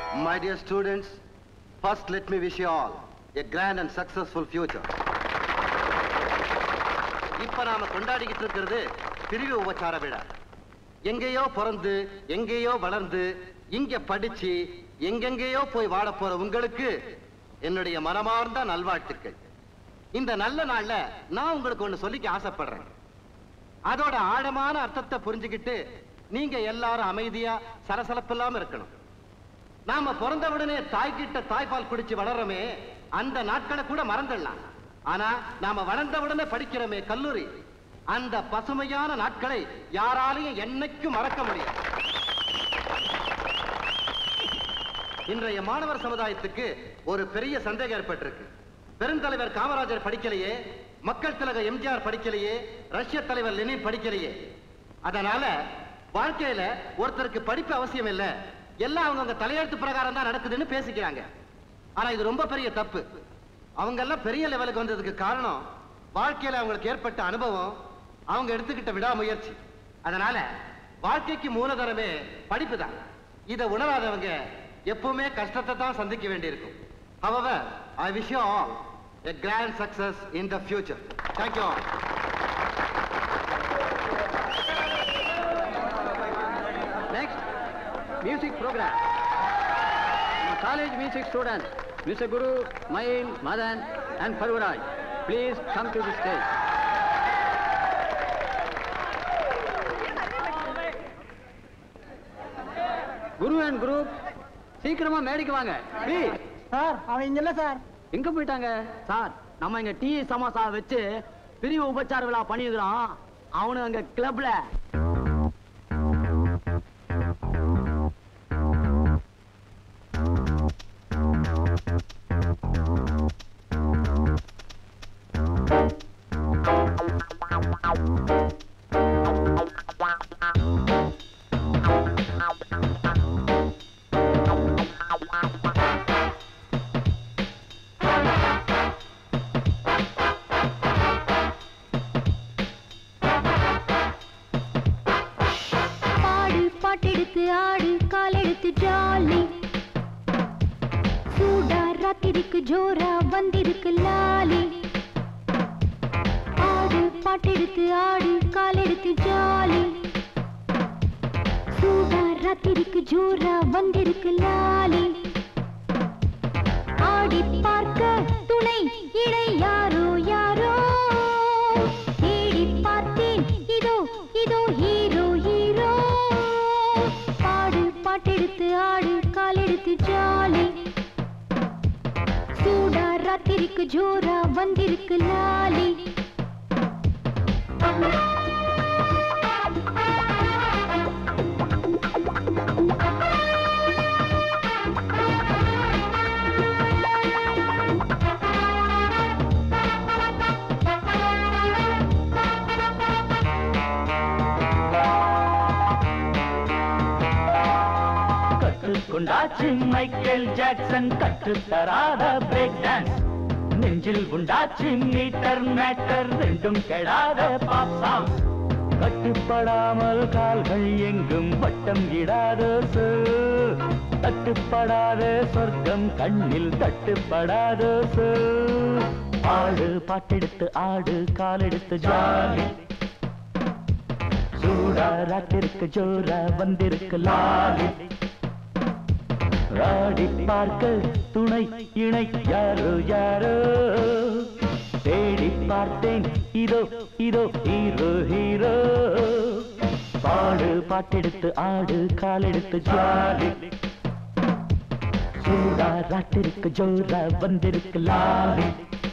My dear students, first let me wish you all a grand and successful future. இப்ப நாம கொண்டாடிக்கிட்டு இருக்கிறது பிரிவு உபச்சார விழா எங்கேயோ பிறந்து எங்கேயோ வளர்ந்து இங்க படிச்சு எங்கெங்கேயோ போய் வாழ போற உங்களுக்கு என்னுடைய மனமார்ந்த நல்வாழ்த்துக்கள் இந்த நல்ல நாள்ல நான் உங்களுக்கு ஒண்ணு சொல்லிக்க ஆசைப்படுறேன் அதோட ஆழமான அர்த்தத்தை புரிஞ்சுக்கிட்டு நீங்க எல்லாரும் அமைதியா சலசலப்பு இல்லாம இருக்கணும் நாம பிறந்த உடனே தாய்கிட்ட தாய்ப்பால் குடிச்சு வளர்றோமே அந்த நாட்களை கூட மறந்துடலாம் ஆனா நாம வளர்ந்த உடனே படிக்கிறோமே கல்லூரி அந்த பசுமையான நாட்களை யாராலையும் என்னைக்கும் மறக்க முடியாது இன்றைய மாணவர் சமுதாயத்துக்கு ஒரு பெரிய சந்தேகம் ஏற்பட்டிருக்கு பெருந்தலைவர் காமராஜர் படிக்கலையே மக்கள் திலக எம்ஜிஆர் படிக்கலையே ரஷ்ய தலைவர் லெனின் படிக்கலையே அதனால வாழ்க்கையில ஒருத்தருக்கு படிப்பு அவசியம் இல்ல எல்லாம் அவங்கவங்க தலையெழுத்து பிரகாரம் தான் நடக்குதுன்னு பேசிக்கிறாங்க ஆனா இது ரொம்ப பெரிய தப்பு அவங்க எல்லாம் பெரிய லெவலுக்கு வந்ததுக்கு காரணம் வாழ்க்கையில அவங்களுக்கு ஏற்பட்ட அனுபவம் அவங்க எடுத்துக்கிட்ட விடாமுயற்சி அதனால வாழ்க்கைக்கு மூலதனமே படிப்பு தான் இதை உணராதவங்க எப்பவுமே கஷ்டத்தை தான் சந்திக்க வேண்டியிருக்கும் however i wish you all a grand success in the future thank you all Next, music program. College music students, Mr. Guru, Mail, Madan, and Parvaraj, please come to the stage. Guru and group சீக்கிரமா மேடைக்கு வாங்க please sir அவன் இங்க இல்ல sir எங்க போயிட்டாங்க sir நம்ம இங்க டீ சமோசா வச்சு பிரிவு உபச்சார விழா பண்ணியிருக்கிறோம் அவனு அங்க கிளப்ல பாடு பாட்டெடுத்து ஆடு காலெடுத்து ஜாலி சூடா ராத்திரிக்கு ஜோரா வந்திருக்கு லாலி ஆடு பாட்டெடுத்து ஆடு காலெடுத்து ஜாலி சூடா ராத்திரிக்கு ஜோரா வந்திருக்கு லாலி ஆடி பார்க்க துணை இடை யாரோ யாரோ தேடி பார்த்தேன் இதோ இதோ ஹீரோ ஹீரோ பாடு பாட்டெடுத்து ஆடு காலெடுத்து ஜாலி சூடா ராத்திரிக்கு ஜோரா வந்திருக்கு லாலி கற்றுக்கொண்டாச்சு மைக்கேல் ஜாக்சன் கற்றுத்தராத பிரேக் டான்ஸ் நெஞ்சில் உண்டாச்சு மீட்டர் மேட்டர் ரெண்டும் கெடாத பாப் சாங் கட்டுப்படாமல் கால்கள் எங்கும் வட்டம் இடாத சொல் தட்டுப்படாத சொர்க்கம் கண்ணில் தட்டுப்படாத சொல் ஆடு பாட்டெடுத்து ஆடு காலெடுத்து ஜாலி சூடா ராத்திருக்கு ஜோரா வந்திருக்கு லாலி ஆடி பார்க்க துணை இணை யாரோ யாரோ தேடி பார்த்தேன் இதோ இதோ ஹீரோ ஹீரோ பாடு பாட்டெடுத்து ஆடு காலெடுத்து ஜாலி சூடா ராட்டிருக்கு ஜோரா வந்திருக்கு லாலி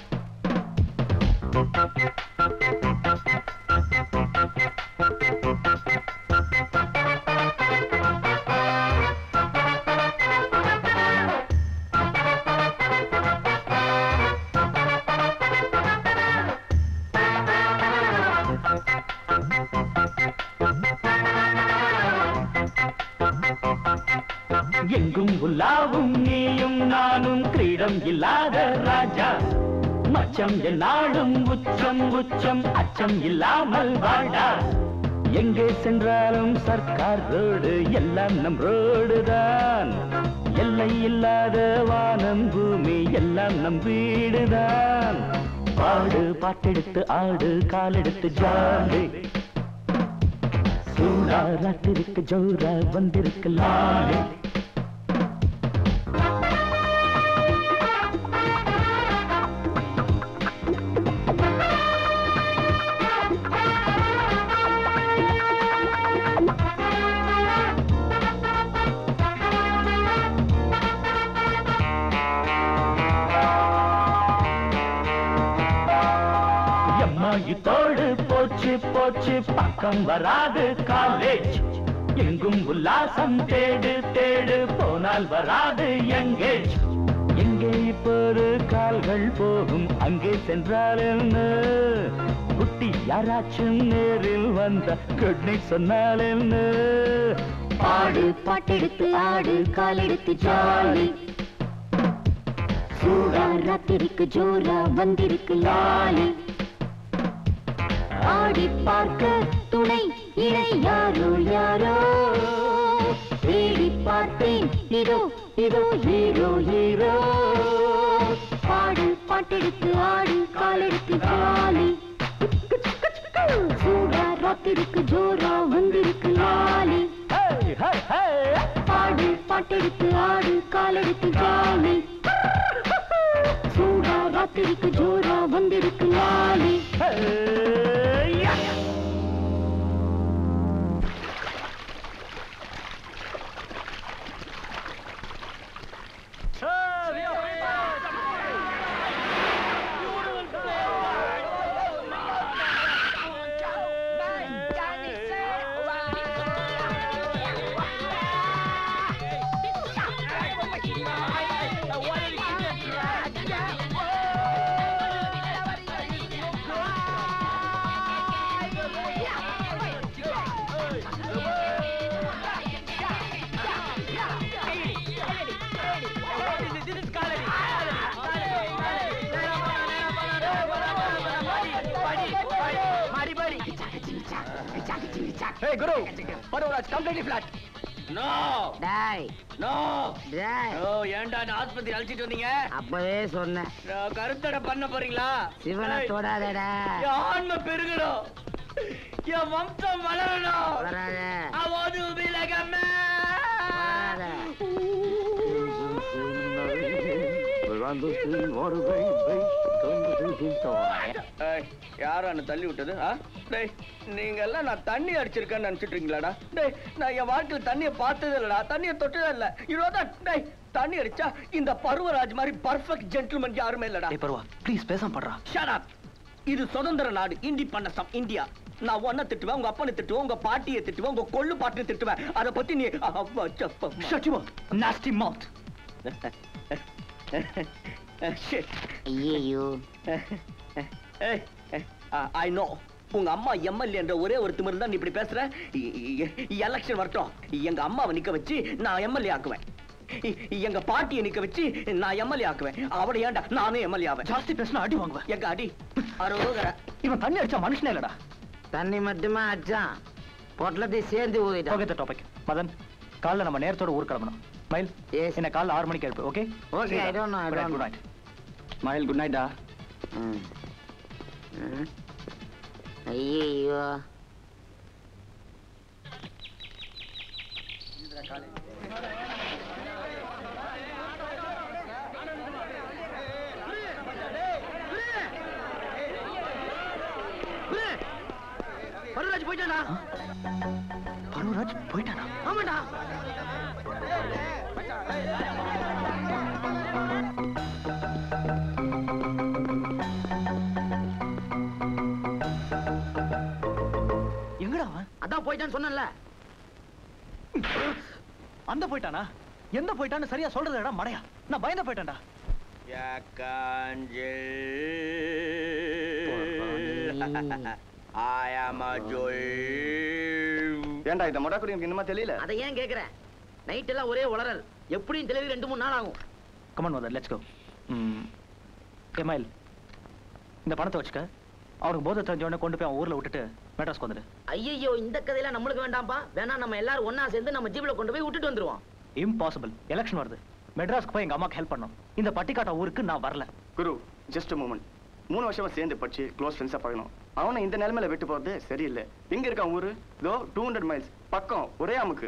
எங்கும் உலாவும் நீயும் நானும் கிரீடம் இல்லாத ராஜா மச்சம் என்னாலும் உச்சம் உச்சம் அச்சம் இல்லாமல் வாழா எங்கே சென்றாலும் சர்க்கார் ரோடு எல்லாம் நம் ரோடு தான் எல்லை இல்லாத வானம் பூமி எல்லாம் நம் வீடுதான் பாடு பாட்டெடுத்து ஆடு காலெடுத்து ஜாடு சூடா ராத்திருக்கு ஜோரா வந்திருக்கு லாடு எம்மா இதோடு போச்சு போச்சு பக்கம் வராது காலேஜ் எங்கும் உல்லாசம் தேடு தேடு போனால் வராது எங்கேஜ் எங்கே இப்போது கால்கள் போகும் அங்கே சென்றால் என்ன குட்டி யாராச்சும் நேரில் வந்த குட் நைட் சொன்னால் என்ன பாடு பாட்டெடுத்து ஆடு காலெடுத்து ஜாலி சூடா ராத்திரிக்கு ஜோரா வந்திருக்கு லாலி ஆடி பார்க்க துணை இணை யாரோ யாரோ தேடி பார்த்தேன் இதோ இதோ ஹீரோ ஹீரோ பாடு பாட்டெடுத்து ஆடு காலெடுத்து ஜாலி சூடா ராத்திரிக்கு ஜோரா வந்திருக்கு லாலி ஹே, ஹே, ஹே. பாடு பாட்டெடுத்து ஆடு காலெடுத்து ஜாலி சூடா ராத்திரிக்கு ஜோரா வந்திருக்கு லாலி hey, ya. Hey, Guru, Parvaraj, completely flat. No டாய் நோ டாய் ஓ ஏன்டா நான் ஆஸ்பத்திரி அழைச்சிட்டு வந்தீங்க அப்பவே சொன்னேன் நான் கருத்தடை பண்ண போறீங்களா சிவனை ஏய், தொடாதடா என் ஆன்மை பெருகணும் என் வம்சம் வளரணும் வராத I want to be like a man. ஏய், யாரா என்ன தள்ளி விட்டது ஆ? டேய் நீங்க எல்லாம் நான் தண்ணி அடிச்சிருக்கேன்னு நினைச்சிட்டு இருக்கீங்களாடா டேய் நான் என் வாழ்க்கையில தண்ணிய பார்த்ததே இல்லடா தண்ணிய தொட்டதே இல்ல இவ்வளவுதான் டேய் தண்ணி அடிச்சா இந்த பருவராஜ் மாதிரி பர்ஃபெக்ட் ஜென்டில்மேன் யாருமே இல்லடா ஏய் பருவா ப்ளீஸ் பேசாம படுறா Shut up. இது சுதந்திர நாடு இண்டிபெண்டன்ஸ் ஆஃப் இந்தியா நான் உன்னை திட்டுவேன் உங்க அப்பனை திட்டுவேன் உங்க பாட்டியை திட்டுவேன் உங்க கொள்ளு பாட்டியை திட்டுவேன் அத பத்தி நீ Shut your nasty mouth. ஐயோ ஐ நோ உங்க அம்மா எம்எல்ஏ என்ற ஒரே ஒரு திமிரு தான் நீ இப்படி பேசுற எலெக்ஷன் வரட்டும் எங்க அம்மாவை நிக்க வச்சு நான் எம்எல்ஏ ஆக்குவேன் இ- எங்க பாட்டியை நிக்க வச்சு நான் எம்எல்ஏ ஆக்குவேன் அவட ஏன்டா நானே எம்எல்ஏ ஆவேன் ஜாஸ்தி பேசினா அடி வாங்குவேன் எங்க அடி அரோகர இவன் தண்ணி அடிச்சா மனுஷனே இல்லடா தண்ணி மட்டுமா அடிச்சான் பொட்டலத்தையும் சேர்ந்து ஊதிட்டான் ஓகே டாபிக் மதன் காலைல நம்ம நேரத்தோட ஊர் கிளம்பணும் மயில் Yes. என்ன காலைல ஆறு மணிக்கு எழுப்பு okay Okay, I don't know, I don't good know. Night Mayil good நைட்டா ம். ம். ஐயையோ பருவராஜ் போயிட்டானா பருவராஜ் போயிட்டானா ஆமாடா எங்கடா அவன் அதான் போயிட்டான்னு சொன்னேன்ல அந்த போயிட்டானா எந்த போயிட்டான்னு சரியா சொல்றதுடா மடையா நான் பயந்து போயிட்டேன்டா ஏன்டா இந்த மொடக்குடி எனக்கு இன்னுமா தெரியல அதை ஏன் கேக்குற நைட் எல்லாம் ஒரே உளறல் எப்படியும் தெளிவு ரெண்டு மூணு நாள் ஆகும் கமன் மதர் லெட்ஸ் கோ ஏ மயில் இந்த பணத்தை வச்சுக்க அவனுக்கு போதை தெரிஞ்ச உடனே கொண்டு போய் அவன் ஊர்ல விட்டுட்டு மெட்ராஸ்க்கு வந்துடு ஐயையோ இந்த கதையெல்லாம் நம்மளுக்கு வேண்டாம்ப்பா வேணா நம்ம எல்லாரும் ஒண்ணா சேர்ந்து நம்ம ஜீப்ல கொண்டு போய் விட்டுட்டு வந்துருவோம் இம்பாசிபிள் எலெக்ஷன் வருது மெட்ராஸ்க்கு போய் எங்க அம்மாக்கு ஹெல்ப் பண்ணோம் இந்த பட்டிக்காட்டா ஊருக்கு நான் வரல குரு ஜஸ்ட் மூமெண்ட் மூணு வருஷமா சேர்ந்து படிச்சு க்ளோஸ் ஃப்ரெண்ட்ஸா பழகணும் அவனை இந்த நிலைமையில விட்டு போறது சரியில்லை எங்க இருக்கான் ஊரு இதோ டூ ஹண்ட்ரட் மைல்ஸ் பக்கம் ஒரே அமுக்கு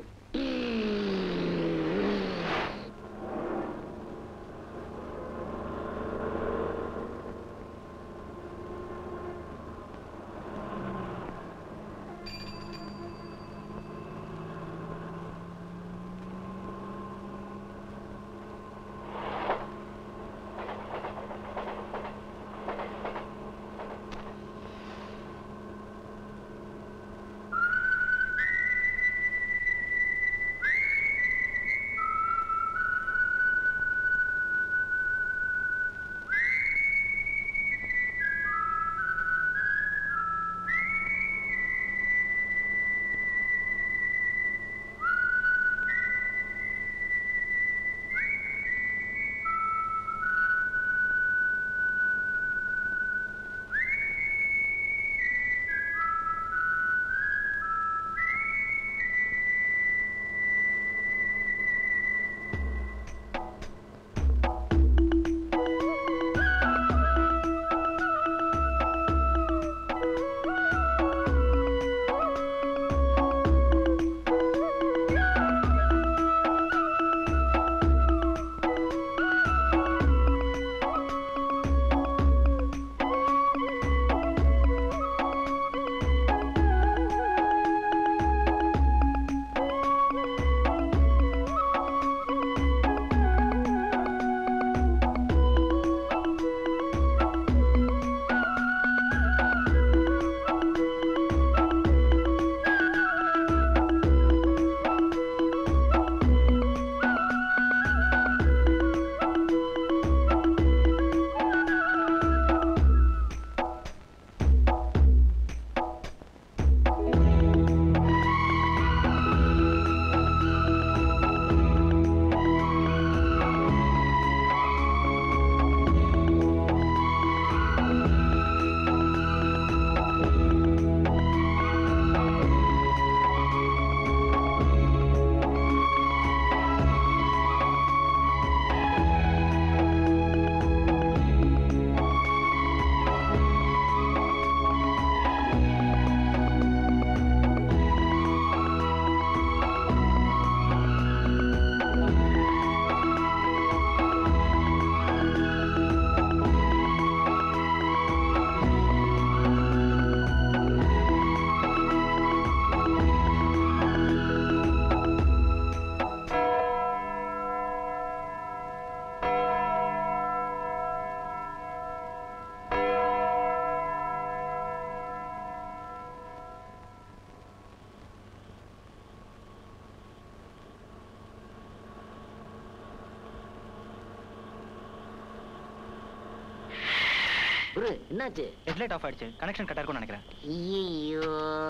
குரு என்னாச்சு ஹெட்லைட் ஆஃப் ஆயிடுச்சு கனெக்ஷன் கட் இருக்கும்னு நினைக்கிறேன் ஐயோ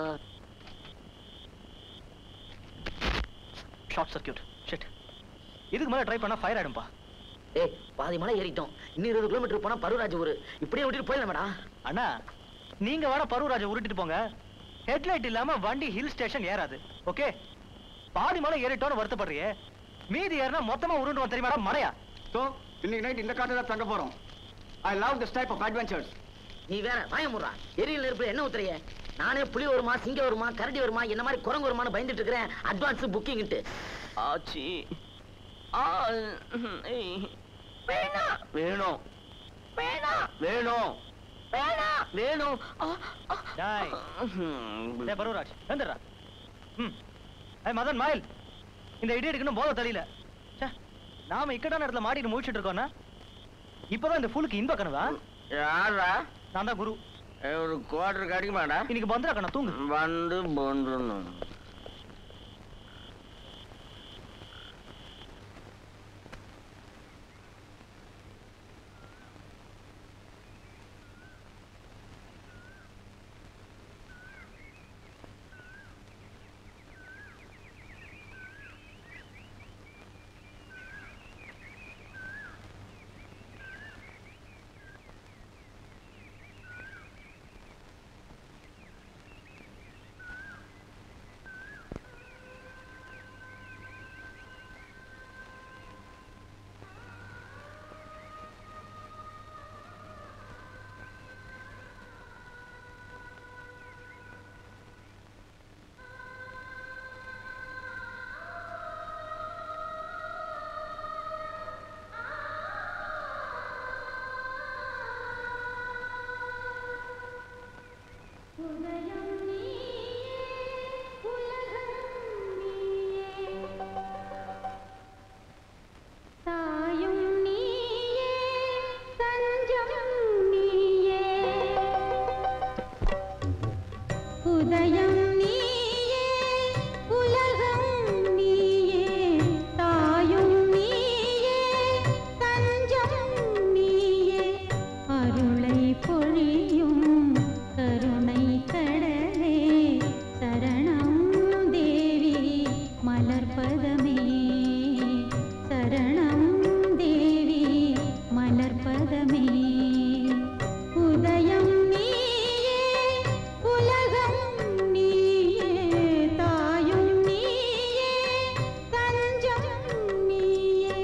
ஷார்ட் சர்க்கியூட் ஷிட் இதுக்கு மேல ட்ரை பண்ணா ஃபயர் ஆயிடும்பா ஏய் பாதி மலை ஏறிட்டோம் இன்னும் இருபது கிலோமீட்டர் போனா பருவராஜ் ஊரு இப்படியே விட்டுட்டு போயிடலாமடா அண்ணா நீங்க வேணா பருவராஜை உருட்டிட்டு போங்க ஹெட்லைட் இல்லாம வண்டி ஹில் ஸ்டேஷன் ஏறாது ஓகே பாதி மலை ஏறிட்டோன்னு வருத்தப்படுறியே மீதி ஏறினா மொத்தமா உருண்டுவோம் தெரியுமாடா மலையா ஸோ இன்னைக்கு நைட் இந்த காட்டில் தான் தங்க போறோம் I love this type of adventures நீ வேற வாய முடுறா எரியில் நெருப்புல என்ன ஊத்துறிய நானே புலி வருமா சிங்கம் வருமா கரடி வருமா என்ன மாதிரி குரங்கு வருமான்னு பயந்துட்டு இருக்கிறேன் அட்வான்ஸ் புக்கிங்ட்டு ஆச்சி ஆ ஏய். வேணாம் வேணும் வேணாம் வேணும் வேணாம் வேணும் ஆ, ஆ. டேய் ம். டேய் பருவராஜ் வந்துடுறா ம் ஏய் மதன் மாயில் இந்த இடியட்டுக்கு இன்னும் போத தெரியல ச்சே நாம இக்கட்டான இடத்துல மாட்டிட்டு முழிச்சிட்டு இருக்கோம்னா இப்பதான் இந்த ஃபுல்லுக்கு இன்ப கனவா யாரா நான் தான் குரு ஏய், ஒரு குவார்டர் கிடைக்குமாடா இன்னைக்கு பந்திரா கண்ணா தூங்கு வந்து போன்று உதயம் நீயே உலகம் நீயே தாயும் நீயே தஞ்சம் நீயே அருளை பொழியும் கருணை கடலே சரணம் தேவி மலர்பதமே சரணம் தேவி மலர்பதமே உதயம் நீயே உலகம் நீயே தாயும் நீயே தஞ்சம் நீயே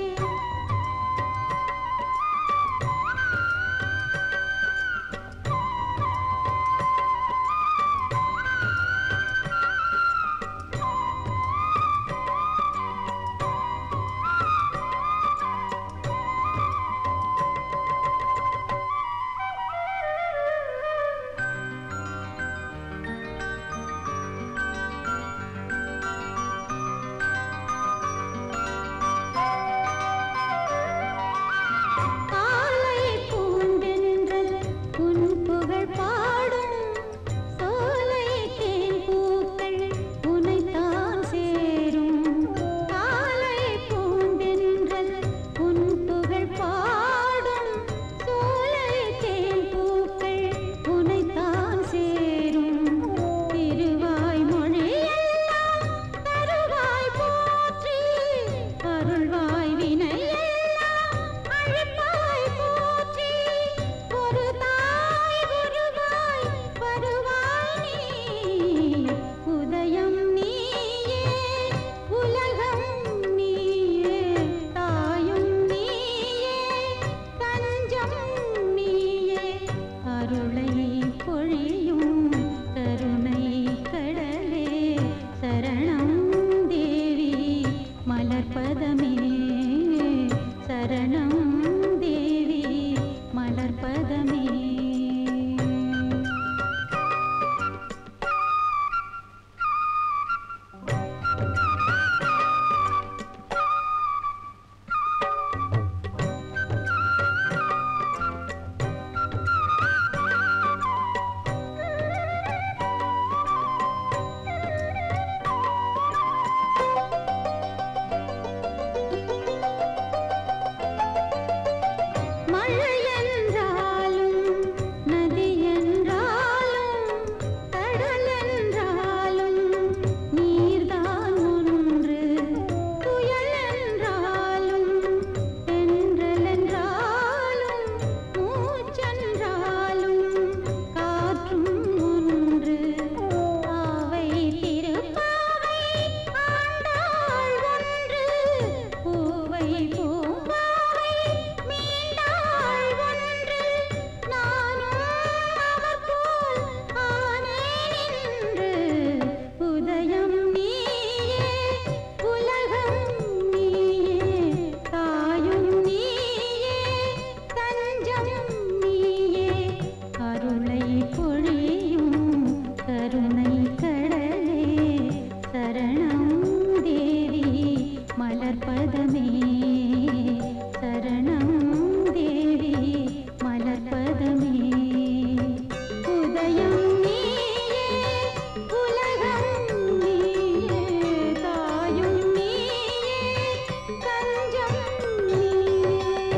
காலை பூண்டென்றல் உன் புகழ் பாடும் சோலை தேன் பூக்கள் உனைத்தான் சேரும் காலை பூண்டென்றல் உன் புகழ் பாடும் சோலை தேன் பூக்கள் உனைத்தான் சேரும் திருவாய் மொழியெல்லாம் தருவாய் போற்றி அருள்வாய் வினையெல்லாம் அழைப்பாய் போற்றி ஒரு தாய் குருவாய் வருவாய் நீ உதயம் நீயே உலகம் நீயே தாயும் நீயே தஞ்சம் நீயே அருளை பொழியும் கருணை கடலே சரணம் தேவி மலர்பதமே சரணம் தேவி மலர்பதமே மழை என்றாலும் நதி என்றாலும் கடல் என்றாலும் நீர்தான் ஒன்று புயல் என்றாலும் தென்றல் என்றாலும் மூச்சென்றாலும் காற்றும் ஒன்று ஆவை திருப்பாவை ஆண்டாள் ஒன்று பூவை பூம்பாவை மீண்டாள் ஒன்று நானும் அவர் போல் ஆனேன் என்று உதயம் நீயே உலகம் நீயே தாயும் நீயே தஞ்சம் நீயே அருளை பொழியும் கருணை கடலே சரணம் தேவி மலர்பதமே சரணம் தேவி மலர்பதமே உதயம் நீயே உலகம் நீயே தாயும் நீயே தஞ்சம் நீயே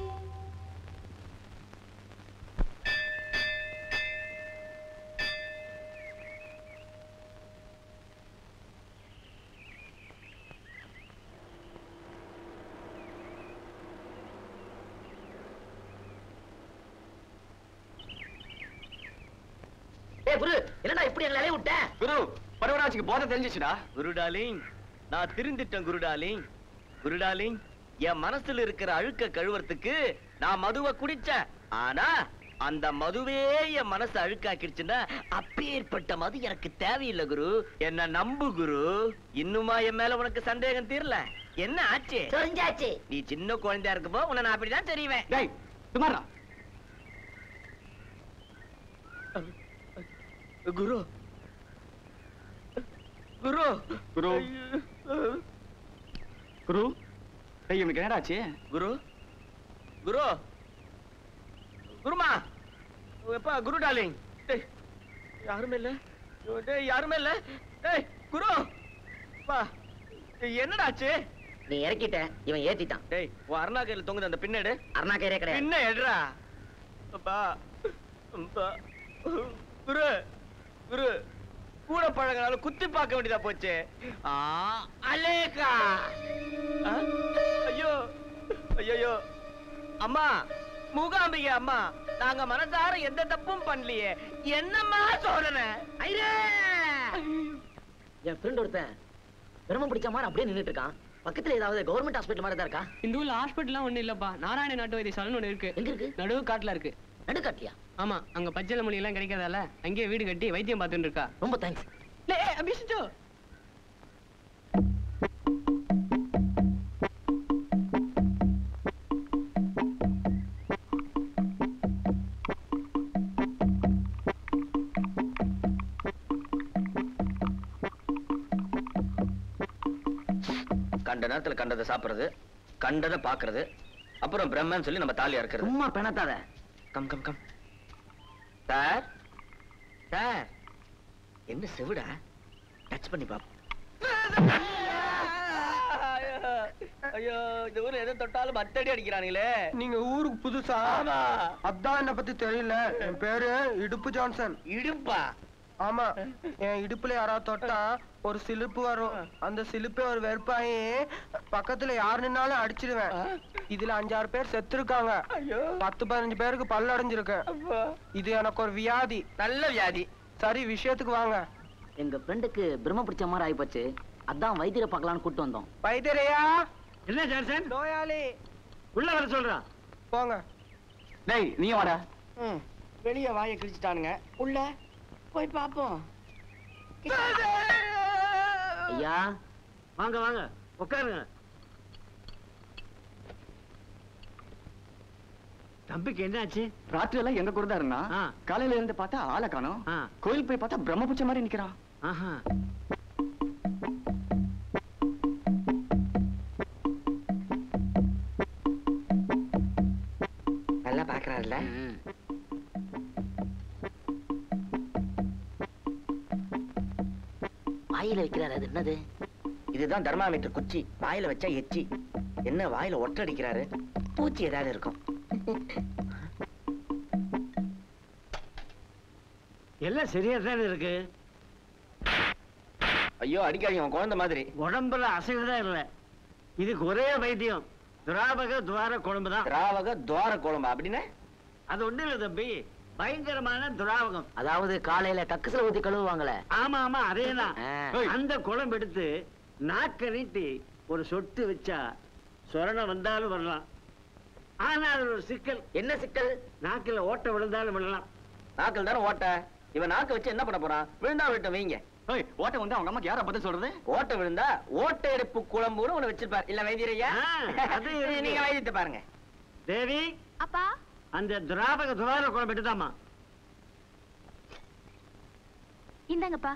ஏய் குரு என்னடா இப்படி எங்களை இலைய விட்ட குரு பரவராஜுக்கு போதை தெரிஞ்சிச்சுடா குரு டார்லிங் நான் திருந்திட்டேன் குரு டார்லிங் குரு டார்லிங் என் மனசுல இருக்கிற அழுக்க கழுவுறதுக்கு நான் மதுவை குடிச்சேன் ஆனா அந்த மதுவே என் மனசு அழுக்காக்கிடுச்சுன்னா அப்பேற்பட்ட மது எனக்கு தேவையில்லை குரு என்ன நம்பு குரு இன்னுமா என் மேல உனக்கு சந்தேகம் தீரல என்ன ஆச்சு தெரிஞ்சாச்சு நீ சின்ன குழந்தையா இருக்கப்போ உன்னை நான் அப்படிதான் தெரிவேன் டேய் சுமாரா குரு குரு குரு குரு டேய் இவனுக்கு என்னடா ஆச்சு குரு குரு குருமா எப்பா குரு டார்லிங் டேய் யாருமே இல்ல ஐயோ, டேய் யாருமே இல்ல டேய் குரு வா டேய், என்னடா ஆச்சு நீ இறக்கிட்ட இவன் ஏத்திட்டான் டேய் உன் அருணா கையில தொங்குது அந்த பின்னேடு அருணா கயிறே கிடையாது பின்ன எடுறா அப்பா அப்பா குரு குரு கூட பழகினால குத்தி பார்க்க வேண்டியதா போச்சு ஆ அலேகா ஆ? ஐயோ ஐயோ அம்மா மூகாம்பிகை அம்மா நாங்க மனசார எந்த தப்பும் பண்ணலையே என்னம்மா சோதனை ஐரே! என் ஃப்ரெண்ட் ஒருத்தன் பிரம்ம பிடிச்ச மாதிரி அப்படியே நின்னுட்டு இருக்கான் பக்கத்துல ஏதாவது கவர்மெண்ட் ஹாஸ்பிட்டல் மாதிரி தான் இருக்கா இந்த ஊர்ல ஹாஸ்பிட்டல்லாம் ஒண்ணு இல்லப்பா நாராயண நாட்டு வைத்தியசாலைன்னு ஒண்ணு இருக்கு எங்க இருக்கு நடுவு காட்டுல இருக்கு நடுக்காட்டியா ஆமா அங்க பச்சளை மொழி எல்லாம் கிடைக்காதால அங்கேயே வீடு கட்டி வைத்தியம் பார்த்துட்டு இருக்கா ரொம்ப தேங்க்ஸ் லே அபிஷிச்சோ கண்ட நேரத்துல கண்டதை சாப்பிடுறது கண்டதை பாக்குறது அப்புறம் பிரம்மன் சொல்லி நம்ம தாலி அறுக்கிறது சும்மா பெணத்தாத come come come sir sir என்ன செவிடா டச் பண்ணி பாப்போம் ஐயோ இந்த ஊர்ல எதை தொட்டாலும் மத்தடி அடிக்கிறானுங்களே நீங்க ஊருக்கு புதுசா ஆமா அதான் என்ன பத்தி தெரியல என் பேரு இடுப்பு ஜான்சன் இடுப்பா ஆமா என் இடுப்புல யாராவது தொட்டா ஒரு சிலுப்பு வரும் அந்த சிலுப்பே ஒரு வெறுப்பாயி பக்கத்துல யார் நின்னாலும் அடிச்சிடுவேன் இதுல அஞ்சாறு பேர் செத்து இருக்காங்க ஐயோ பத்து பதினஞ்சு பேருக்கு பல்லு அடைஞ்சிருக்கு அப்பா. இது எனக்கு ஒரு வியாதி நல்ல வியாதி சரி விஷயத்துக்கு வாங்க எங்க ஃப்ரெண்டுக்கு பிரம்ம பிடிச்ச மாதிரி ஆயிப்போச்சு அதான் வைத்தியரை பார்க்கலாம்னு கூட்டு வந்தோம் வைத்தியரையா என்ன ஜான்சன் நோயாளி உள்ள வர சொல்றான் போங்க டேய் நீ வாடா ம், வெளிய வாயை கிழிச்சிட்டானுங்க உள்ள போய் பாப்போம் ஐயா வாங்க வாங்க உட்காருங்க தம்பிக்கு என்னாச்சு ராத்திரி எல்லாம் எங்க கூட தான் இருந்தா ஆ. காலையில இருந்து பார்த்தா ஆளை காணோம் ஆ. கோயில் போய் பார்த்தா பிரம்மபுச்ச மாதிரி நிக்கிறான் ஆஹா நல்லா பாக்குறாருல்ல வாயில வைக்கிறாரு அது என்னது இதுதான் தர்மாமீட்டர் குச்சி வாயில வச்சா எச்சி என்ன வாயில ஒட்டடிக்கிறாரு பூச்சி ஏதாவது இருக்கும் எல்லாம் சரியா தானே இருக்கு ஐயோ அடிக்காதீங்க உன் குழந்தை மாதிரி உடம்புல அசைவுதான் இல்லை இதுக்கு ஒரே வைத்தியம் துராபக துவார குழம்பு தான் திராவக துவார குழம்பு அப்படின்னு அது ஒண்ணு இல்ல தம்பி பயங்கரமான துராவகம் அதாவது காலையில கக்குசுல ஊத்தி கழுவுவாங்களே ஆமா ஆமா அதேதான் ஆ. அந்த குழம்பு எடுத்து நாக்க நீட்டி ஒரு சொட்டு வச்சா சொரணம் வந்தாலும் வரலாம் ஆனா அது ஒரு சிக்கல் என்ன சிக்கல் நாக்குல ஓட்ட விழுந்தாலும் விழலாம் நாக்கில் தானே ஓட்ட இவன் நாக்க வச்சு என்ன பண்ண போறான் விழுந்தா விட்டு வைங்க ஓய் ஓட்ட வந்து அவங்க அம்மாக்கு யார பதில் சொல்றது ஓட்ட விழுந்தா ஓட்ட எடுப்பு குழம்புன்னு ஒண்ணு வச்சிருப்பார் இல்ல வைத்தியரையா ஆ, அது இருக்கு. நீங்க வைத்தியத்தை பாருங்க தேவி அப்பா அந்த துராபக துவார குழம்பு எடுத்தாமா இந்தாங்கப்பா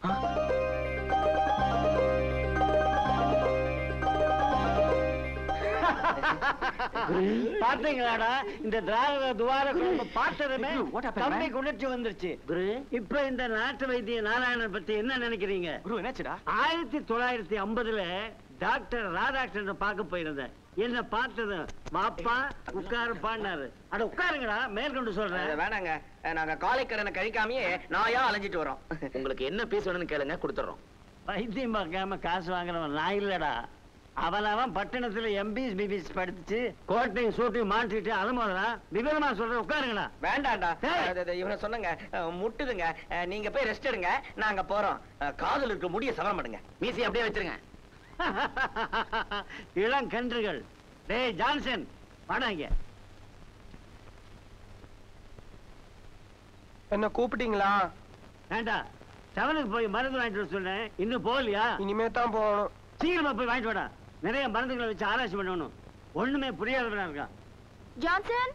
பாத்தீங்களாடா இந்த திராவிட துவார குழம்பு பார்த்ததுமே What happened, தம்பி man? குளிர்ச்சி வந்துருச்சு குரு இப்ப இந்த நாட்டு வைத்திய நாராயணன் பத்தி என்ன நினைக்கிறீங்க குரு என்னாச்சுடா ஆயிரத்தி தொள்ளாயிரத்தி ஐம்பதுல டாக்டர் ராதாகிருஷ்ணன் பார்க்க போயிருந்தேன் என்ன பார்த்தது வாப்பா உட்காருப்பான்னாரு அட உட்காருங்கடா மேற்கொண்டு அது சொல்றேன் வேணாங்க நாங்க காலை கடனை கழிக்காமயே நாயா அலைஞ்சிட்டு வரோம் உங்களுக்கு என்ன பீஸ் வேணும்னு கேளுங்க கொடுத்துறோம் வைத்தியம் பார்க்காம காசு வாங்குறவன் நான் இல்லடா அவனவன் பட்டணத்துல எம்பிஸ் பிபிஸ் படிச்சு கோட்டையும் சூட்டையும் மாட்டிட்டு அலமோதா விவரமா சொல்றேன் உட்காருங்கடா வேண்டாம்டா ஏய். அது, அது, இவனை சொன்னங்க அஹ், முட்டுதுங்க அஹ், நீங்க போய் ரெஸ்ட் எடுங்க நாங்க போறோம் அஹ், காதுல இருக்க முடிய சவரம் பண்ணுங்க மீசி அப்படியே வச்சிருங்க இளங்கன்றுகள் டேய் ஜான்சன் வாடாங்க என்ன கூப்பிட்டீங்களா வேண்டா டவுனுக்கு போய் மருந்து வாங்கிட்டு வர சொன்னேன் இன்னும் போகலையா இனிமே தான் போகணும் சீக்கிரமா போய் வாங்கிட்டு வாடா நிறைய மருந்துகளை வச்சு ஆராய்ச்சி பண்ணணும் ஒண்ணுமே புரியாதவனா இருக்கான் ஜான்சன்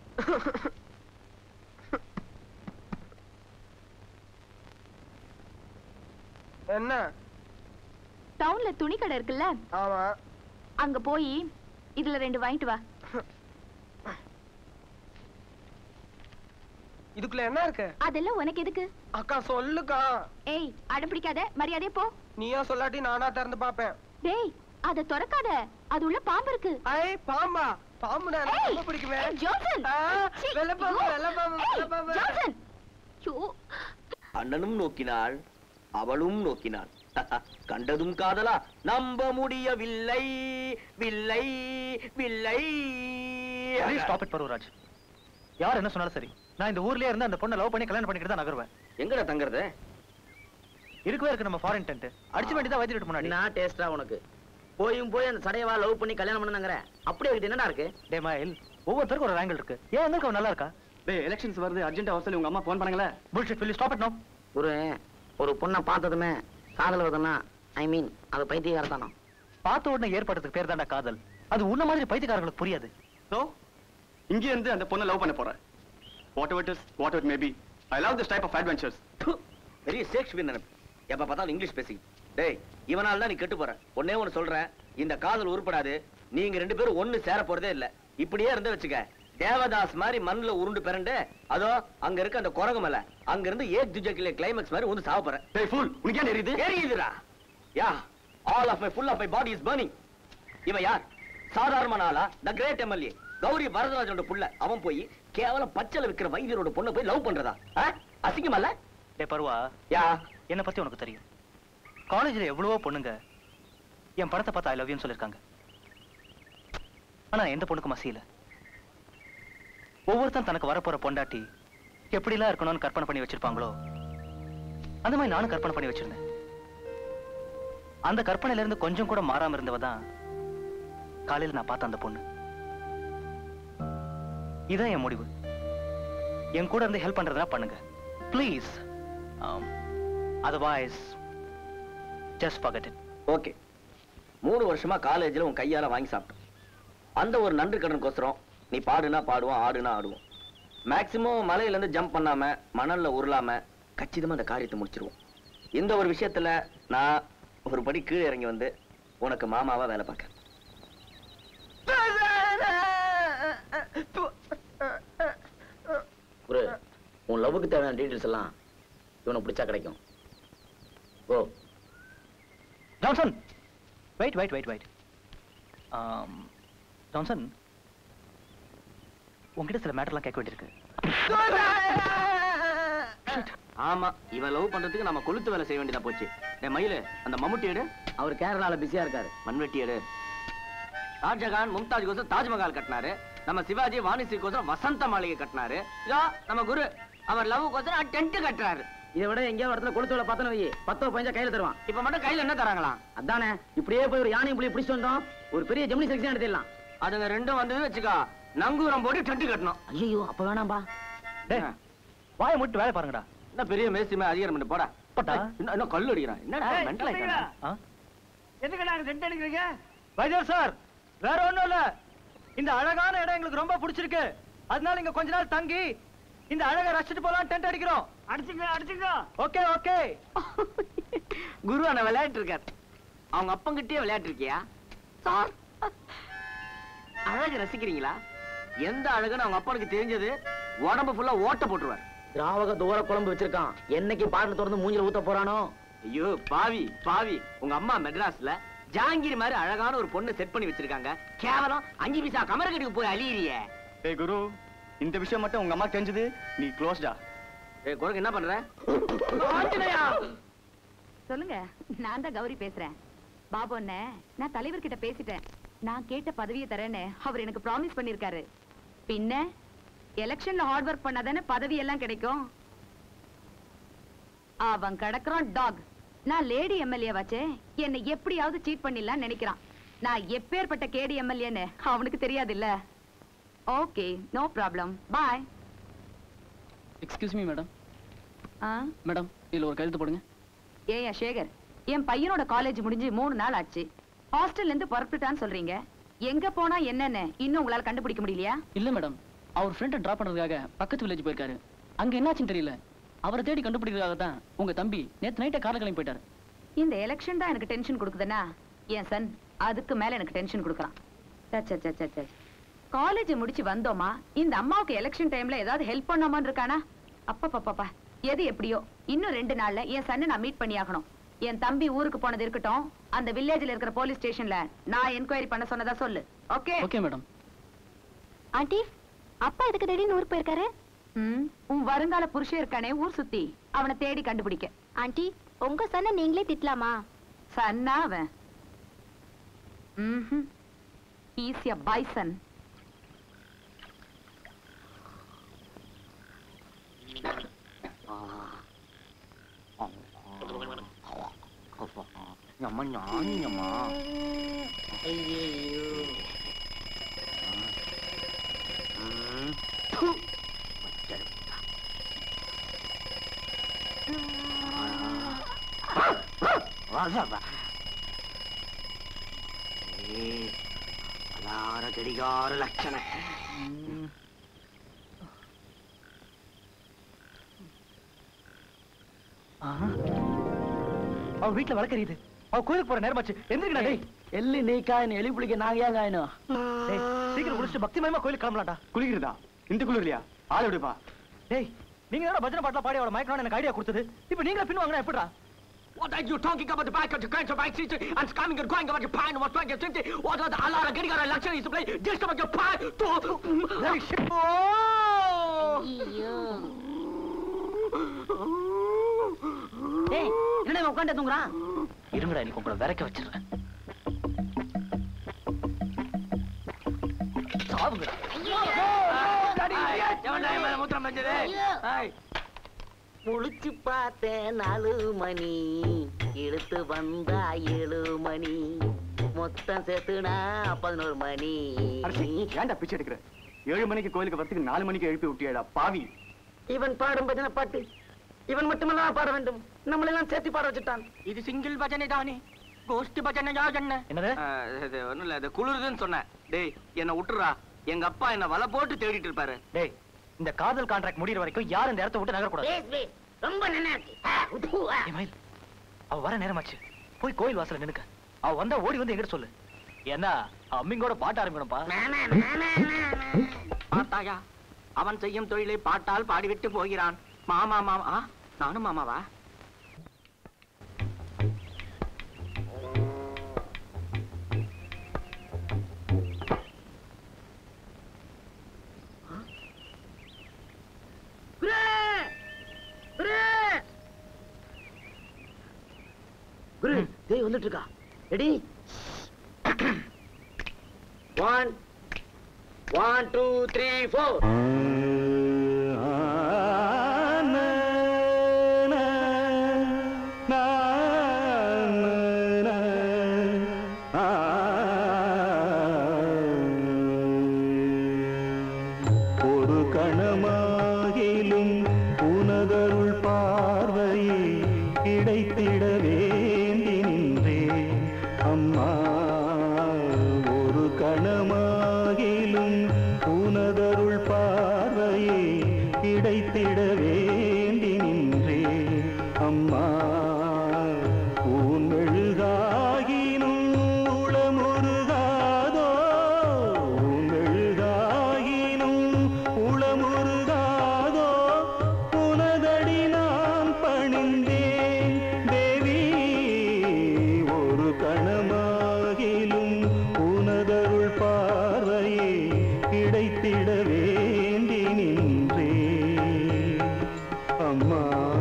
என்ன டவுன்ல துணி கடை இருக்குல்ல ஆமா அங்க போய் இதுல ரெண்டு வாங்கிட்டு வா இதுக்குள்ள என்ன இருக்கு அதெல்லாம் உனக்கு எதுக்கு அக்கா சொல்லுக்கா ஏய் அடம் பிடிக்காத மரியாதையா போ நீயா சொல்லாட்டி நானா திறந்து பாப்பேன் டேய் அத திறக்காத அது உள்ள பாம்பு இருக்கு ஐ பாம்பா பாம்பு நான் எனக்கு ஏய், ரொம்ப பிடிக்குமே ஏய், ஜான்சன் ஆ, சீ, வெள்ளை பாம்பு, ஐயோ. வெள்ளை பாம்பு, ஏய், வெள்ளை பாம்பு. ஜான்சன் ஐயோ, அண்ணனும் நோக்கினாள் அவளும் நோக்கினாள் கண்டதும் காதலா நம்ப முடியவில்லை வில்லை வில்லை ப்ளீஸ் ஸ்டாப் இட் பருவராஜ் யார் என்ன சொன்னாலும் சரி நான் இந்த ஊர்லயே இருந்து அந்த பொண்ணை லவ் பண்ணி கல்யாணம் பண்ணிக்கிட்டு தான் நகருவேன் எங்கடா தங்குறது இருக்கவே இருக்கு நம்ம ஃபாரின் டென்ட் அடிச்சு வேண்டியதா வைத்திட்டு முன்னாடி நான் டேஸ்டா உனக்கு போயும் போய் அந்த சடையவா லவ் பண்ணி கல்யாணம் பண்ணுங்கிற அப்படியே கிட்ட என்னடா இருக்கு டே மயில் ஒவ்வொருத்தருக்கும் ஒரு ஆங்கிள் இருக்கு ஏன் உங்களுக்கு அவன் நல்லா இருக்கா டேய் எலெக்ஷன்ஸ் வருது அர்ஜென்ட்டா வர சொல்லி உங்க அம்மா ஃபோன் பண்ணாங்களே bullshit will you stop it now ஒரு ஒரு பொண்ணை பார்த்ததுமே காதல் வருதுன்னா ஐ மீன் அது பைத்தியகாரத்தானோ பார்த்த உடனே ஏற்படுறதுக்கு பேர் தான்டா காதல் அது உன்ன மாதிரி பைத்தியக்காரங்களுக்கு புரியாது ஸோ இங்கே இருந்து அந்த பொண்ணை லவ் பண்ண போறேன் whatever is whatever maybe I love this type of adventures ப்பு, பெரிய ஷேக்ஸ்பியர் நினைப்பு எப்ப பார்த்தாலும் இங்கிலீஷ் பேசி டேய் இவனால தான் நீ கெட்டு போற ஒன்னே ஒன்னு சொல்றேன் இந்த காதல் உருப்படாது நீங்க ரெண்டு பேரும் ஒண்ணு சேர போறதே இல்ல இப்படியே இருந்து வச்சுக்க தேவதாஸ் மாதிரி மண்ணுல உருண்டு பிறண்டு அதோ அங்க இருக்க அந்த குரங்கு மேல அங்க இருந்து ஏக் துஜக்கிலே கிளைமேக்ஸ் மாதிரி வந்து சாவ போற டேய் ஃபுல் உனக்கு ஏன் எரியுது எரியுதுடா ya all of my full of my body is burning இவன் யார் சாதாரண ஆளா த கிரேட் எம்எல்ஏ கௌரி வரதராஜனோட புள்ள அவன் போய் கேவலம் பச்சைல விக்கிற வைத்தியரோட பொண்ணை போய் லவ் பண்றதா ஆ? அசிங்கமல்ல டே பருவா யா என்ன பத்தி உனக்கு தெரியும் காலேஜ்ல எவ்வளவோ பொண்ணுங்க என் படத்தை பார்த்து ஐ லவ் யூன்னு சொல்லிருக்காங்க ஆனா எந்த பொண்ணுக்கும் மசியல ஒவ்வொருத்தன் தனக்கு வரப்போற பொண்டாட்டி எப்படிலாம் இருக்கணும்னு கற்பனை பண்ணி வச்சிருப்பாங்களோ அந்த மாதிரி நானும் கற்பனை பண்ணி வச்சிருந்தேன் அந்த கற்பனையில இருந்து கொஞ்சம் கூட மாறாம இருந்தவ தான் காலையில நான் பார்த்த அந்த பொண்ணு இதான் என் முடிவு என் கூட இருந்து ஹெல்ப் பண்றதுனா பண்ணுங்க please otherwise just forget it okay மூணு வருஷமா காலேஜ்ல உன் கையால வாங்கி சாப்பிட்டோம் அந்த ஒரு நன்றி கடனுக்கோசரம் நீ பாடுனா பாடுவோம் ஆடுனா ஆடுவோம் மேக்சிமம் மலையில இருந்து ஜம்ப் பண்ணாம மணல்ல உருளாம கச்சிதமா அந்த காரியத்தை முடிச்சிருவோம் இந்த ஒரு விஷயத்துல நான் ஒரு படி கீழே இறங்கி வந்து உனக்கு மாமாவா வேலை பார்க்கறேன் ஒரு உன் லவ்வுக்கு தேவையான டீடைல்ஸ் எல்லாம் இவனை பிடிச்சா கிடைக்கும் ஓ Johnson wait wait wait wait Johnson உங்ககிட்ட சில மேட்டர்லாம் கேட்க வேண்டியிருக்கு ஆமா இவன் லவ் பண்றதுக்கு நம்ம கொளுத்து வேலை செய்ய வேண்டியதா போச்சு என் மயிலு அந்த மம்முட்டி எடு அவர் கேரளால பிஸியா இருக்காரு மண்வெட்டி எடு ஷாஜகான் மும்தாஜ் கோசம் தாஜ்மஹால் கட்டினாரு நம்ம சிவாஜி வாணிசி கோசம் வசந்த மாளிகை கட்டினாரு இதோ நம்ம குரு அவர் லவ் கோசம் டென்ட் கட்டுறாரு இதை விட எங்கேயாவது இடத்துல கொடுத்து பார்த்தன வை பத்தோ பதினஞ்சா கையில தருவான் இப்ப மட்டும் கையில என்ன தராங்களாம் அதானே இப்படியே போய் ஒரு யானையும் புள்ளி பிடிச்சிட்டு வந்தோம் ஒரு பெரிய ஜெமினி செக்ஷன் எடுத்துடலாம் அதுங்க ரெண்டும் வந்தது வச்சுக்கோ நங்கூரம் போட்டு டென்ட் கட்டணும் ஐயோ அப்ப வேணாம்பா டேய் வாயை மூட்டு வேலை பாருங்கடா என்ன பெரிய மேசிமே அதிகாரம் பண்ணி போடா போடா. இன்னும் இன்னும் கல் அடிக்கிறான் என்னடா மென்டல் ஆயிட்டானா ஆ? எதுக்கு நாங்க சென்ட் அடிக்கிறீங்க வைத்தியர் சார் வேற ஒண்ணும் இல்ல இந்த அழகான இடம் எங்களுக்கு ரொம்ப பிடிச்சிருக்கு அதனால இங்க கொஞ்ச நாள் தங்கி இந்த அழகை ரசிச்சுட்டு போலாம் டென்ட் அடிக்கிறோம் அடிச்சுங்க அடிச்சுங்க ஓகே ஓகே குரு அண்ணா விளையாட்டு இருக்கார் அவங்க அப்பங்கிட்டே விளையாட்டு இருக்கியா சார் அழகு ரசிக்கிறீங்களா எந்த அழகுன்னு அவங்க அப்பனுக்கு தெரிஞ்சது உடம்பு ஃபுல்லா ஓட்ட போட்டுருவார் திராவக தூர குழம்பு வச்சிருக்கான் என்னைக்கு பாட்டில் திறந்து மூஞ்சில ஊத்த போறானோ ஐயோ பாவி பாவி உங்க அம்மா மெட்ராஸ்ல ஜாங்கிரி மாதிரி அழகான ஒரு பொண்ணு செட் பண்ணி வச்சிருக்காங்க கேவலம் அஞ்சு பைசா கமரகடிக்கு போய் அழியிறியே டேய் குரு இந்த விஷயம் மட்டும் உங்க அம்மா தெரிஞ்சது நீ க்ளோஸ்டா ஏய் குரங்கு என்ன பண்ற சொல்லுங்க நான் தான் கௌரி பேசுறேன் பாபு அண்ணே நான் தலைவர்கிட்ட பேசிட்டேன் நான் கேட்ட பதவியை தரேன்னு அவர் எனக்கு ப்ராமிஸ் பண்ணிருக்காரு பின்ன எலெக்ஷன்ல ஹார்ட் ஒர்க் பண்ணாதானே பதவி எல்லாம் கிடைக்கும் அவன் கிடக்குறான் டாக் நான் லேடி எம்எல்ஏ வச்சே என்னை எப்படியாவது சீட் பண்ணிடலாம் நினைக்கிறான் நான் எப்பேற்பட்ட கேடி எம்எல்ஏன்னு அவனுக்கு தெரியாது இல்ல okay no problem bye excuse me madam ஆ மேடம் இதுல ஒரு கையெழுத்து போடுங்க ஏயா சேகர் என் பையனோட காலேஜ் முடிஞ்சு மூணு நாள் ஆச்சு ஹாஸ்டல்ல இருந்து புறப்பட்டுட்டான்னு சொல்றீங்க எங்க போனா என்னன்னு இன்னும் உங்களால கண்டுபிடிக்க முடியலையா இல்ல மேடம் அவர் ஃப்ரெண்டை டிராப் பண்றதுக்காக பக்கத்து வில்லேஜ் போயிருக்காரு அங்க என்னாச்சுன்னு தெரியல அவரை தேடி கண்டுபிடிக்கிறதுக்காக தான் உங்க தம்பி நேத்து நைட்டே கார்ல கிளம்பி போயிட்டாரு இந்த எலெக்ஷன் தான் எனக்கு டென்ஷன் கொடுக்குதுன்னா என் சன் அதுக்கு மேல எனக்கு டென்ஷன் கொடுக்குறான் காலேஜ் முடிச்சு வந்தோமா இந்த அம்மாவுக்கு எலெக்ஷன் டைம்ல ஏதாவது ஹெல்ப் பண்ணோமான்னு இருக்கானா அப்பப்பப்பா எது எப்படியோ இன்னும் ரெண்டு நாள்ல என் சன்னை நான் மீட் பண்ணி ஆகணும் என் தம்பி ஊருக்கு போனது இருக்கட்டும் அந்த வில்லேஜ்ல இருக்கிற போலீஸ் ஸ்டேஷன்ல நான் என்கொயரி பண்ண சொன்னதா சொல்லு ஓகே ஓகே மேடம் ஆண்டி அப்பா எதுக்கு திடீர்னு ஊருக்கு போயிருக்காரு ம், உன் வருங்கால புருஷன் இருக்கானே ஊர் சுத்தி அவனை தேடி கண்டுபிடிக்க ஆண்டி உங்க சன்ன நீங்களே திட்டலாமா சன்னா அவன் ம்ஹும். He's a bison. அம்மா ஞானியம்மா அலார கடிகார லட்சண அவ வீட்டுல வளர்க்கறியுது அவ கோயிலுக்கு போற நேரமாச்சு எந்திரிக்கடா டேய் எள்ளி நீ காயணும் எலி புளிக்க நாங்க ஏன் காயணும் டேய் சீக்கிரம் குடிச்சிட்டு பக்தி மயமா கோயிலுக்கு கிளம்பலாம்டா குளிக்கிறதா இந்த குளிர்லையா ஆளை விடுப்பா டேய் நீங்க தான் பஜனை பாட்டுல பாடி அவளை மயக்கணும்னு எனக்கு ஐடியா கொடுத்தது இப்போ நீங்களே பின் வாங்கினா எப்படிடா What are you talking about the back of the grand of bike seat and coming and going about your pine what's like your fifty? What are the alara getting our election is to play just about your pine to Hey, shit. டேய் என்னடா உட்காந்து தூங்குறான் இருங்கடா இன்னைக்கு உங்களை விரைக்க வச்சிடுறேன் சாவுங்கடா மூத்திரம் பஞ்சது முழிச்சு பார்த்தேன் நாலு மணி இழுத்து வந்தா ஏழு மணி மொத்தம் சேர்த்துனா பதினோரு மணி அரிசி ஏன்டா பிச்சை எடுக்கிற ஏழு மணிக்கு கோயிலுக்கு வரத்துக்கு நாலு மணிக்கு எழுப்பி விட்டியாடா பாவி இவன் பாடும் பஜனை பாட்டு இவன் மட்டுமல்ல பாட வேண்டும் நம்மளெல்லாம் சேர்த்து பாட வச்சுட்டான் இது சிங்கிள் பஜனை தானே கோஷ்டி பஜனை யாஜன்ன என்னது இது ஒண்ணும் இல்ல இது குளிருதுன்னு சொன்னேன் டேய் என்ன விட்டுறா எங்க அப்பா என்ன வலை போட்டு தேடிட்டு இருப்பாரு டேய் இந்த காதல் கான்ட்ராக்ட் முடியிற வரைக்கும் யாரும் இந்த இடத்த விட்டு நகரக்கூடாது பேஸ் பேஸ் ரொம்ப நல்லா இருக்கு ஆ, உப்பு, ஆ. ஏய், மயில் அவ வர நேரமாச்சு போய் கோயில் வாசல்ல நின்னுக்க அவ வந்தா ஓடி வந்து எங்கிட்ட சொல்லு ஏன்னா அம்மிங்கோட பாட்ட ஆரம்பிக்கணும்ப்பா நானா, நானா, நானா. பார்த்தாயா அவன் செய்யும் தொழிலை பாட்டால் பாடிவிட்டு போகிறான் மாமா மாமா ஆ, நானும் மாமாவா குரு! குரு! குரு தேய் வந்துட்டு இருக்கா ready one one two three four ஒரு கணமாகிலும் உனதருள் பார்வையே கிடைத்திட வேண்டி நின்றேன் அம்மா ஒரு கணமாகிலும் உனதருள் பார்வையே கிடைத்திட வேண்டி நின்றேன் அம்மா உன் மெழுகாகினும் உளமுருகாதோ உன் மெழுகாகினும் உளமுருகாதோ உனதடி நான் பணிந்தேன் தேவி ஒரு கணமாகிலும் உனதருள் பார்வையே கிடைத்திட வேண்டி நின்றே அம்மா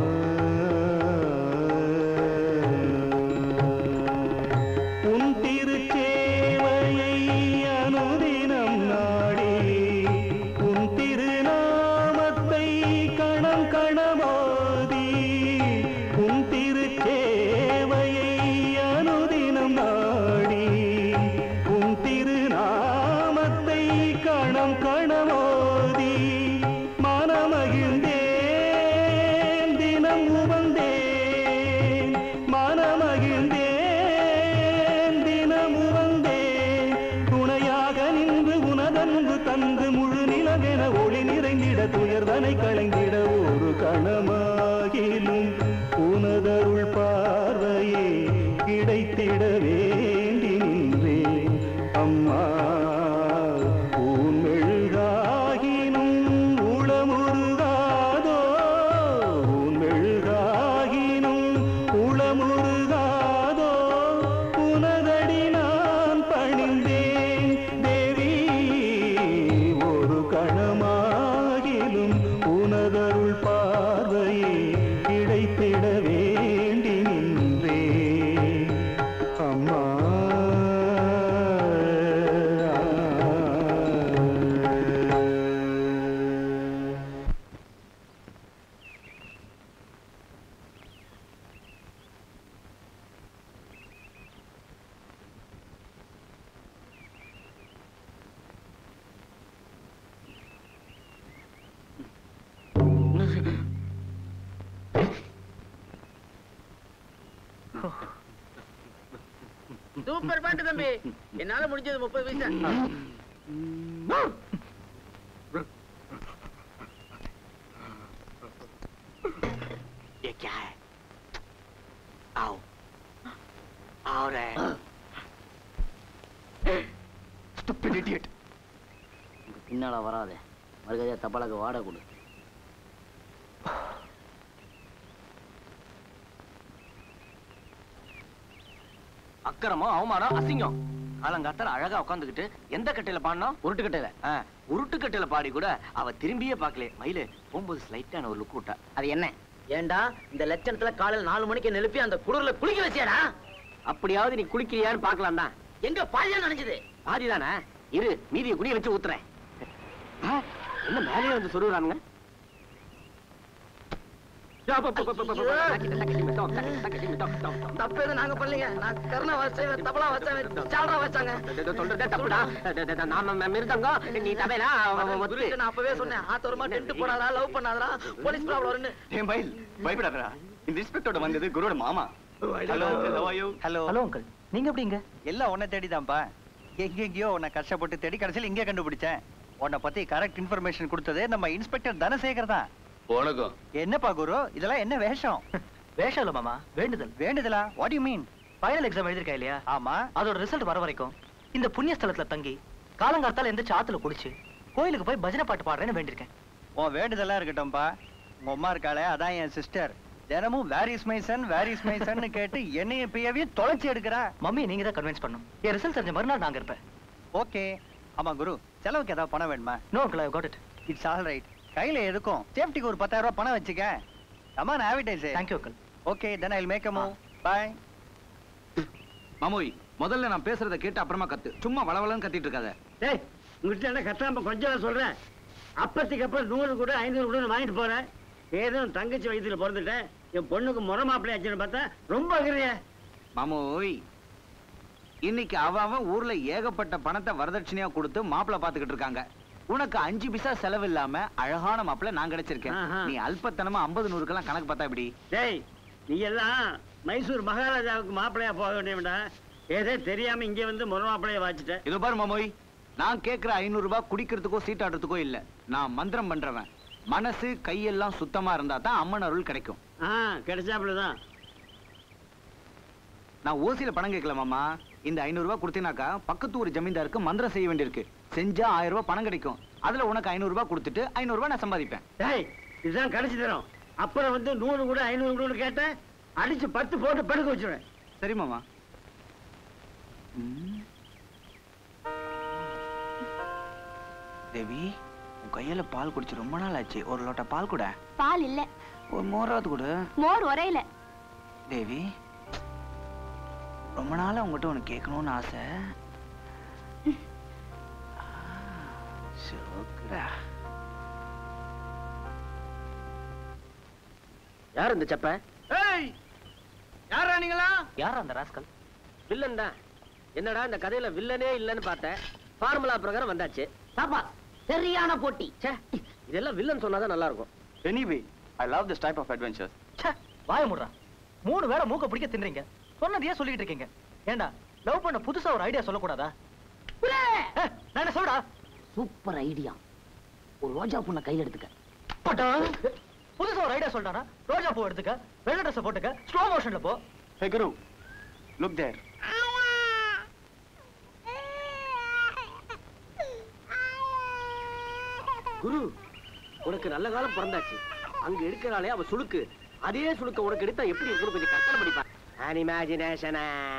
உன் திருச்சேவையை அனுதினம் நாடி உன் திருநாமத்தை கணம் கணமோதி உன் திருச்சேவையை அனுதினம் நாடி உன் திருநாமத்தை கணம் கணமோதி மனமகிழ்ந்தேன் தினம் உவந்தேன் மனமகிழ்ந்தேன் தினம் உவந்தேன் துணையாக நின்று உனதன்பு தந்து முழு நிலவென ஒளி நிறைந்திட துயர்தனை களைந்திட ஒரு கணமாகிலும் உனதருள் பார்வையே கிடைத்திட வேண்டி நின்றேன் அம்மா உன் மெழுகாகினும் உளமுருகாதோ சூப்பர் பாட்டு தம்பி என்னால முடிஞ்சது முப்பது பைசா ये क्या है आओ आओ रे Stupid idiot. பின்னால வராத மறுகதையா தப்பாளாக்கு வாட கொடு அக்கிரமம் அவமானம் அசிங்கம் காலங்காத்தால அழகா உட்காந்துக்கிட்டு எந்த கட்டையில பாடினோம் உருட்டு கட்டையில உருட்டு கட்டையில பாடி கூட அவ திரும்பியே பார்க்கல மயிலு போகும்போது ஸ்லைட்டான ஒரு லுக் விட்டா அது என்ன ஏண்டா இந்த லட்சணத்துல காலையில நாலு மணிக்கு நெலுப்பி அந்த குளிர்ல குளிக்க வச்சியாடா அப்படியாவது நீ குளிக்கிறியான்னு பார்க்கலாம் தான் எங்க பாதியா நினைச்சது பாதி தானே இரு மீதியை குடிய வச்சு ஊத்துறேன் ஆ, என்ன மேலேயே வந்து சொல்லுறானுங்க தப்பு எதுவும் நாங்க பண்ணலீங்க நான் கருணா வச்சேன் தபலா வச்சேன் சால்ரா வச்சாங்க சொல்றதே தப்புடா நாம மிருதங்கம் நீ தவையில குருட்டு நான் அப்பவே சொன்னேன் ஆத்தோரமா டென்ட் போடாதா லவ் பண்ணாதடா போலீஸ் ப்ராப்ளம் வரும்னு ஏன் மயில் பயப்படாதடா இந்த இன்ஸ்பெக்டரோட வந்தது குருவோட மாமா hello hello hello hello uncle நீங்க எப்படிங்க எல்லாம் உன்னை தேடிதான்ப்பா எங்கெங்கயோ உன்னை கஷ்டப்பட்டு தேடி கடைசியில் இங்கே கண்டுபிடிச்சேன் உன்னை பத்தி கரெக்ட் இன்ஃபர்மேஷன் கொடுத்தது நம்ம இன்ஸ்பெக்டர் தனசேகர் தான் வணக்கம் என்னப்பா குரு இதெல்லாம் என்ன வேஷம் வேஷம் இல்ல மாமா வேண்டுதல் வேண்டுதலா what you mean final exam எழுதிருக்கா இல்லையா ஆமா அதோட ரிசல்ட் வர வரைக்கும் இந்த புண்ணிய ஸ்தலத்துல தங்கி காலங்காத்தால எந்த ஆத்துல குளிச்சு கோயிலுக்கு போய் பஜனை பாட்டு பாடுறேன்னு வேண்டியிருக்கேன் உன் வேண்டுதலா இருக்கட்டும்ப்பா உங்க அம்மா இருக்காளே அதான் என் சிஸ்டர் தினமும் வேரிஸ் மைசன் வேரிஸ் மைசன் கேட்டு என்னைய பியவே தொலைச்சி எடுக்கிறா மம்மி நீங்க தான் கன்வின்ஸ் பண்ணும் என் ரிசல்ட் தெரிஞ்ச மறுநாள் நாங்க இருப்பேன் ஓகே ஆமா குரு செலவுக்கு ஏதாவது பணம் வேணுமா no uncle I got it it's all right கையில எதுக்கும் சேஃப்டிக்கு ஒரு பத்தாயிரம் ரூபாய் பணம் வச்சுக்க கமான் ஆவிடைஸ் thank you uncle okay then I will make a move bye மாமோய் முதல்ல நான் பேசுறத கேட்டு அப்புறமா கத்து சும்மா வளவளன்னு கத்திட்டு இருக்காத டேய் உங்ககிட்ட என்ன கத்தாம கொஞ்சம் சொல்றேன் அப்பத்துக்கு அப்புறம் நூறு கூட ஐநூறு கூட வாங்கிட்டு போறேன் ஏதோ தங்கச்சி வயசுல பிறந்துட்டேன் என் பொண்ணுக்கு முறை மாப்பிள்ளை ஆச்சுன்னு பார்த்தா ரொம்ப அகிரிய மாமோய் இன்னைக்கு அவன் அவன் ஊர்ல ஏகப்பட்ட பணத்தை வரதட்சணையா கொடுத்து மாப்பிளை பாத்துக்கிட்டு இருக்காங்க உனக்கு அஞ்சு பைசா செலவு இல்லாம அழகான மாப்பிளை நான் கிடைச்சிருக்கேன் ஆஹா. நீ அல்பத்தனமா ஐம்பது நூறுக்கெல்லாம் கணக்கு பார்த்தா இப்படி டேய் நீ எல்லாம் மைசூர் மகாராஜாவுக்கு மாப்பிள்ளையா போக வேண்டியவன்டா ஏதோ தெரியாம இங்க வந்து முறை மாப்பிள்ளைய வாச்சிட்ட இதோ பாரு மாமோய் நான் கேக்குற ஐநூறு ரூபாய் குடிக்கிறதுக்கோ சீட்டாடுறதுக்கோ இல்ல நான் மந்திரம் பண்றவன் மனசு கையெல்லாம் சுத்தமா இருந்தா தான் அம்மன் அருள் கிடைக்கும் ஆ கிடைச்சாப்புலதான் நான் ஓசியில பணம் கேட்கல மாமா இந்த ஐநூறு ரூபாய் கொடுத்தீனாக்கா பக்கத்து ஊர் ஜமீன்தாருக்கு மந்திரம் செய்ய வேண்டியிருக்கு செஞ்சா ஆயிரம் ரூபாய் பணம் கிடைக்கும் அதுல உனக்கு ஐநூறு ரூபாய் கொடுத்துட்டு ஐநூறு ரூபாய் நான் சம்பாதிப்பேன் டேய் இதுதான் கடைசி தரம் அப்புறம் வந்து நூறு கூட ஐநூறு கூட கேட்டேன் அடிச்சு பத்து போட்டு படுக்க வச்சிருவேன் சரி மாமா தேவி உன் கையில பால் குடிச்சு ரொம்ப நாள் ஆச்சு ஒரு லோட்டா பால் கூட பால் இல்ல ஒரு மோராவது கூட மோர் உரையில தேவி ரொம்ப நாளா உங்ககிட்ட உனக்கு கேட்கணும்னு ஆசை சோக்குடா யார் இந்த செப்ப ஏய் யாரா நீங்களா யாரா அந்த ராஸ்கல் வில்லன் தான் என்னடா இந்த கதையில வில்லனே இல்லைன்னு பார்த்தேன் ஃபார்முலா பிரகாரம் வந்தாச்சு பாப்பா சரியான போட்டி ச்சே இதெல்லாம் வில்லன் சொன்னாதான் நல்லா இருக்கும் anyway I love this type of adventures ச்சே வாய முடுறா மூணு வேளை மூக்க பிடிக்க தின்றீங்க சொன்னதையே சொல்லிட்டு இருக்கீங்க ஏண்டா லவ் பண்ண புதுசா ஒரு ஐடியா சொல்லக்கூடாதா ஏ, நான் என்ன சொல்றா சூப்பர் ஐடியா ஒரு ரோஜா பூனை கையில் எடுத்துக்க பட்டா புதுசா ஒரு ஐடியா சொல்றானா ரோஜா பூ எடுத்துக்க வெள்ளை ட்ரெஸ் போட்டுக்க ஸ்லோ மோஷன்ல போ ஹே குரு லுக் தேர் குரு உனக்கு நல்ல காலம் பிறந்தாச்சு அங்க எடுக்கிறாளே அவ சுளுக்கு அதே சுளுக்க உனக்கு எடுத்தா எப்படி இருக்குன்னு கொஞ்சம் கற்பனை பண்ணிப்பா அனிமேஜினேஷன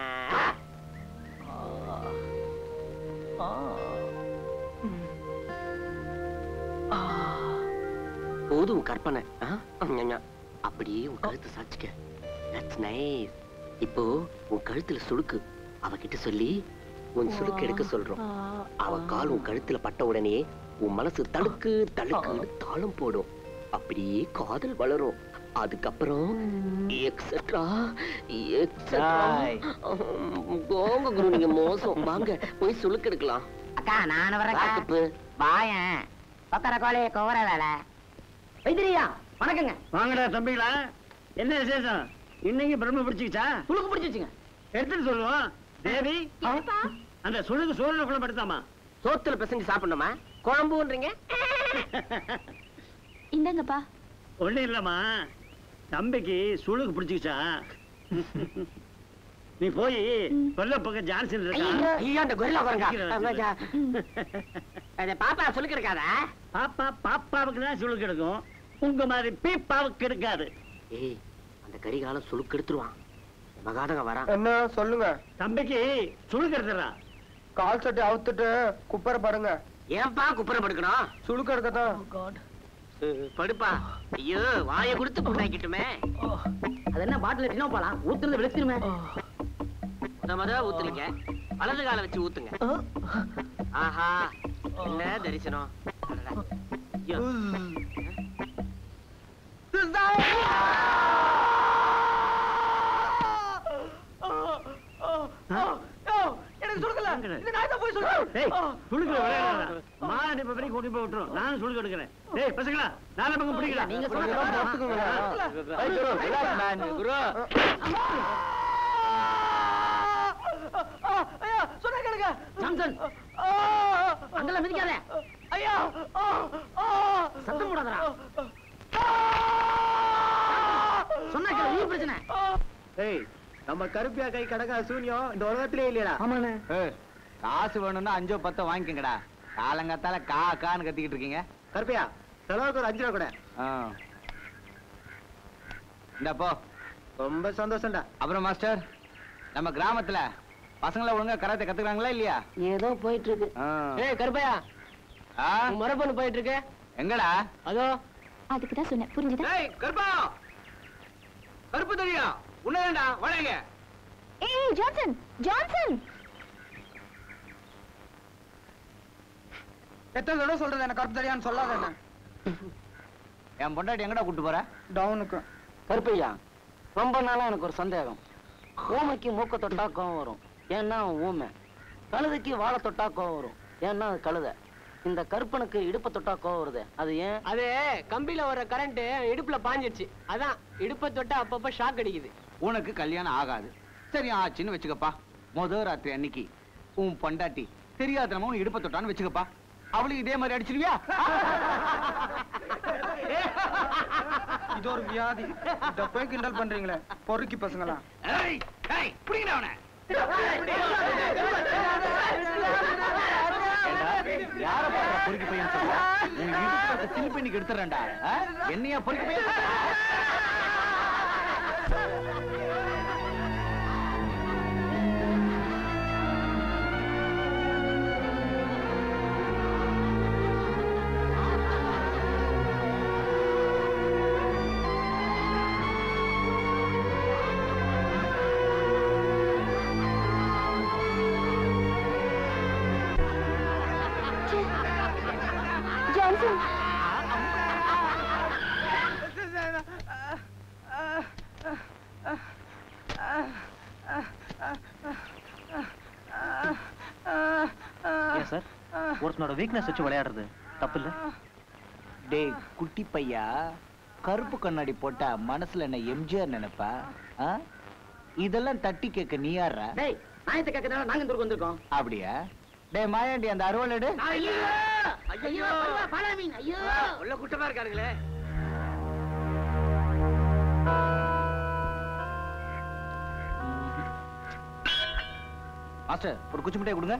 போதும் கற்பனை ஆ? ஞா. அப்படியே உன் கழுத்து சாச்சிக்க தட்ஸ் நைஸ் இப்போ உன் கழுத்துல சுளுக்கு அவகிட்ட சொல்லி உன் சுளுக்கு எடுக்க சொல்றோம் அவ கால் உன் கழுத்துல பட்ட உடனே உன் மனசு தடுக்கு தடுக்குன்னு தாளம் போடும் அப்படியே காதல் வளரும் அதுக்கப்புறம் எக்ஸெட்ரா எக்ஸெட்ரா Right. போங்க குரு நீங்க மோசம் வாங்க போய் சுளுக்கு எடுக்கலாம் அக்கா நான் வரேன் வாக்குப்பு. வாயன் பத்தர கோழி குவர வேலை வைத்திரியா வணக்கங்க வாங்கடா தம்பிகளா என்ன விசேஷம் இன்னைக்கு பிரம்ம பிடிச்சிக்கிச்சா துளுக்கு பிடிச்சிச்சுங்க எடுத்துட்டு சொல்லுவோம் தேவி அந்த சுழுகு சோழன குழம்பு படுத்தாமா சோத்துல பிசைஞ்சு சாப்பிடணுமா குழம்புன்றீங்க இந்தாங்கப்பா ஒண்ணு இல்லம்மா தம்பிக்கு சுழுகு பிடிச்சிக்கிச்சா நீ போய் கொல்ல பக்கம் ஜான்சன் இருக்கா ஐயோ, ஐயோ, அந்த கொரில்லா பாருங்க. சீக்கிரம் அந்த பாப்பா சொல்லிக்க இருக்காதா பாப்பா பாப்பாவுக்கு தான் சுழுக்கு எடுக்கும் உங்க மாதிரி பீப்பாவுக்கு எடுக்காது ஏய் அந்த கரிகாலம் சுழுக்கு எடுத்துருவான் மகாதக வரான் என்ன சொல்லுங்க தம்பிக்கு சுழுக்கு எடுத்துறா கால் சட்டை அவுத்துட்டு குப்பரை படுங்க ஏன்பா குப்புற படுக்கணும் சுழுக்க எடுக்கத்தான் படுப்பா ஐயோ வாயை கொடுத்து புண்ணாக்கிட்டுமே அது என்ன பாட்டில் டினோ போலாம் ஊத்துறது விழுத்துருமே முத முத ஊத்துறீங்க வலது காலை வச்சு ஊத்துங்க ஆஹா என்ன தரிசனம் அடடா. ஐயோ. எனக்கு சுழுக்கல இந்த நாய் தான் போய் ஏய், சுளுக்கு விளையாடாத. மாடு இப்ப வரைக்கும் கொண்டு போய் விட்டுரும். நானும் சுளுக்கு எடுக்கிறேன். ஏய், பசங்களா, நாலு பக்கம் பிடிக்கல. நீங்க சொல்றத பொறுத்துக்குங்க. ஏய், குரு, relax man, குரு. ஐயா சொன்ன கேளுங்க ஜான்சன் அங்கெல்லாம் மிதிக்காத ஐயா சத்தம் போடாதடா சொன்னா கேளு உயிர் பிரச்சனை ஏய் நம்ம கருப்பியா கை கடக்கா சூனியம் இந்த உலகத்திலே இல்லையடா ஆமாண்ணே ஏய், காசு வேணும்னா அஞ்சோ பத்தோ வாங்கிக்கங்கடா காலங்காத்தால கா கான்னு கத்திக்கிட்டு இருக்கீங்க கருப்பியா செலவுக்கு ஒரு அஞ்சு ரூபா கூட ஆ. இந்தா போ ரொம்ப சந்தோஷம்டா அப்புறம் மாஸ்டர் நம்ம கிராமத்துல பசங்கள ஒழுங்கா கராத்தே கத்துக்கிறாங்களா இல்லையா ஏதோ போயிட்டு இருக்கு ஆ. ஏய் கருப்பையா ஆ? உன் மரபணு போயிட்டு இருக்கு எங்கடா அதோ அதுக்கு தான் சொன்னேன் புரிஞ்சுதா ஏய் கருப்பா கருப்பு தெரியும் உன்னதான்டா வளைங்க ஏய் ஜான்சன் ஜான்சன் எத்தனை தடவை சொல்றது எனக்கு கருப்பு தெரியான்னு சொல்லாத என்ன என் பொண்டாட்டி எங்கடா கூட்டு போற டவுனுக்கு கருப்பையா ரொம்ப நாளா எனக்கு ஒரு சந்தேகம் ஊமைக்கு மூக்க தொட்டா கோவம் வரும் ஏன்னா அவன் ஊமை கழுதைக்கு வாழை தொட்டா கோவம் வரும் ஏன்னா அது கழுதை இந்த கருப்பனுக்கு இடுப்பை தொட்டா கோவம் வருது அது ஏன் அது கம்பியில வர கரண்ட் இடுப்புல பாஞ்சிடுச்சு அதான் இடுப்பை தொட்டா அப்பப்ப ஷாக் அடிக்குது உனக்கு கல்யாணம் ஆகாது சரி ஆச்சுன்னு வச்சுக்கப்பா முத ராத்திரி அன்னைக்கு உன் பொண்டாட்டி தெரியாதனமா உன் இடுப்ப தொட்டான்னு வச்சுக்கப்பா அவளுக்கு இதே மாதிரி அடிச்சிருவியா இது ஒரு வியாதி இத போய் கிண்டல் பண்றீங்களே பொறுக்கி பசங்களா ஏய் ஏய் புடிங்கடா அவனை யார பாக்குற பொறுக்கி பையன் சொல்றா உன் இடுப்புல சில் பண்ணிக்கு எடுத்துறேன்டா ஆ? என்னையா பொறுக்கி பையன் ஜான்சன் ஏன் சார் ஒருத்தனோட வீக்னஸ் வச்சு விளையாடுறது தப்பு இல்ல டேய் குட்டி பையா கருப்பு கண்ணாடி போட்டா மனசுல என்ன எம்ஜிஆர் நினைப்பா ஆ? இதெல்லாம் தட்டி கேட்க நீ யாரா டேய் நாயத்தை கேட்கறதால நாங்க இந்த ஊருக்கு வந்திருக்கோம் அப்படியா டேய் மாயாண்டி அந்த அருவாள் எடு ஐயோ ஐயோ பரவா, பாலா மீன் ஐயோ உள்ள குட்டமா இருக்காருங்களே மாஸ்டர் ஒரு குச்சி மிட்டாய் கொடுங்க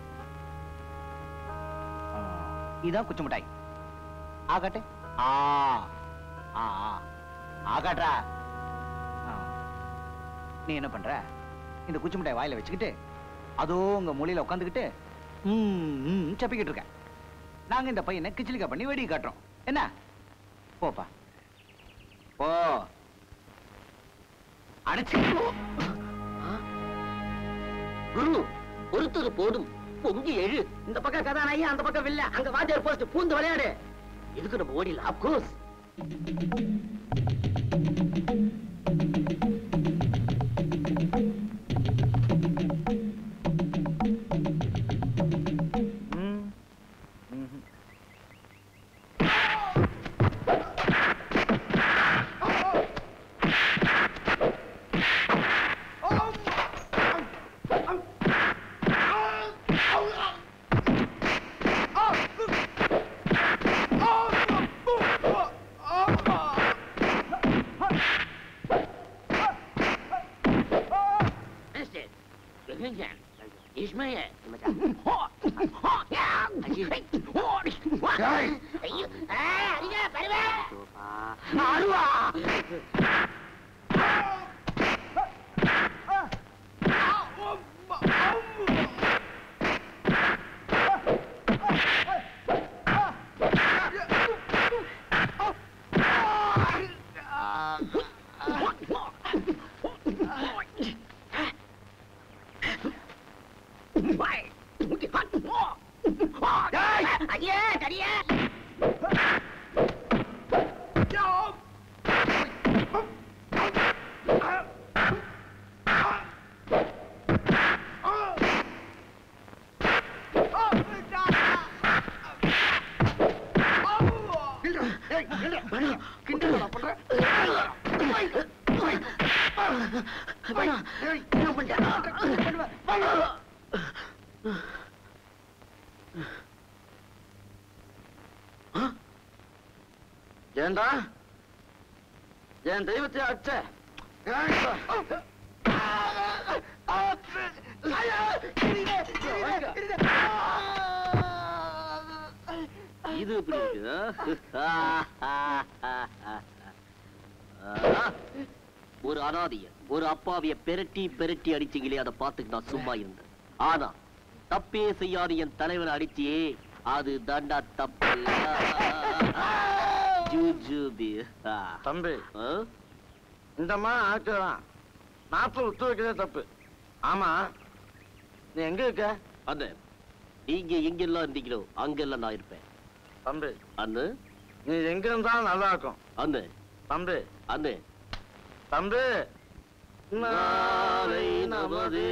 ஆ, இதான் குச்சி மிட்டாய் ஆகாட்டு ஆ ஆ ஆ. ஆகாட்ரா ஆ. நீ என்ன பண்ற இந்த குச்சி மிட்டாய் வாயில வச்சுக்கிட்டு அதோ உங்க மொழியில உட்காந்துக்கிட்டு ம் ம், சப்பிக்கிட்டு இருக்க நாங்க இந்த பையனை கிச்சிலிக்கா பண்ணி வெடி காட்டுறோம் என்ன போப்பா போ அடைச்சு குரு பொறுத்தது போதும் பொங்கி எழு இந்த பக்கம் கதாநாயகி அந்த பக்கம் வில்ல அங்க வாத்தியார் போஸ்ட் பூந்து விளையாடு இதுக்கு நம்ம ஓடிடலாம் அப்கோர்ஸ் Oh! ஐயா தடியா ஏண்டா என் தெய்வத்தை அச்ச இது எப்படி இருக்கு ஆ? ஒரு அனாதைய ஒரு அப்பாவிய பெரட்டி பெரட்டி அடிச்சீங்களே அதை பார்த்துட்டு நான் சும்மா இருந்தேன் ஆனா தப்பே செய்யாத என் தலைவனை அடிச்சியே அது தண்டா தப்பு ஜூஜூபி தம்பி இந்த மாதிரி ஆட்கலாம் நாட்டில் விட்டு வைக்கிறதே தப்பு ஆமா நீ எங்க இருக்க அண்ணே நீங்க எங்கெல்லாம் இருந்தீங்களோ அங்கெல்லாம் நான் இருப்பேன் தம்பி அண்ணு நீ எங்க இருந்தாலும் நல்லா இருக்கும் அண்ணு தம்பி அண்ணு தம்பி நாளை நமதே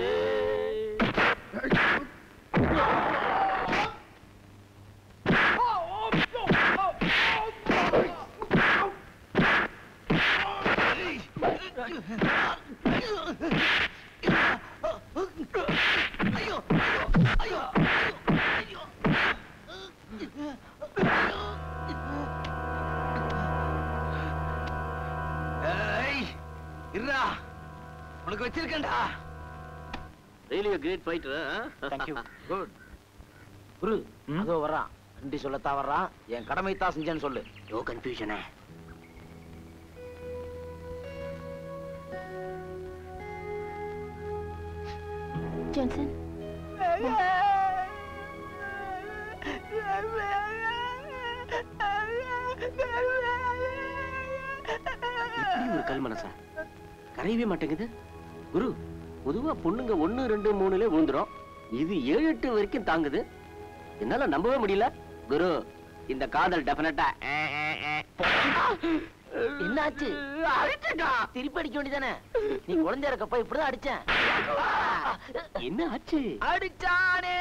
ஏய் இருடா உனக்கு வச்சிருக்கேன்டா really a great fighter Thank you. good குரு அதோ வர்றான் நன்றி சொல்லத்தான் வர்றான் என் கடமை தான் செஞ்சேன்னு சொல்லு நோ கன்ஃபியூஷனே ஜான்சன் இப்படி ஒரு கல் மனசா கரையவே மாட்டேங்குது குரு பொதுவா பொண்ணுங்க ஒண்ணு ரெண்டு மூணுல விழுந்துரும் இது ஏழு எட்டு வரைக்கும் தாங்குது என்னால நம்பவே முடியல குரு இந்த காதல் டெஃபினட்டா என்னாச்சு அடிச்சா திருப்பி அடிக்க வேண்டியதானே நீ குழந்தையா இருக்கப்ப இப்படிதான் அடிச்சேன் என்ன ஆச்சு அடிச்சானே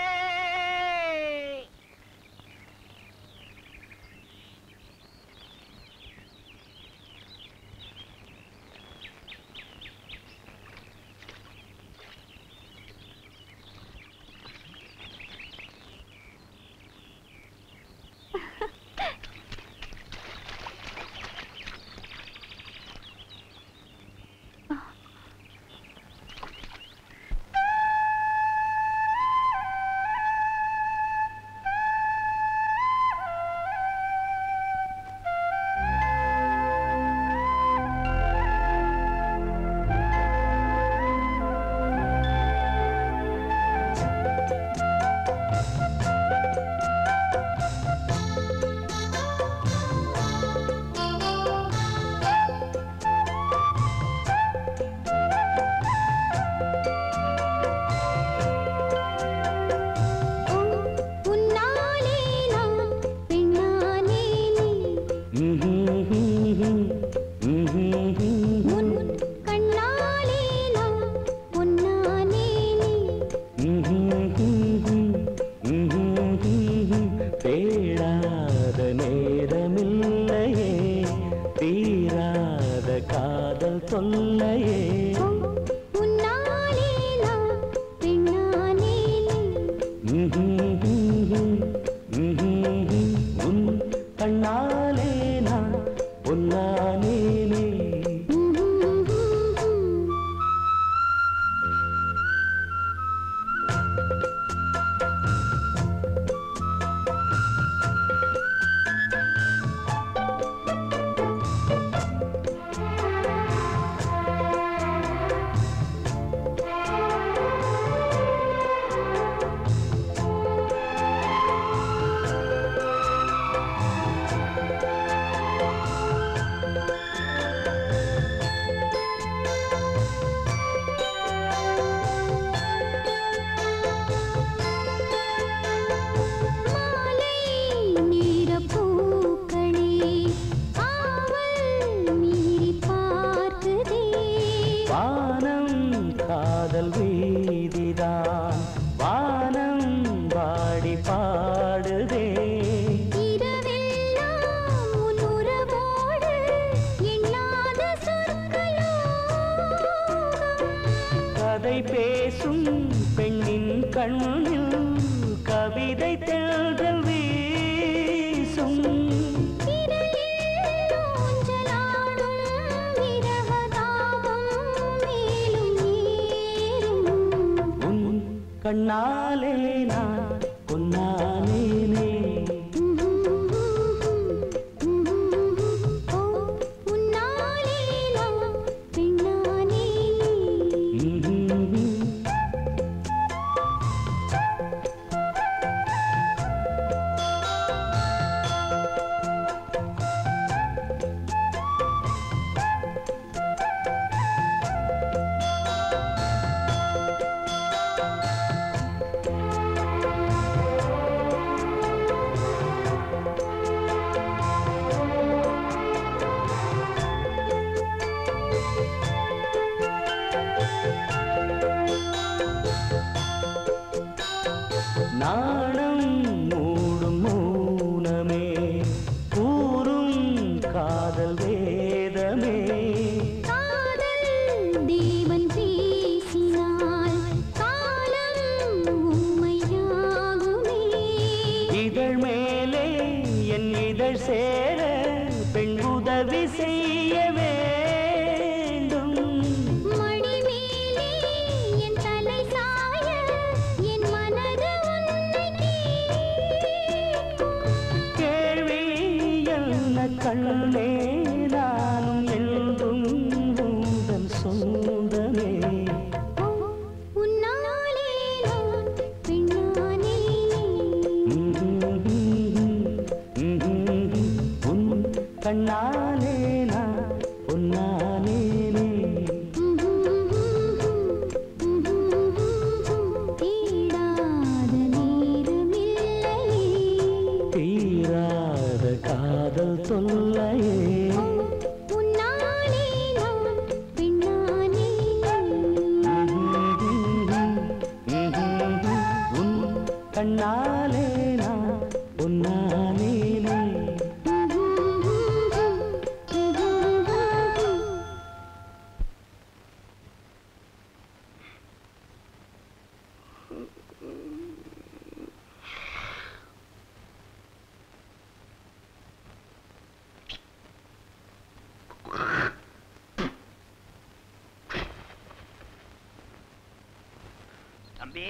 உன்னாலே நான் பெண்ணானே உன் கண்ணாலே நான் பொன்னானே தேடாத நேரமில்லையே தீராத காதல் தொல்லையே உன்னாலே நான் பெண்ணானே உன் கண்ணாலே நான் பொன்னானேனே பேசும் பெண்ணின் கண்ணில் கவிதை தேடல் வீசும் உன் கண்ணாலே நான் பொன்னானேனே நாணம் மூடும் மௌனமே கூறும் காதல் வேதமே தேவன் பேசினால் காலம் உண்மையாகுமே இதழ் மேலே என் இதழ் சேர பெண் உதவி செய்ய வேண்டும் மணி மேலே என் தலை சாய என் மனது உன்னை கேள்வி என்ன கண்ணே நானும் என்றும் உந்தன் சொந்தமே உன்னாலே நான் பெண்ணானே உன் கண்ணாலே நான் பொன்னானேனே தேடாத நேரமில்லையே தீராத காதல் தொல்லையே உன்னாலே நான் பெண்ணானே உன் கண்ணாலே நான் பொன்னானேனே தம்பி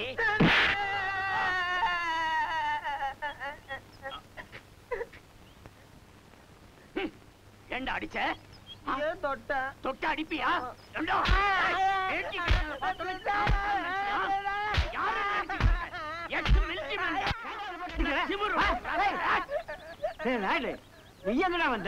ஏண்டா அடிச்ச ஏன் தொட்ட தொட்டு அடிப்பியா ஏண்டா? ஏண்டி பார்த்தா யாரை நினைச்சுக்கிட்ட? எட்டு மில்லிட்டு வந்தா? திமிரு. ஏய், நாயுடு, நீ எங்கடா வந்த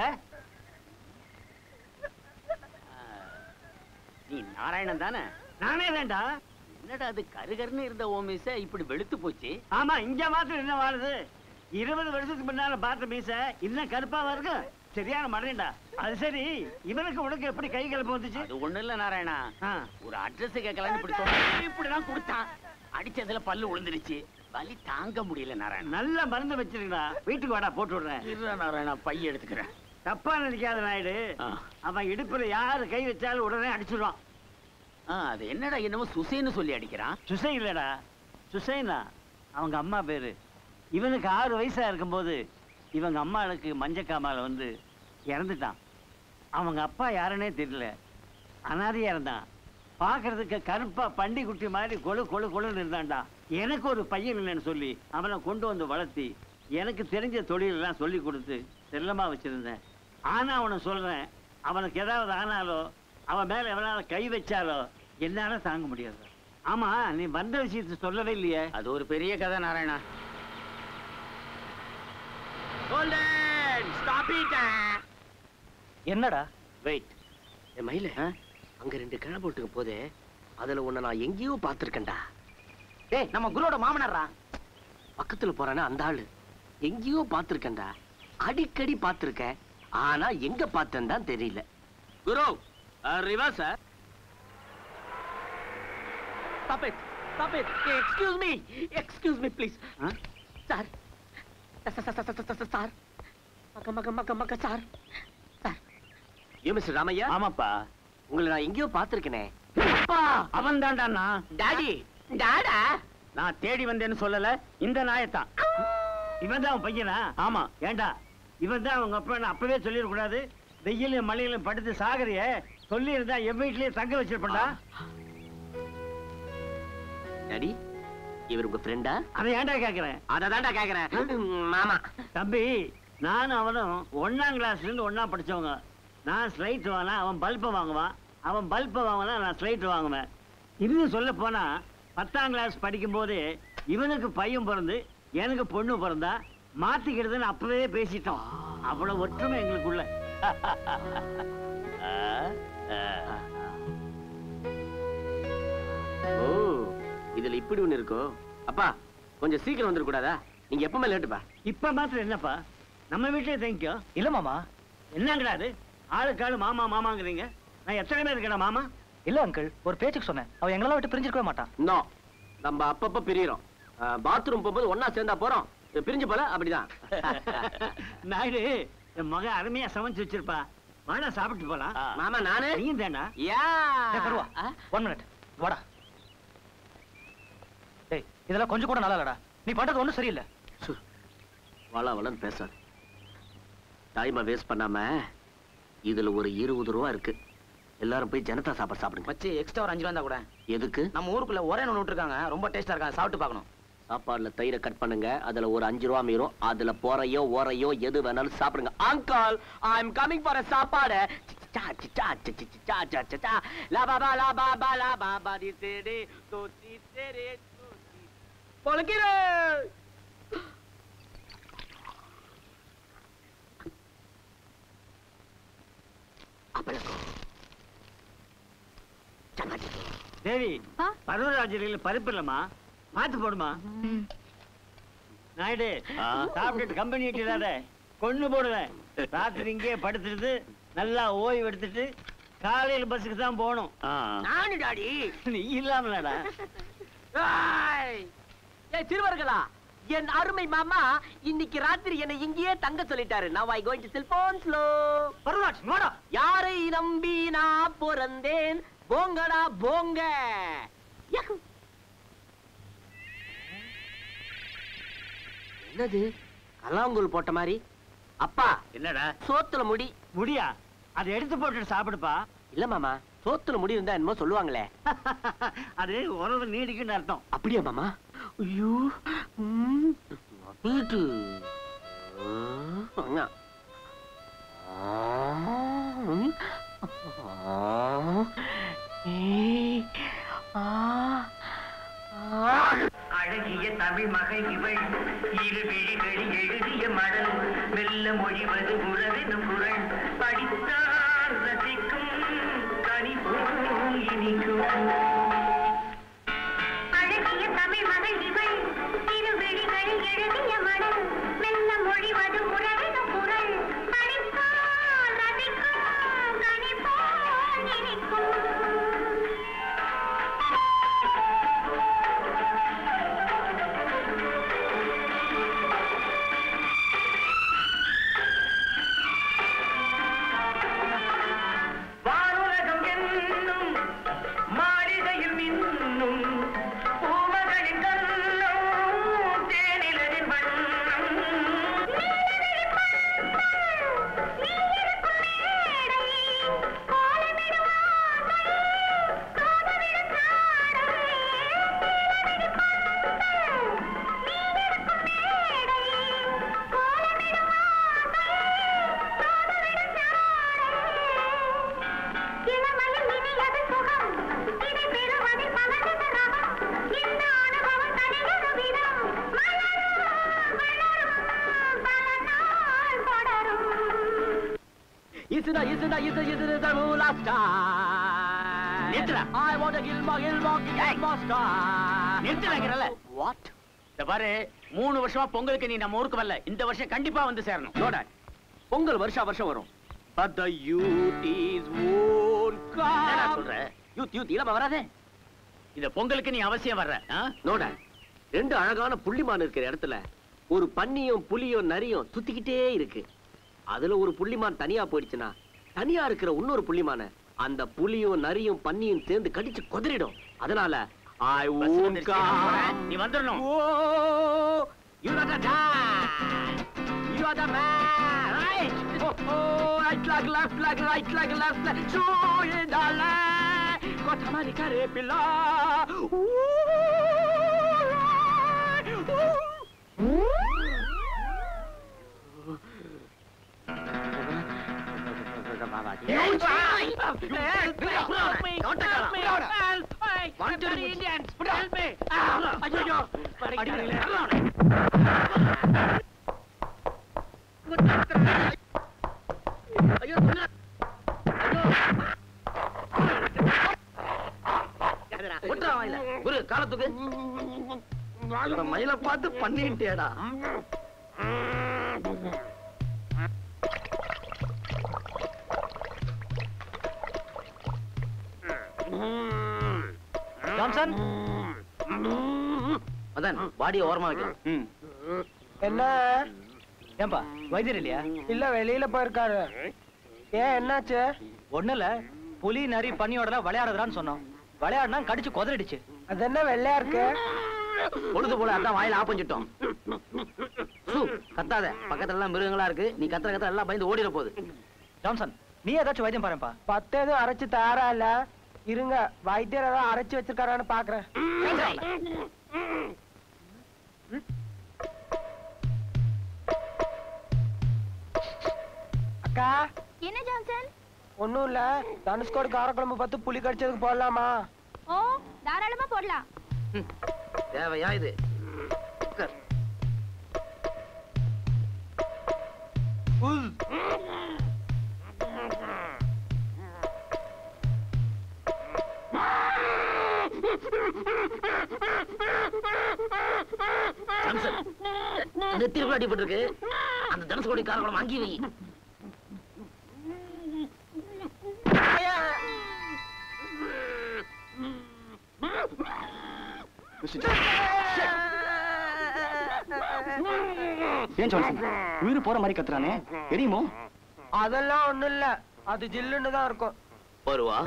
நீ நாராயணன் தானே நானே வேண்டா என்னடா அது கருகருன்னு இருந்த ஓ மீச இப்படி வெளுத்து போச்சு ஆமா இங்க மாத்திரம் என்ன வாழுது இருபது வருஷத்துக்கு முன்னால பார்த்த மீச இன்னும் கருப்பா வருது சரியான மழையண்டா அது சரி இவனுக்கு உனக்கு எப்படி கை கலப்பு வந்துச்சு அது ஒண்ணு இல்ல நாராயணா ஆ. ஒரு அட்ரஸ் கேட்கலான்னு இப்படி சொன்னா இப்படிதான் கொடுத்தான் அடிச்சதுல பல்லு விழுந்துருச்சு வலி தாங்க முடியல நாராயணா நல்ல மருந்து வச்சிருக்கா வீட்டுக்கு வாடா போட்டு விடுறேன் இருடா நாராயணா பைய எடுத்துக்கிறேன் தப்பா நினைக்காத நாயுடு ஆ. அவன் இடுப்புல யாரு கை வச்சாலும் உடனே அடிச்சிடுவான் ஆ, அது என்னடா என்னமோ சுசேன்னு சொல்லி அடிக்கிறான் சுசை இல்லடா சுசைனா அவங்க அம்மா பேரு இவனுக்கு ஆறு வயசா இருக்கும்போது இவங்க அம்மாளுக்கு மஞ்சக்காமால வந்து இறந்துட்டான் அவங்க அப்பா யாருன்னே தெரியல அனாதையா இருந்தான் பார்க்கறதுக்கு கருப்பா பண்டி குட்டி மாதிரி கொழு கொழு கொழுன்னு இருந்தான்டா எனக்கு ஒரு பையன் இல்லைன்னு சொல்லி அவனை கொண்டு வந்து வளர்த்தி எனக்கு தெரிஞ்ச தொழிலெல்லாம் சொல்லி கொடுத்து செல்லமா வச்சிருந்தேன் ஆனா அவனை சொல்றேன் அவனுக்கு ஏதாவது ஆனாலோ அவன் மேல எவனால கை வச்சாலோ என்னால தாங்க முடியாது ஆமா நீ வந்த விஷயத்தை சொல்லவே இல்லையே அது ஒரு பெரிய கதை நாராயணா கோல்டன் ஸ்டாப் இட் என்னடா வெயிட் என் மயில அங்க ரெண்டு கிழ போட்டுக்க போதே அதுல உன்னை நான் எங்கேயோ பார்த்திருக்கேன்டா டேய் நம்ம குருவோட மாமனாரா பக்கத்துல போறானே அந்த ஆளு எங்கேயோ பார்த்திருக்கேன்டா அடிக்கடி பார்த்திருக்கேன் ஆனா எங்க பார்த்தேன்னு தான் தெரியல Guru reverse Stop it! Stop it! Excuse me! Excuse me, please. Sir sir மக்க மக்க மக்க மக்க சார் ஏ மிஸ்டர் ராமையா ஆமாப்பா உங்களை நான் எங்கேயோ பார்த்திருக்கேனே அப்பா அவன் தான்டா டாடி டாடா நான் தேடி வந்தேன்னு சொல்லல இந்த நாயத்தான் இவன் தான் அவன் பையனா ஆமா ஏண்டா இவன் தான் அவங்க அப்பா அப்பவே சொல்லிடக்கூடாது வெயிலும் மழையிலும் படுத்து சாகரிய சொல்லி இருந்தா என் வீட்லயே தங்க வச்சிருப்பா டாடி இவர் உங்க ஃப்ரெண்டா அதை ஏன்டா கேக்குறேன் அதை தான்டா கேக்குறேன் மாமா தம்பி நானும் அவனும் ஒண்ணாம் கிளாஸ்ல இருந்து ஒண்ணா படிச்சவங்க நான் ஸ்லைட் வாங்கினா அவன் பல்பை வாங்குவான் அவன் பல்பை வாங்கினா நான் ஸ்லைட் வாங்குவேன் இன்னும் சொல்ல போனா பத்தாம் கிளாஸ் படிக்கும்போது இவனுக்கு பையன் பிறந்து எனக்கு பொண்ணு பிறந்தா மாத்திக்கிறதுன்னு அப்பவே பேசிட்டோம் அவ்வளவு ஒற்றுமை எங்களுக்குள்ள ஓ இதுல இப்படி ஒண்ணு இருக்கோ அப்பா கொஞ்சம் சீக்கிரம் வந்துட கூடாதா நீங்க எப்பவுமே லேட்டுப்பா இப்ப மாத்திரம் என்னப்பா நம்ம வீட்லயே தேங்கிக்கோ இல்ல மாமா என்னங்கடா அது ஆளுக்கு ஆளு மாமா மாமாங்கிறீங்க நான் எத்தனை பேர் இருக்கேன் மாமா இல்ல அங்கிள் ஒரு பேச்சுக்கு சொன்னேன் அவன் எங்களால விட்டு பிரிஞ்சிருக்கவே மாட்டான் நோ நம்ம அப்பப்ப பிரியறோம் பாத்ரூம் போகும்போது ஒண்ணா சேர்ந்தா போறோம் பிரிஞ்சு போல அப்படிதான் நாயுடு என் மகன் அருமையா சமைச்சு வச்சிருப்பா வாடா சாப்பிட்டு போலாம் மாமா நானு நீயும் தானா யா ஒன் மினிட் வாடா டேய் இதெல்லாம் கொஞ்சம் கூட நல்லா இல்லடா நீ பண்றது ஒண்ணும் சரியில்லை வள வளன்னு பேசாது டைமை வேஸ்ட் பண்ணாம இதுல ஒரு இருபது ரூபா இருக்கு எல்லாரும் போய் ஜனதா சாப்பாடு சாப்பிடுங்க மச்சி எக்ஸ்ட்ரா ஒரு அஞ்சு ரூபா இருந்தா கூட எதுக்கு நம்ம ஊருக்குள்ள ஒரே ஒன்று விட்டுருக்காங்க ரொம்ப டேஸ்டா இருக்காங்க சாப்பிட்டு பார்க்கணும் சாப்பாடுல தயிரை கட் பண்ணுங்க அதுல ஒரு அஞ்சு ரூபா மீறும் அதுல போறையோ ஓரையோ எது வேணாலும் சாப்பிடுங்க uncle I am coming for சாப்பாடு சிச்சா, சிச்சா, சிச்சி, சிச்சா, சா, சிச்சா. லா பா பா, லா பா பா, லா பா பா, தி தேடே, தோ தி தேடே, தோ தி. பொழக்கிறேன். தேவி பருவராஜரில் பருப்பு இல்லம்மா மாத்து போடுமா நாயுடு சாப்பிட்டுட்டு கம்பெனி இட்டிடாத கொண்டு போடுவேன் ராத்திரி இங்கே படுத்துட்டு நல்லா ஓய்வு எடுத்துட்டு காலையில பஸ்ஸுக்கு தான் போகணும் நானு டாடி நீ இல்லாமலடா ஏய் ஏய், திருவர்களா என் அருமை மாமா இன்னைக்கு ராத்திரி என்னை இங்கேயே தங்க சொல்லிட்டாரு now i going to cellphone slow பரவாட் மாடா யாரை நம்பி நான் பிறந்தேன் போங்கடா போங்க யஹு. என்னது கலாங்கூல் போட்ட மாதிரி அப்பா என்னடா சோத்துல முடி முடியா அதை எடுத்து போட்டுட்டு சாப்பிடுப்பா இல்ல மாமா சோத்துல முடி இருந்தா என்னமோ சொல்லுவாங்களே அது உறவு நீடிக்குன்னு அர்த்தம் அப்படியா மாமா ஐயோ ம், வீட்டு அண்ணா. ம். ஏய், ஆ, ஆ. அழகிய தமிழ் மகை இவள் இரு விழிகளில் எழுதிய மடல் மெல்ல மொழிவது உறவெனும் குரல் படித்தால் ரசிக்கும் கனிவும் இனிக்கும் அழகிய தமிழ் மகள் இவள் திருவிழிகளில் எழுதிய மடல் மெல்ல மொழிவது உறவினும் குரல் படிப்பால் ரசிக்கும் கனிப்போல் இனிக்கும் வானுலகம் என்னும் மாளிகையில் மின்னும் பூமகளின் கண்ணம் தேனிலரின் வண்ணம் இளமையில் இனியது சுகம் இதை பெறுவதில் பலவித ரகம் இந்த அனுபவம் தனியொரு விதம் மலரும் வளரும் பல நாள் தொடரும் Isn't it, isn't it, isn't it, isn't it the last time? நிறுத்துடா. I want to kill my, kill my, kill my star. நிறுத்துறாங்கிறல்ல. What? இந்த பாரு மூணு வருஷமா பொங்கலுக்கு நீ நம்ம ஊருக்கு வரல இந்த வருஷம் கண்டிப்பா வந்து சேரணும் No, Dad. பொங்கல் வருஷா வருஷம் வரும் But the youth is won't come. என்னடா சொல்ற? Youth, youth, இளம வராதே. இந்த பொங்கலுக்கு நீ அவசியம் வர்ற ஆ? No, Dad. ரெண்டு அழகான புள்ளிமான் இருக்கிற இடத்துல ஒரு பன்னியும் புலியும் நரியும் சுத்திக்கிட்டே இருக்கு அதுல ஒரு புள்ளிமான் தனியா போயிடுச்சுன்னா தனியா இருக்கிற இன்னொரு புள்ளிமான அந்த புலியும் நரியும் பன்னியும் சேர்ந்து கடிச்சு கொதறிடும் அதனால ஐ நீ வந்துடணும் You are the man. You are the man. Right. Oh, oh, right leg, left leg, right leg, left leg. Joy in the land. Kotamari kare pilla. ஒரு காலத்துக்கு மயில பார்த்து பண்ணிட்டேடா ஜான்சன் அதான் பாடியை ஓரமா வைக்கலாம் என்ன ஏன்பா வைத்தியர் இல்லையா இல்ல வெளியில போயிருக்காரு ஏன் என்னாச்சு ஒண்ணு இல்ல புலி நரி பன்னியோட விளையாடுறான்னு சொன்னோம் விளையாடுனா கடிச்சு கொதறிடுச்சு அது என்ன வெள்ளையா இருக்கு பொழுது போல அதான் வாயில ஆப்பஞ்சிட்டோம் சு கத்தாத பக்கத்துல எல்லாம் மிருகங்களா இருக்கு நீ கத்துற கத்துற எல்லாம் பயந்து ஓடிட போகுது ஜான்சன் நீ ஏதாச்சும் வைத்தியம் பாருப்பா பத்து எதுவும் அரைச்சு தயாரா இல்ல இருங்க வைத்தியர் ஏதாவது அரைச்சு வச்சிருக்காரான்னு பாக்குறேன் அக்கா என்ன ஜான்சன் ஒண்ணும் இல்ல தனுஷ்கோடி காரக்குழம்பு பார்த்து புளி கடிச்சதுக்கு போடலாமா ஓ தாராளமா போடலாம் தேவையா இது ஜான்சன், நெத்தியில அடிபட்டிருக்கு அந்த தனுஷ்கோடி காரக்குளம் அங்கி வை ஏன் ஜான்சன் உயிர் போற மாதிரி கத்துறானே எரியுமோ அதெல்லாம் ஒண்ணும் இல்ல அது ஜில்லுன்னு தான் இருக்கும் வருவா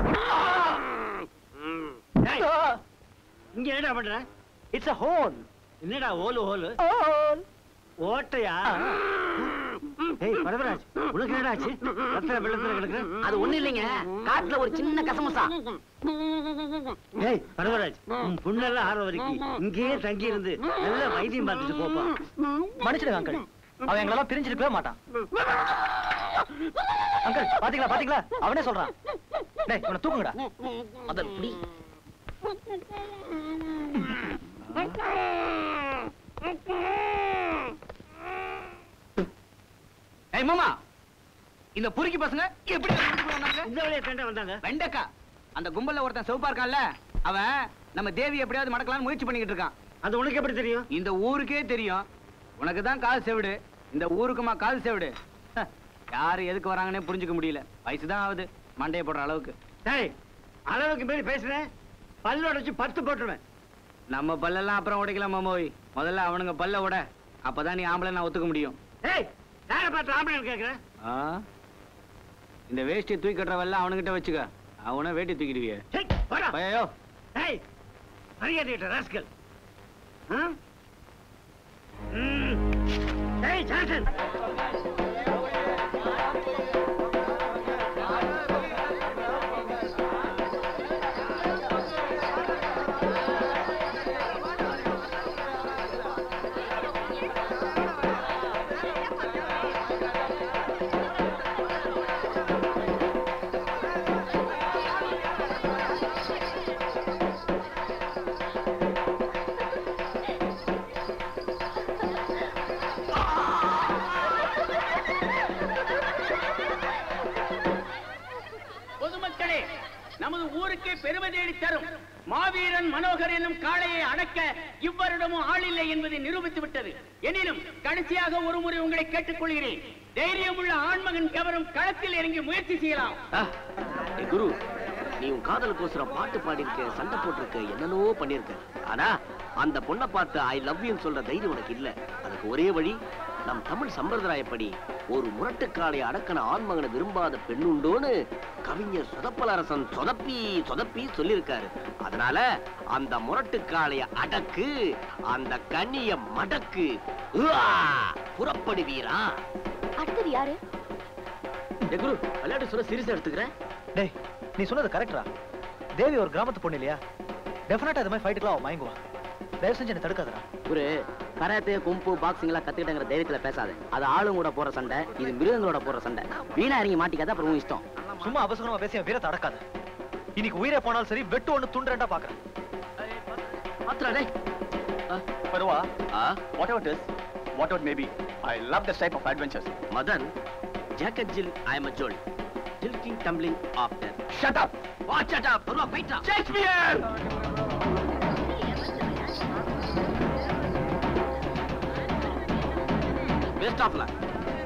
இங்க என்னடா பண்ற இட்ஸ் a ஹோல் என்னடா ஹோல் ஹோல் ஓட்டையா ஏய் பரவராஜ் உனக்கு என்னடா ஆச்சு ரத்தன வெள்ளத்துல கிடக்கு அது ஒண்ணு இல்லைங்க காட்டுல ஒரு சின்ன கசமுசா ஏய் பரவராஜ் உன் புண்ணெல்லாம் ஆற வரைக்கும் இங்கேயே தங்கி இருந்து நல்ல வைத்தியம் பார்த்துட்டு போப்பா மன்னிச்சிடுங்க அங்கிள் அவன் எங்களெல்லாம் பிரிஞ்சிருக்கவே மாட்டான் அங்கிள் பாத்தீங்களா பாத்தீங்களா அவனே சொல்றான் டேய் உன்னை தூக்குங்கடா அதன் புடி ஏய் மாமா இந்த புரிக்கி பசங்க எப்படி வந்தாங்க இந்த வழியா தண்டை வந்தாங்க வெண்டக்கா அந்த கும்பல்ல ஒருத்தன் சிவப்பா இருக்கான்ல அவன் நம்ம தேவி எப்படியாவது மடக்கலாம்னு முயற்சி பண்ணிக்கிட்டு இருக்கான் அது உனக்கு எப்படி தெரியும் இந்த ஊருக்கே தெரியும் உனக்கு தான் கால் செவிடு இந்த ஊருக்குமா கால் செவிடு ஹ, யாரு எதுக்கு வராங்கன்னே புரிஞ்சுக்க முடியல வயசுதான் ஆகுது மண்டையை போடுற அளவுக்கு டேய் அளவுக்கு மீறி பேசுறேன் பல்லு உடைச்சு பத்து போட்டுருவேன் நம்ம பல்லெல்லாம் அப்புறம் உடைக்கலாம் மாமோய் முதல்ல அவனுங்க பல்ல உட அப்பதான் நீ ஆம்பளை நான் ஒத்துக்க முடியும் ஏய் யாரை பார்த்து ஆம்பளை கேட்கிறேன் ஆ? இந்த வேஷ்டியை தூக்கி கட்டுறவெல்லாம் அவனுகிட்ட வச்சுக்க அவனை வேட்டி தூக்கிடுவிய ஐயோ ஏய் மரியாதை ராஸ்கல் ஏய் ஜான்சன் பொதுமக்களே நமது ஊருக்கே பெருமை தேடி தரும் மாவீரன் மனோகர் என்னும் காளையை அடக்க இவ்வருடமும் ஆளில்லை என்பதை நிரூபித்து விட்டது எனினும் கடைசியாக ஒரு முறை உங்களை கேட்டுக்கொள்கிறேன் தைரியமுள்ள ஆண்மகன் எவரும் களத்தில் இறங்கி முயற்சி செய்யலாம் ஏய் குரு நீ உன் காதலுக்கோசரம் பாட்டு பாடியிருக்க சண்டை போட்டிருக்க என்னென்னவோ பண்ணிருக்க ஆனா அந்த பொண்ணை பார்த்து ஐ லவ் யூன்னு சொல்ற தைரியம் உனக்கு இல்ல அதுக்கு ஒரே வழி நம் தமிழ் சம்பிரதாயப்படி ஒரு முரட்டுக்காலை அடக்கன ஆண்மகனை விரும்பாத பெண்ணுண்டோன்னு கவிஞர் சொதப்பலரசன் சொதப்பி சொதப்பி சொல்லியிருக்காரு அதனால அந்த முரட்டுக்காளைய அடக்கு அந்த கண்ணிய மடக்கு உவா! புறப்படு வீரா அடுத்தது யாரு டேய் குரு விளையாட்டு சொல்ல சீரியஸா எடுத்துக்கிறேன் டேய் நீ சொன்னது கரெக்டா தேவி ஒரு கிராமத்து பொண்ணு இல்லையா டெஃபினட்டா இது மாதிரி ஃபைட்டுக்குலாம் அவன் மயங்குவா தயவு செஞ்சு என்ன தடுக்காதடா ஒரு கராத்தே கும்பு பாக்ஸிங் எல்லாம் கத்துக்கிட்டங்கிற தைரியத்துல பேசாத அது ஆளுங்க கூட போற சண்டை இது மிருகங்களோட போற சண்டை வீணா இறங்கி மாட்டிக்காத அப்புறம் உன் இஷ்டம் சும்மா அவசரமா பேசி என் வீரத்தை அடக்காத இன்னைக்கு உயிரே போனாலும் சரி வெட்டு ஒண்ணு துண்டுறேன்டா பாக்குறேன் மாத்திரா டேய் பருவா whatever is whatever maybe I love this type of adventures மதன் jacket Jill I am a ஜோல் ஜில்கிங் tumbling after shut up watch at up பருவா ஃபைட்டா Shakespeare best of luck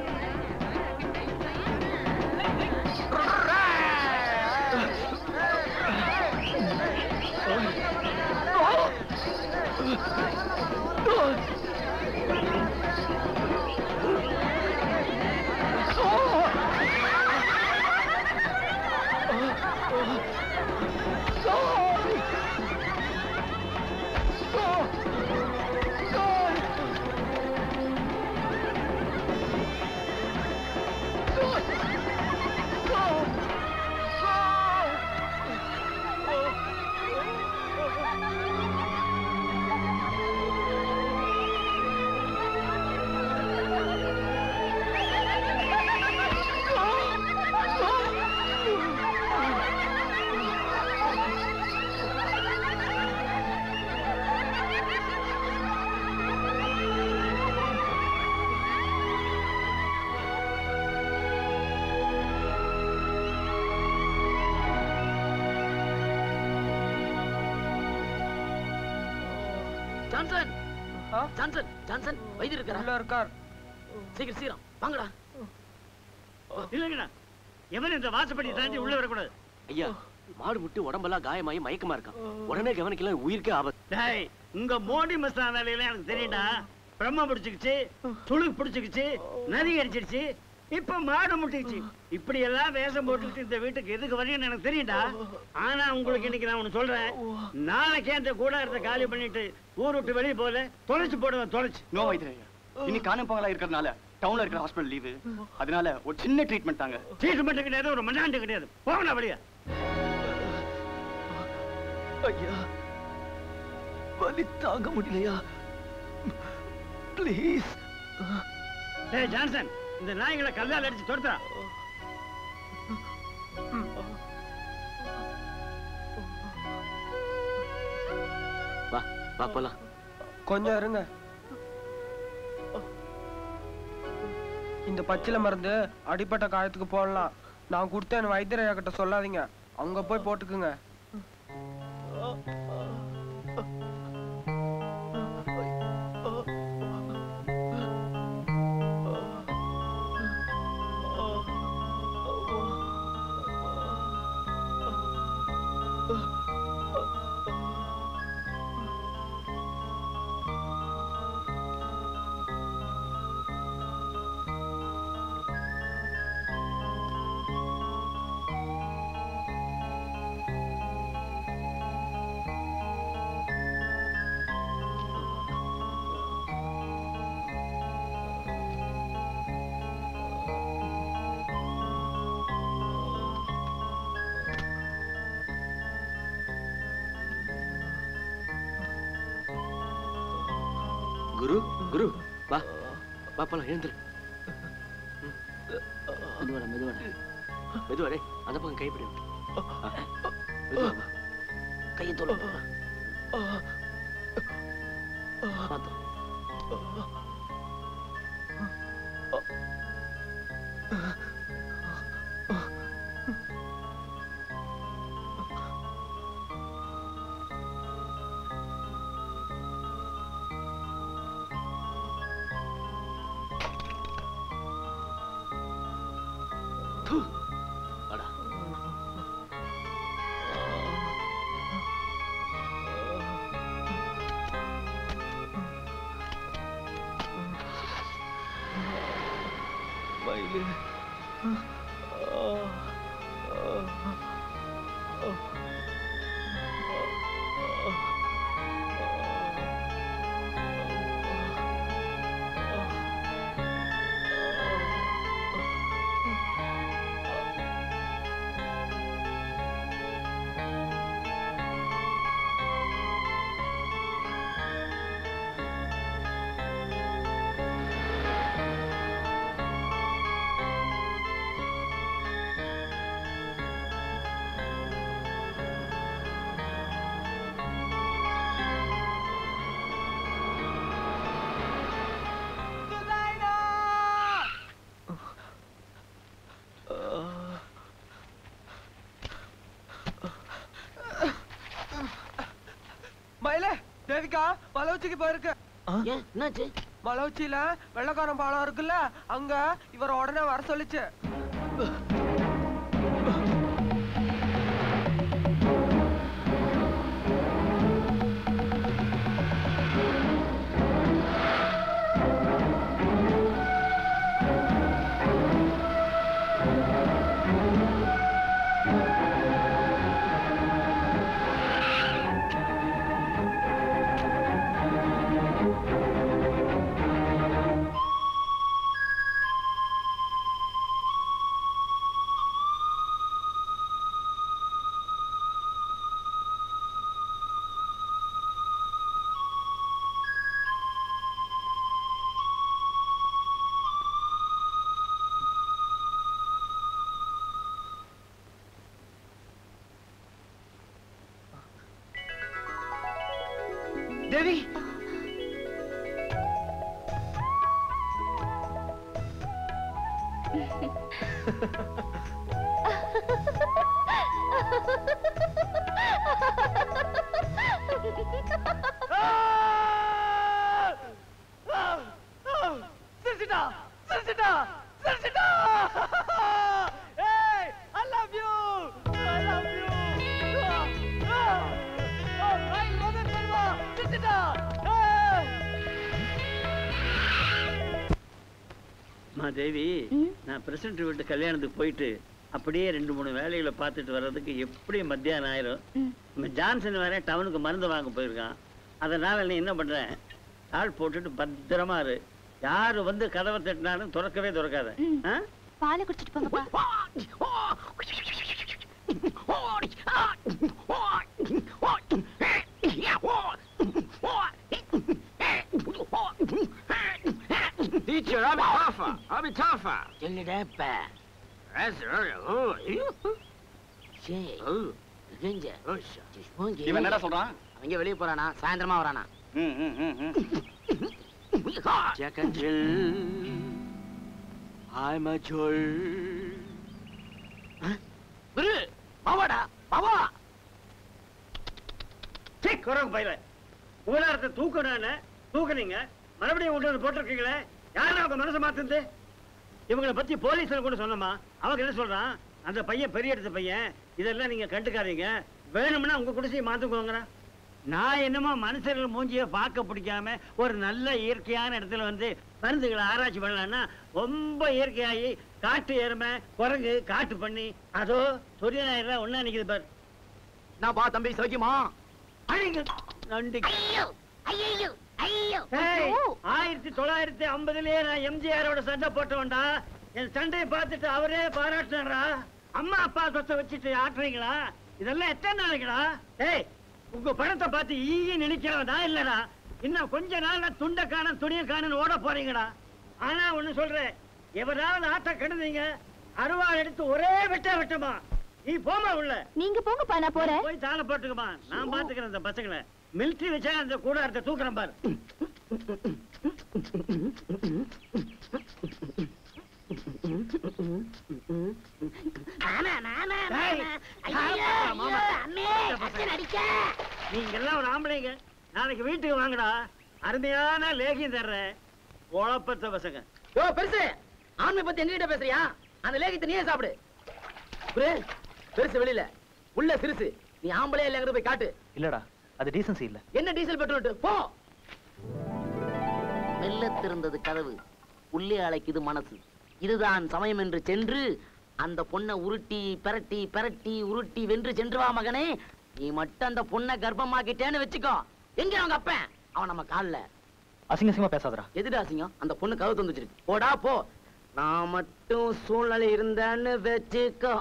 Johnson Johnson Johnson வைத்தியர் இருக்கறா உள்ள இருக்கார் சீக்கிரம் சீக்கிரம் வாங்கடா இல்லைங்கண்ணா எவன் இந்த வாசப்படி தாண்டி உள்ள வரக்கூடாது ஐயா மாடு முட்டு உடம்பெல்லாம் காயமாயி மயக்கமா இருக்கான் உடனே கவனிக்கல உயிருக்கே ஆபத்து டேய் உங்க மோடி மசாலா வேலையெல்லாம் எனக்கு தெரியும்டா பிரம்ம பிடிச்சுக்கிச்சு துளுக்கு பிடிச்சுக்கிச்சு நதி அடிச்சிருச்சு இப்ப மாடு முட்டிச்சு இப்படி எல்லாம் வேஷம் போட்டுக்கிட்டு இந்த வீட்டுக்கு எதுக்கு வரீங்கன்னு எனக்கு தெரியும்டா ஆனா உங்களுக்கு இன்னைக்கு நான் ஒண்ணு சொல்றேன் நாளைக்கே அந்த கூடாரத்தை காலி பண்ணிட்டு ஊர் விட்டு வெளியே போல தொலைச்சு போடுவேன் தொலைச்சு நோ வைத்திரையா இன்னைக்கு காணும் பொங்கலா இருக்கிறதுனால டவுன்ல இருக்கிற ஹாஸ்பிடல் லீவு அதனால ஒரு சின்ன ட்ரீட்மெண்ட் தாங்க ட்ரீட்மெண்ட் கிடையாது ஒரு மண்ணாண்டு கிடையாது போகணும் வெளியே ஐயா வலி தாங்க முடியலையா ப்ளீஸ் டேய் ஜான்சன் இந்த நாய்களை கல்லால் அடிச்சு தொடுத்தா வா வா போலாம் கொஞ்சம் இருங்க இந்த பச்சில மருந்து அடிப்பட்ட காயத்துக்கு போடலாம் நான் கொடுத்தேன் வைத்தியரையா கிட்ட சொல்லாதீங்க அங்க போய் போட்டுக்குங்க குரு குரு வா வா போலாம் எழுந்துரு மெதுவாடா மெதுவாடா மெதுவா டேய் அந்த பக்கம் கைப்பிடி மெதுவா வா. கையை தொலை பார்த்து வாடா மயிலே தேவிகா வளவுச்சிக்கு போயிருக்கு என்னாச்சு வளவுச்சியில வெள்ளக்காரன் பாலம் இருக்குல்ல அங்க இவர் உடனே வர சொல்லிச்சு தேவி சிரிச்சிட்டா சிரிச்சிட்டா சிரிச்சிட்டா ஏய் I love you I love you I Madan வருவா சிரிச்சிட்டா ஏய் அம்மா தேவி நான் பிரசிடண்ட் வீட்டு கல்யாணத்துக்கு போயிட்டு அப்படியே ரெண்டு மூணு வேலைகளை பார்த்துட்டு வர்றதுக்கு எப்படி மத்தியானம் ஆயிரும் நம்ம ஜான்சன் வேற டவுனுக்கு மருந்து வாங்க போயிருக்கான் அதனால நீ என்ன பண்ற ஆள் போட்டுட்டு பத்திரமா இரு யாரு வந்து கதவை தட்டினாலும் திறக்கவே திறக்காத ஆ? பாலை குடிச்சிட்டு போங்கப்பா Teacher, I'm tougher. I'm tougher. சொல்லுடா இப்ப That's right. Oh, you. சரி கெஞ்ச இவன் என்னடா சொல்றான்? அவங்க வெளிய போறானா சாயந்தரமா வரானா ம், ம், ம், ம். Jack and Jill, I'm a Jill. குரு பாவாடா பாவா சீ, குரங்கு பயில ஊழாரத்தை தூக்கணும்னு தூக்குனீங்க மறுபடியும் கொண்டு வந்து போட்டிருக்கீங்களே யாரும் அவங்க மனசை மாத்துந்து இவங்களை பத்தி போலீஸ்ல கூட சொன்னோமா அவங்க என்ன சொல்றான் அந்த பையன் பெரிய இடத்து பையன் இதெல்லாம் நீங்க கண்டுக்காதீங்க வேணும்னா உங்க குடிசையை மாத்துக்கோங்கிறான் நான் என்னமோ மனுஷர்கள் மூஞ்சிய பார்க்க பிடிக்காம ஒரு நல்ல இயற்கையான இடத்துல வந்து மருந்துகளை ஆராய்ச்சி பண்ணலாம்னா ரொம்ப இயற்கையாகி காட்டு எருமை குரங்கு காட்டு பண்ணி அதோ சூரிய ஞாயிறு ஒன்னா நிக்குது பாரு நான் பா தம்பி சௌக்கியமா நன்றி ஐயோ ஐயோ ஏய், ஆயிரத்தி தொள்ளாயிரத்தி ஐம்பதுலயே நான் எம்ஜிஆரோட சண்டை போட்டவன்டா என் சண்டையை பார்த்துட்டு அவரே பாராட்டினாரா அம்மா அப்பா சொத்தை வச்சுட்டு ஆட்டுறீங்களா இதெல்லாம் எத்தனை நாளைக்குடா ஏய் உங்க படத்தை பார்த்து ஈய நினைக்கிறவதா இல்லடா இன்னும் கொஞ்ச நாள்ல துண்டை காணும் துணியை காணும் ஓட போறீங்கடா ஆனா ஒண்ணு சொல்றேன் எவராவது ஆட்ட கெடுதீங்க அருவாள் எடுத்து ஒரே வெட்ட வெட்டமா நீ போமா உள்ள நீங்க போங்கப்பா நான் போறேன் போய் தாளை போட்டுக்குமா நான் பாத்துக்கிறேன் இந்த பசங்களை மிலிட்டரி வச்சா அந்த கூடாரத்தை தூக்குறேன் பாரு ஏய், மாமா. இந்த பசங்க. நீங்க எல்லாம் ஒரு ஆம்பளைங்க நாளைக்கு வீட்டுக்கு வாங்கடா அருமையான லேகியம் தர்றேன் உழப்பத்த பசங்க யோ பெருசு ஆண்மை பத்தி எங்ககிட்ட பேசுறியா அந்த லேகியத்தை நீயே சாப்பிடு குரு, பெருசு வெளியில உள்ள சிறுசு நீ ஆம்பளே இல்லைங்கிறத போய் காட்டு இல்லடா அது டீசன்சி இல்ல என்ன டீசல் பெட்ரோல் போ மெல்ல திறந்தது கதவு உள்ளே அழைக்குது மனசு இதுதான் சமயம் என்று சென்று அந்த பொண்ணை உருட்டி பிரட்டி பிரட்டி உருட்டி வென்று சென்று வா மகனே நீ மட்டும் அந்த பொண்ணை கர்ப்பமாக்கிட்டேன்னு வச்சுக்கோ எங்க அவங்க அப்பன் அவன் நம்ம கால்ல அசிங்க அசிங்கமா பேசாதடா எதுடா அசிங்கம் அந்த பொண்ணு கவு தந்து வச்சிருக்கு போடா போ நான் மட்டும் சூழ்நிலை இருந்தேன்னு வச்சுக்கோ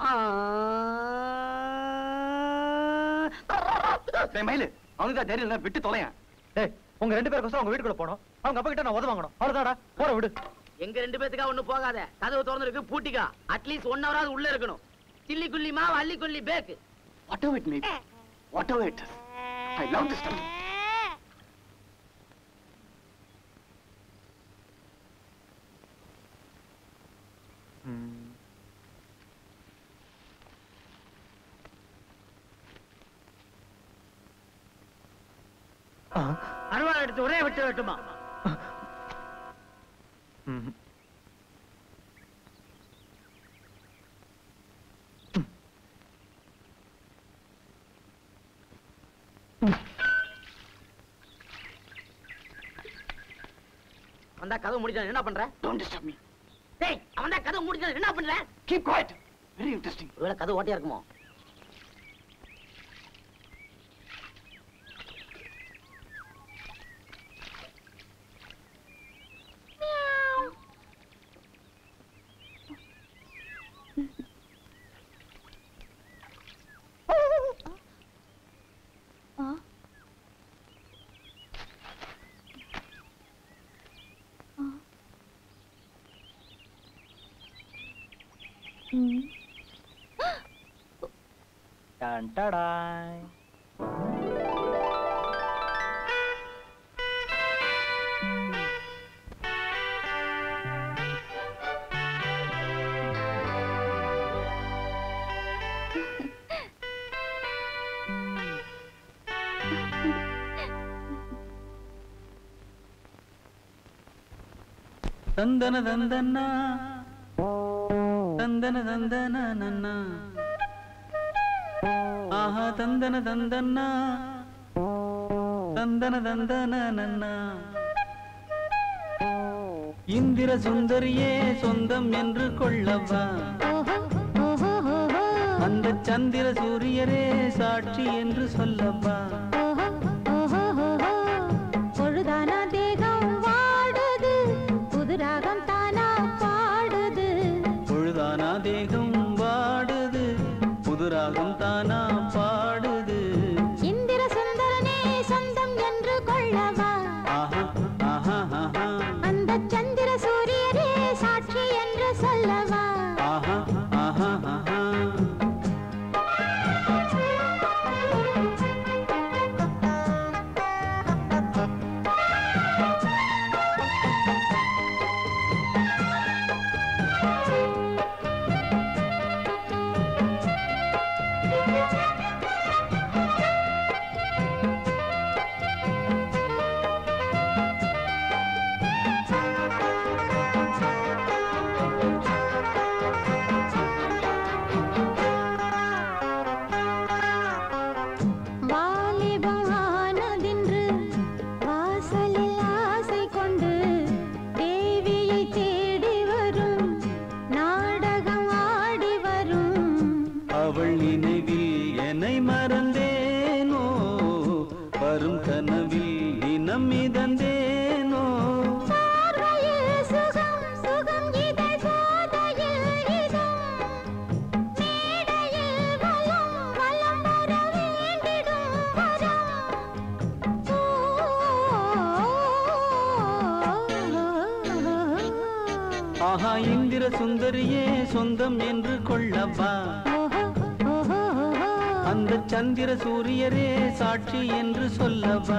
மயிலு அவனுக்கு தான் தைரியம் இல்லை, விட்டு தொலையன் டேய் உங்க ரெண்டு பேருக்கோசரம் அவங்க வீட்டுக்குள்ள போனோம் அவங்க அப்பா கிட்ட நான் உதவ வாங்கணும் அவ்வளவுதாடா போற விடு எங்க ரெண்டு பேத்துக்கா ஒண்ணு போகாத கதவு திறந்து இருக்கு பூட்டிக்கா அட்லீஸ்ட் ஒன் ஹவராவது உள்ள இருக்கணும் சில்லி குள்ளி மாவு அள்ளி கொல்லி பேக்கு Whatever it may be, whatever it is, I love this family. அருவாள் எடுத்து ஒரே விட்டு வெட்டுமா வந்தா கதவு முடிச்சான் என்ன பண்ற Don't disturb me. டேய் அவன் தான் கதவு முடிச்சான் என்ன பண்ற Keep quiet. Very interesting. ஒருவேளை கதவு ஓட்டையா இருக்குமோ டான் டாடாய். தந்தன தந்தன்னா தந்தன தந்தன நன்னா ஆஹா தந்தன தந்தன்னா தந்தன தந்தன நன்னா இந்திர சுந்தரியே சொந்தம் என்று கொள்ளவா அந்த சந்திர சூரியரே சாட்சி என்று சொல்லவா பொழுதானா தேகம் வாடுது புது ராகம் தானா பாடுது பொழுதானா தேகம் வாடுது புதுராகம் தானா பாடுது இந்திர சுந்தரனே சொந்தம் என்று கொள்ளவா ஆஹா ஆஹா ஆஹா அந்த சந்திர சூரியரே சாட்சி என்று சொல்லவா ஆஹா ஆஹா ஆஹா வாலிபம் ஆனதென்று வாசலில் ஆசை கொண்டு தேவியை தேடி வரும் நாடகம் ஆடி வரும் அவள் நினைவில் என்னை மறந்தேனோ வரும் கனவில் தினம் மிதந்தேனோ பார்வையில் சுகம் சுகம் இதழ் போதையில் இதம் மேடையில் வலம் வலம் வர வேண்டிடும் வரம் ஆஹா இந்திர சுந்தரியே சொந்தம் என்று கொள்ளவா அந்த சந்திர சூரியரே சாட்சி என்று சொல்லவா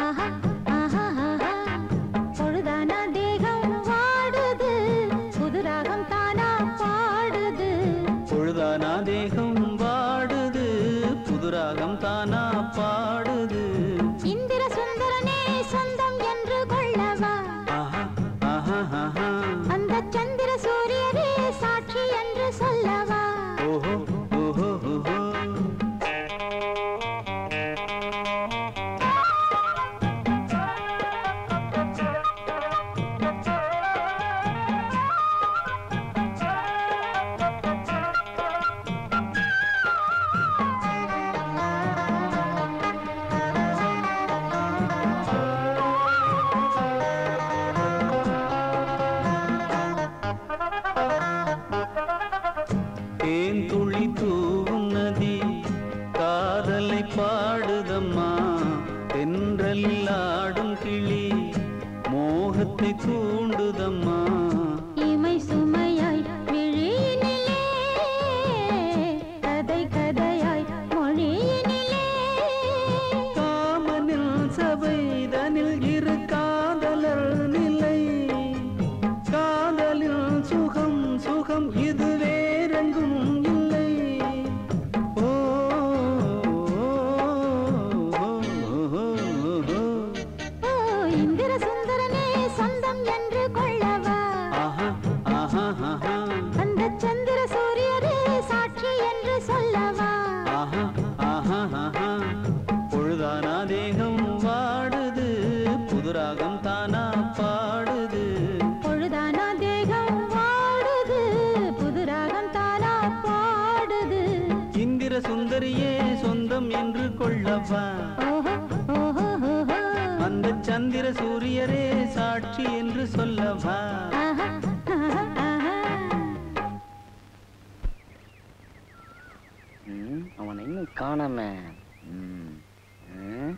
பொழுதானா தேகம் வாடுது புது ராகம் தானா பாடுது பொழுதானா தேகம் வாடுது புதுராகம் தானா பாடுது இந்திர சுந்தரனே சொந்தம் என்று கொள்ளவா ஆஹா ஆஹா ஆஹா அந்த சந்திர சூரியரே சாட்சி என்று சொல்லவா ஓஹோ ஓஹோ ஓஹோ தேன் துளி தூவும் நதி காதலை பாடுதம்மா தென்றலில் ஆடும் கிளி மோகத்தை தூண்டுதம்மா இமை சுமையாய் விழியினிலே கதை கதையாய் மொழியினிலே காமனில் சபைதனில் இரு காதலர் நிலை காதலில் சுகம் சுகம் இது வேறெங்கும் இல்லை ஓ, ஓ, ஓ, ஓ, ஓ. ஓ இந்திர சுந்தரனே சொந்தம் என்று கொள்ளவா ஆஹா ஆஹா ஆஹா அந்த சந்திர சூரியரே சாட்சி என்று சொல்லவா ஆஹா ஆஹா ஆஹா பொழுதானா தேகம் வாடுது புதுராகம் தானா பாடுது பொழுதானா தேகம் வாடுது புதுராகம் தானா பாடுது இந்திர சுந்தரியே சொந்தம் என்று கொள்ளவா ஓஹோ ஓஹோ ஓஹோ அந்த சந்திர சூரியரே சாட்சி என்று சொல்லவா ஆஹா ஆஹா ஆஹா ம், அவனை இன்னும் காணாம ம், ம்.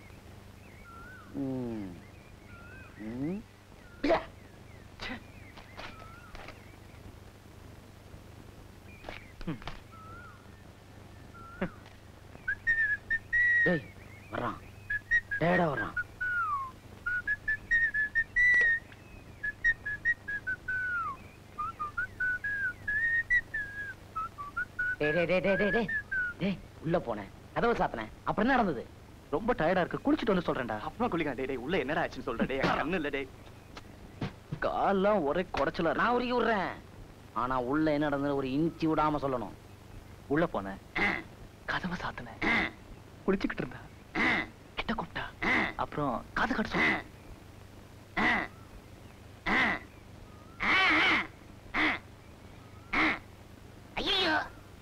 ம், ம். ப்யா. ச்சே. டேய் வர்றான் டேடா வர்றான் டேய் டேய் டேய் டேய் டேய் டேய் டேய் உள்ள போனேன் கதவை சாத்தினேன் அப்புறம் என்ன நடந்தது ரொம்ப டயர்டா இருக்கு குளிச்சிட்டு வந்து சொல்றேன்டா அப்புறம் குளிக்கா டேய் டேய் உள்ள என்னடா ஆச்சுன்னு சொல்ற டேய் கண்ணு இல்ல டேய் கால்லாம் ஒரே குடைச்சலா இருக்கு. நான் உருகி விடுறேன் ஆனா உள்ள என்ன நடந்தது ஒரு இன்ச்சி விடாம சொல்லணும் உள்ள போனேன் கதவை சாத்தினேன் குளிச்சுக்கிட்டு இருந்தா கிட்ட கூப்பிட்டா அப்புறம் காது காட்டு சொன்னேன் ஐயோ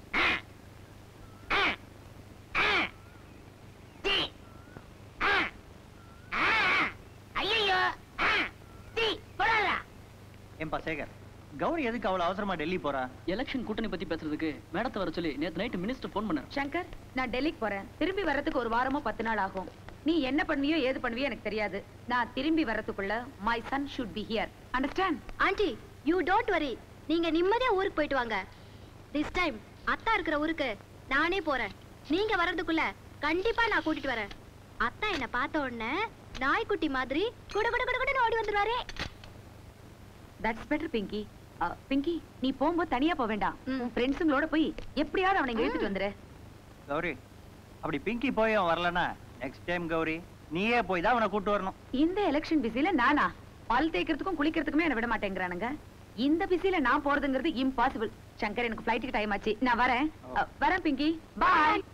ஐயோ டீ போடா ஏன்பா சேகர் கௌரி எதுக்கு அவ்வளவு அவசரமா டெல்லி போறா எலெக்ஷன் கூட்டணி பத்தி பேசுறதுக்கு மேடத்தை வர சொல்லி நேத்து நைட் மினிஸ்டர் ஃபோன் பண்ணார் சங்கர் நான் டெல்லிக்கு போறேன் திரும்பி வர்றதுக்கு ஒரு வாரமோ பத்து நாள் ஆகும் நீ என்ன பண்ணுவியோ ஏது பண்ணுவியோ எனக்கு தெரியாது நான் திரும்பி வர்றதுக்குள்ள my son should be here understand aunty you don't worry நீங்க நிம்மதியா ஊருக்கு போயிட்டு வாங்க திஸ் டைம் அத்தா இருக்கிற ஊருக்கு நானே போறேன் நீங்க வர்றதுக்குள்ள கண்டிப்பா நான் கூட்டிட்டு வரேன் அத்தா என்ன பார்த்த உடனே நாய்க்குட்டி மாதிரி குடு குடு குடு குடுன்னு ஓடி வந்துருவாரே தட்ஸ் பெட்டர் பிங்கி பிங்கி நீ போகும்போது தனியா போக வேண்டாம் உன் ஃப்ரெண்ட்ஸுங்களோட போய் எப்படியாவது அவனை இங்க இழுத்துட்டு வந்துரு கௌரி அப்படி பிங்கி போய் அவன் வரலனா நெக்ஸ்ட் டைம் கௌரி நீயே போய் தான் அவனை கூட்டு வரணும் இந்த எலெக்ஷன் பிஸில நானா பல் தேய்க்கிறதுக்கும் குளிக்கிறதுக்குமே என்ன விட மாட்டேங்கிறானுங்க இந்த பிஸில நான் போறதுங்கிறது இம்பாசிபிள் சங்கர் எனக்கு ஃபிளைட்டுக்கு டைம் ஆச்சு நான் வரேன் அ, வரேன் பிங்கி பாய்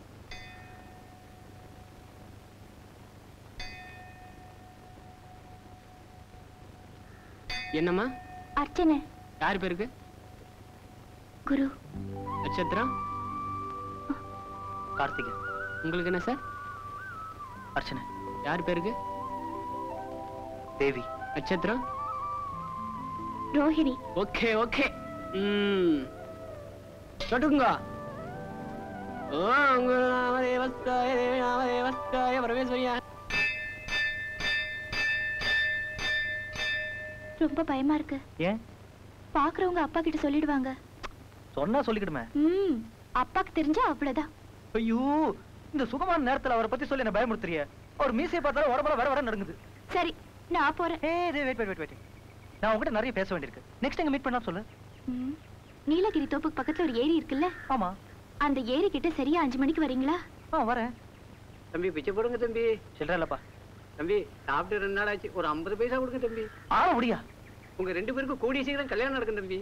என்னம்மா அர்ச்சனை யார் பேருக்கு குரு நட்சத்திரம் கார்த்திகேயன் உங்களுக்கு என்ன சார் அர்ச்சனை யார் பேருக்கு தேவி நட்சத்திரம் ரோஹிணி ஓகே ஓகே ம் தொட்டுங்க ஓம் குரு நாமதேவஸ்தாய தேவி நாமதேவஸ்தாய பரமேஸ்வரியா ரொம்ப பயமா இருக்கு ஏன் பாக்குறவங்க அப்பா கிட்ட சொல்லிடுவாங்க சொன்னா சொல்லிக்கிடுமே ம் அப்பாக்கு தெரிஞ்சா அவ்வளவுதான் ஐயோ இந்த சுகமான நேரத்துல அவரை பத்தி சொல்லி என்ன பயமுறுத்துறிய அவர் மீசையை பார்த்தாலும் உடம்புல வர வர நடுங்குது சரி நான் போறேன் ஏ வெயிட் வெயிட் வெயிட் வெயிட் நான் உங்ககிட்ட நிறைய பேச வேண்டியிருக்கு நெக்ஸ்ட் எங்க மீட் பண்ணா சொல்லு ம். நீலகிரி தோப்புக்கு பக்கத்துல ஒரு ஏரி இருக்குல்ல ஆமா அந்த ஏரி கிட்ட சரியா அஞ்சு மணிக்கு வரீங்களா ஆ வரேன் தம்பி பிச்சை போடுங்க தம்பி சில்லற இல்லப்பா தம்பி சாப்பிட்டு ரெண்டு நாள் ஆச்சு ஒரு ஐம்பது பைசா கொடுங்க தம்பி ஆ முடியா உங்க ரெண்டு பேருக்கும் கூடிய சீக்கிரம் கல்யாணம் நடக்கும் தம்பி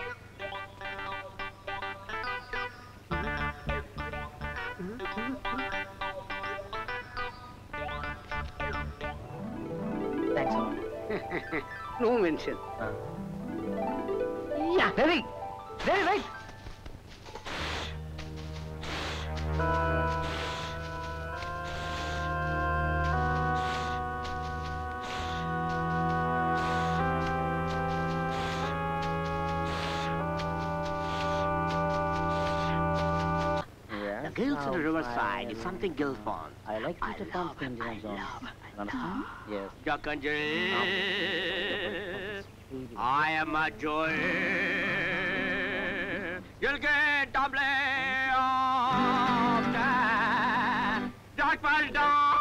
thanks no mention Devi Devi wait Hills to the South riverside. side. It's something Gilford. I like you to come to Indian zone. Understand? Yes. Jakanji. I am a joy. You'll get double of that. Dark fell down.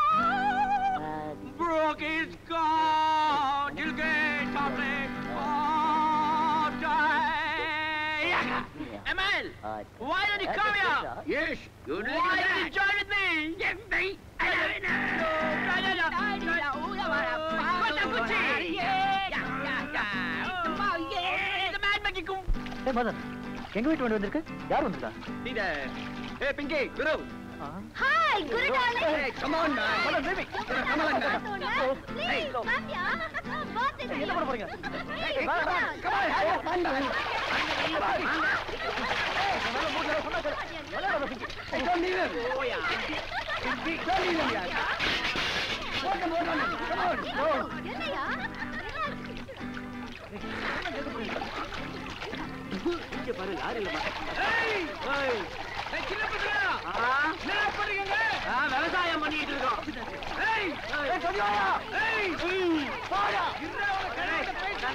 Broke is gone. You'll get double of that. Emil, why don't you come here? Yes, you'd Why don't you join with me? Yes, me. ஏ மதன் எங்க வீட்டு வண்டி வந்திருக்கு யார் வந்திருக்கா Hey, Pinky, Guru. Hi, Guru darling. Hey, come on, man. Come on, baby. Come on, man. Please, come here. Both is என்ன பண்ண போறீங்க Please, வா, வா, come come on. on. வாங்க, வாங்க. Don't leave him. Pinky, don't leave him, yaar. Walk on, walk on. Come on, go. என்னையா? இங்க பாரு லாரியில Hey! Hey! Hey, சின்ன பசங்களா? என்னடா பண்றீங்க? விவசாயம் பண்ணிட்டு இருக்கோம் Hey! Hey, கொஞ்சம் வாயா. Hey! வாயா. இருடா, உனக்கு கழுத்தை பேசி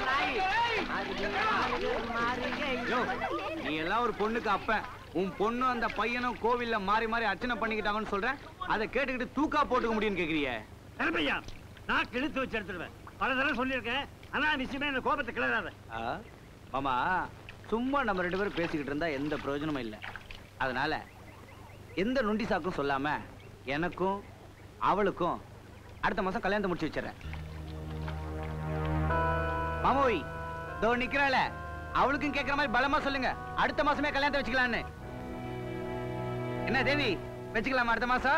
யோ, நீ எல்லாம் ஒரு பொண்ணுக்கு அப்பன் உன் பொண்ணும் அந்த பையனும் கோவில்ல மாறி மாறி அர்ச்சனை பண்ணிக்கிட்டாங்கன்னு சொல்றேன் அதை கேட்டுக்கிட்டு தூக்கா போட்டுக்க முடியும்னு கேக்குறிய தர்மையா நான் கிழித்து வச்சு எடுத்துருவேன் பல தடவை சொல்லியிருக்கேன் ஆனா நிச்சயமே இந்த கோபத்தை கிளறாத மாமா சும்மா நம்ம ரெண்டு பேரும் பேசிக்கிட்டு இருந்தா எந்த பிரயோஜனமும் இல்லை அதனால எந்த நொண்டி சாக்கும் சொல்லாம எனக்கும் அவளுக்கும் அடுத்த மாசம் கல்யாணத்தை முடிச்சு வச்சிடறேன் மாமோய் இதோ நிக்கிறாள அவளுக்கும் கேட்கிற மாதிரி பலமா சொல்லுங்க அடுத்த மாசமே கல்யாணத்தை வச்சுக்கலான்னு என்ன தேவி வச்சுக்கலாமா அடுத்த மாசம்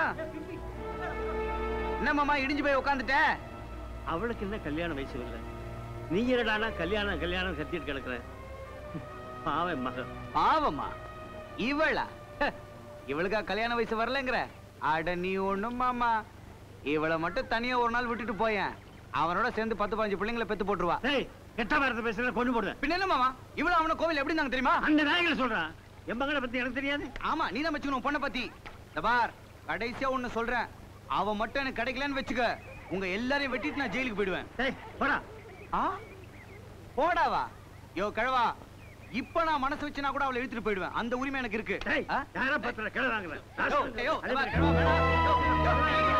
என்ன மாமா இடிஞ்சு போய் உட்காந்துட்ட அவளுக்கு என்ன கல்யாண வயசு இல்லை நீ என்னடானா கல்யாணம் கல்யாணம் கத்திட்டு கிடக்குற பாவம் மகன் பாவமா இவளா ஹ, இவளுக்கா கல்யாண வயசு வரலங்கிற அட நீ ஒண்ணும் மாமா இவளை மட்டும் தனியா ஒரு நாள் விட்டுட்டு போயேன் அவனோட சேர்ந்து பத்து பதினஞ்சு பிள்ளைங்களை பெத்து போட்டுருவா கெட்ட வார்த்தை பேசுற கொண்டு போடுவேன் பின்ன என்ன மாமா இவளும் அவன கோவில் எப்படி இருந்தாங்க தெரியுமா அந்த நாயகளை சொல்றான் என் மகனை பத்தி எனக்கு தெரியாது ஆமா நீ தான் வச்சுக்கணும் பொண்ணை பத்தி இந்த பார் கடைசியா ஒண்ணு சொல்றேன் அவ மட்டும் எனக்கு கிடைக்கலன்னு வச்சுக்க உங்க எல்லாரையும் வெட்டிட்டு நான் ஜெயிலுக்கு போயிடுவேன் போடா ஆ போடாவா யோ கழவா இப்ப நான் மனசு வச்சுனா கூட அவளை இழுத்துட்டு போயிடுவேன் அந்த உரிமை எனக்கு இருக்கு ஆ? யாரா பத்திர கிளை வாங்குறேன் யோ, யோ, இந்த பார், கழவா, வேணாம். யோ, யோ, வேணாம்.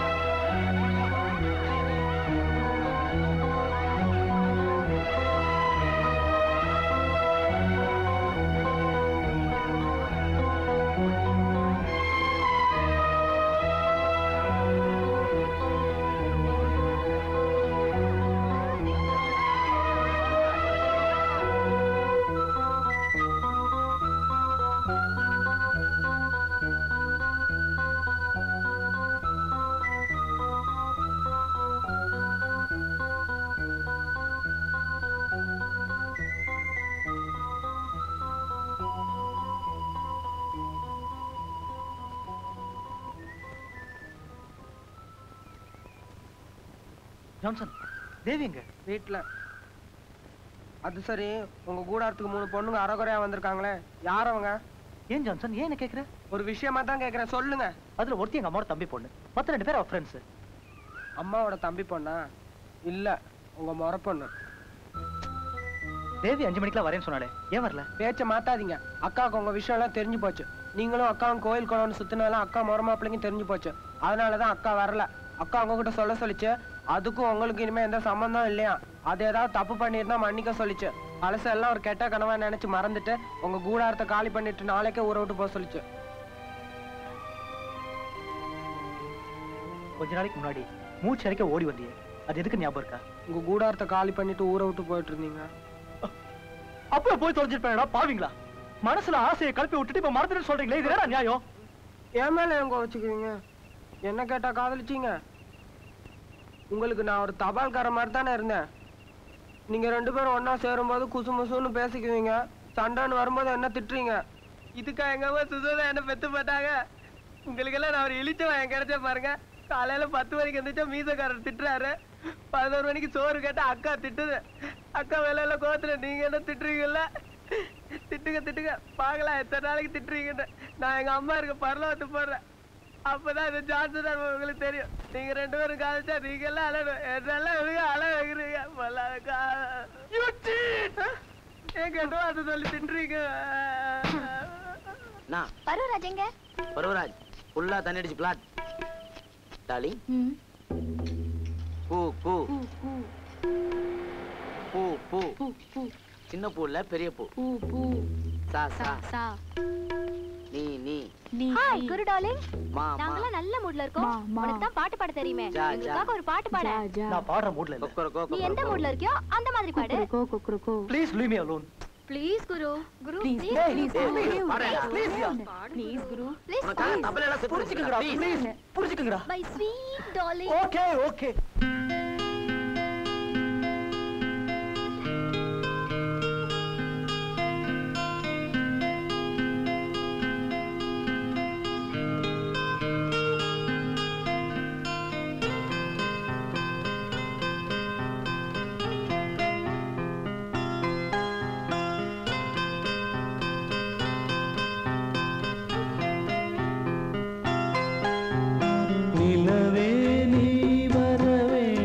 ஜான்சன் தேவி எங்க வீட்ல அது சரி உங்க கூடாரத்துக்கு மூணு பொண்ணுங்க அறகுறையா வந்திருக்காங்களே யார் அவங்க ஏன் ஜான்சன் ஏன் என்ன கேக்குற ஒரு விஷயமா தான் கேக்குறேன் சொல்லுங்க அதுல ஒருத்தி எங்க அம்மாவோட தம்பி பொண்ணு மத்த ரெண்டு பேர் அவ ஃப்ரெண்ட்ஸ் அம்மாவோட தம்பி பொண்ணா இல்ல உங்க முறை பொண்ணு தேவி அஞ்சு மணிக்கெல்லாம் வரேன்னு சொன்னாலே ஏன் வரல பேச்ச மாத்தாதீங்க அக்காவுக்கு உங்க விஷயம் எல்லாம் தெரிஞ்சு போச்சு நீங்களும் அக்காவும் கோயில் குளம்னு சுத்தினாலும் அக்கா முறை மாப்பிள்ளைக்கும் தெரிஞ்சு போச்சு அதனாலதான் அக்கா வரல அக்கா உங்ககிட்ட சொல்ல சொல்லிச்சு அதுக்கும் உங்களுக்கு இனிமே எந்த சம்பந்தம் இல்லையா அது ஏதாவது தப்பு பண்ணியிருந்தா மன்னிக்க சொல்லிச்சு பழசெல்லாம் ஒரு கெட்ட கனவா நினைச்சு மறந்துட்டு உங்க கூடாரத்தை காலி பண்ணிட்டு நாளைக்கே ஊரை விட்டு போக சொல்லிச்சு கொஞ்ச நாளைக்கு முன்னாடி மூச்சு அரைக்க ஓடி வந்தியே அது எதுக்கு ஞாபகம் இருக்கா உங்க கூடாரத்தை காலி பண்ணிட்டு ஊரை விட்டு போயிட்டு இருந்தீங்க அப்ப போய் தொலைஞ்சிருப்பேன்டா பாவீங்களா மனசுல ஆசையை கலப்பி விட்டுட்டு இப்ப மறந்துட்டு சொல்றீங்களே இது என்னடா நியாயம் என் மேல எங்க வச்சுக்குவீங்க என்ன கேட்டா காதலிச்சீங்க உங்களுக்கு நான் ஒரு தபால்கார மாதிரி தானே இருந்தேன் நீங்க ரெண்டு பேரும் ஒண்ணா சேரும்போது குசு முசுன்னு பேசிக்குவீங்க சண்டைன்னு வரும்போது என்ன திட்டுறீங்க இதுக்கா எங்க அம்மா சுசுதா என்ன பெத்து போட்டாங்க உங்களுக்கெல்லாம் நான் ஒரு இழிச்சவன் என் கிடைச்ச பாருங்க காலையில பத்து மணிக்கு எந்திரிச்சா மீசக்காரர் திட்டுறாரு பதினோரு மணிக்கு சோறு கேட்டா அக்கா திட்டுது அக்கா வேலையில கோத்துல நீங்க என்ன திட்டுறீங்கல்ல திட்டுங்க திட்டுங்க பார்க்கலாம் எத்தனை நாளைக்கு திட்டுறீங்கன்னு நான் எங்க அம்மா இருக்க பரலவத்து போடுறேன் அப்பதான் இந்த ஜான்சன் தான் உங்களுக்கு தெரியும் நீங்க ரெண்டு பேரும் காதலிச்சா நீங்க எல்லாம் அழணும் என்னெல்லாம் இவங்க அழ வைக்கிறீங்க மல்லாக்கா ஏன் கேட்டோம் அதை சொல்லி திட்டுறீங்க நான் பருவராஜ் எங்க பருவராஜ் ஃபுல்லா தண்ணி அடிச்சு பிளாட் டாலி பூ பூ பூ பூ சின்ன பூ இல்ல பெரிய பூ பூ பூ சா சா சா நீ நீ ஹாய் குரு டார்லிங் மா மா நாங்கெல்லாம் நல்ல மூட்ல இருக்கோம் உனக்கு தான் பாட்டு பாட தெரியுமே ஜா, ஜா. எங்களுக்காக ஒரு பாட்டு பாட நான் பாடுற மூட்ல இல்ல கொக்கர நீ எந்த மூட்ல இருக்கியோ அந்த மாதிரி பாடு please leave me alone please Guru Guru Please, please please, please, பாடுடா. ப்ளீஸ் Please, குரு ப்ளீஸ் உனக்காக தபல எல்லாம் செத்து புரிஞ்சுக்கங்கடா ப்ளீஸ் புரிஞ்சுக்கங்கடா my sweet darling okay okay நிலவே நீ வர வேண்டும்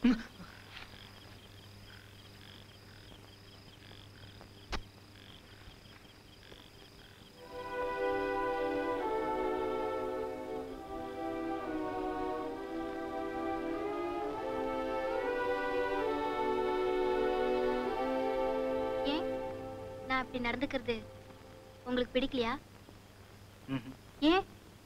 ஏன் நான் இப்படி நடந்துக்கிறது உங்களுக்கு பிடிக்கலையா ம்ஹும். ஏன்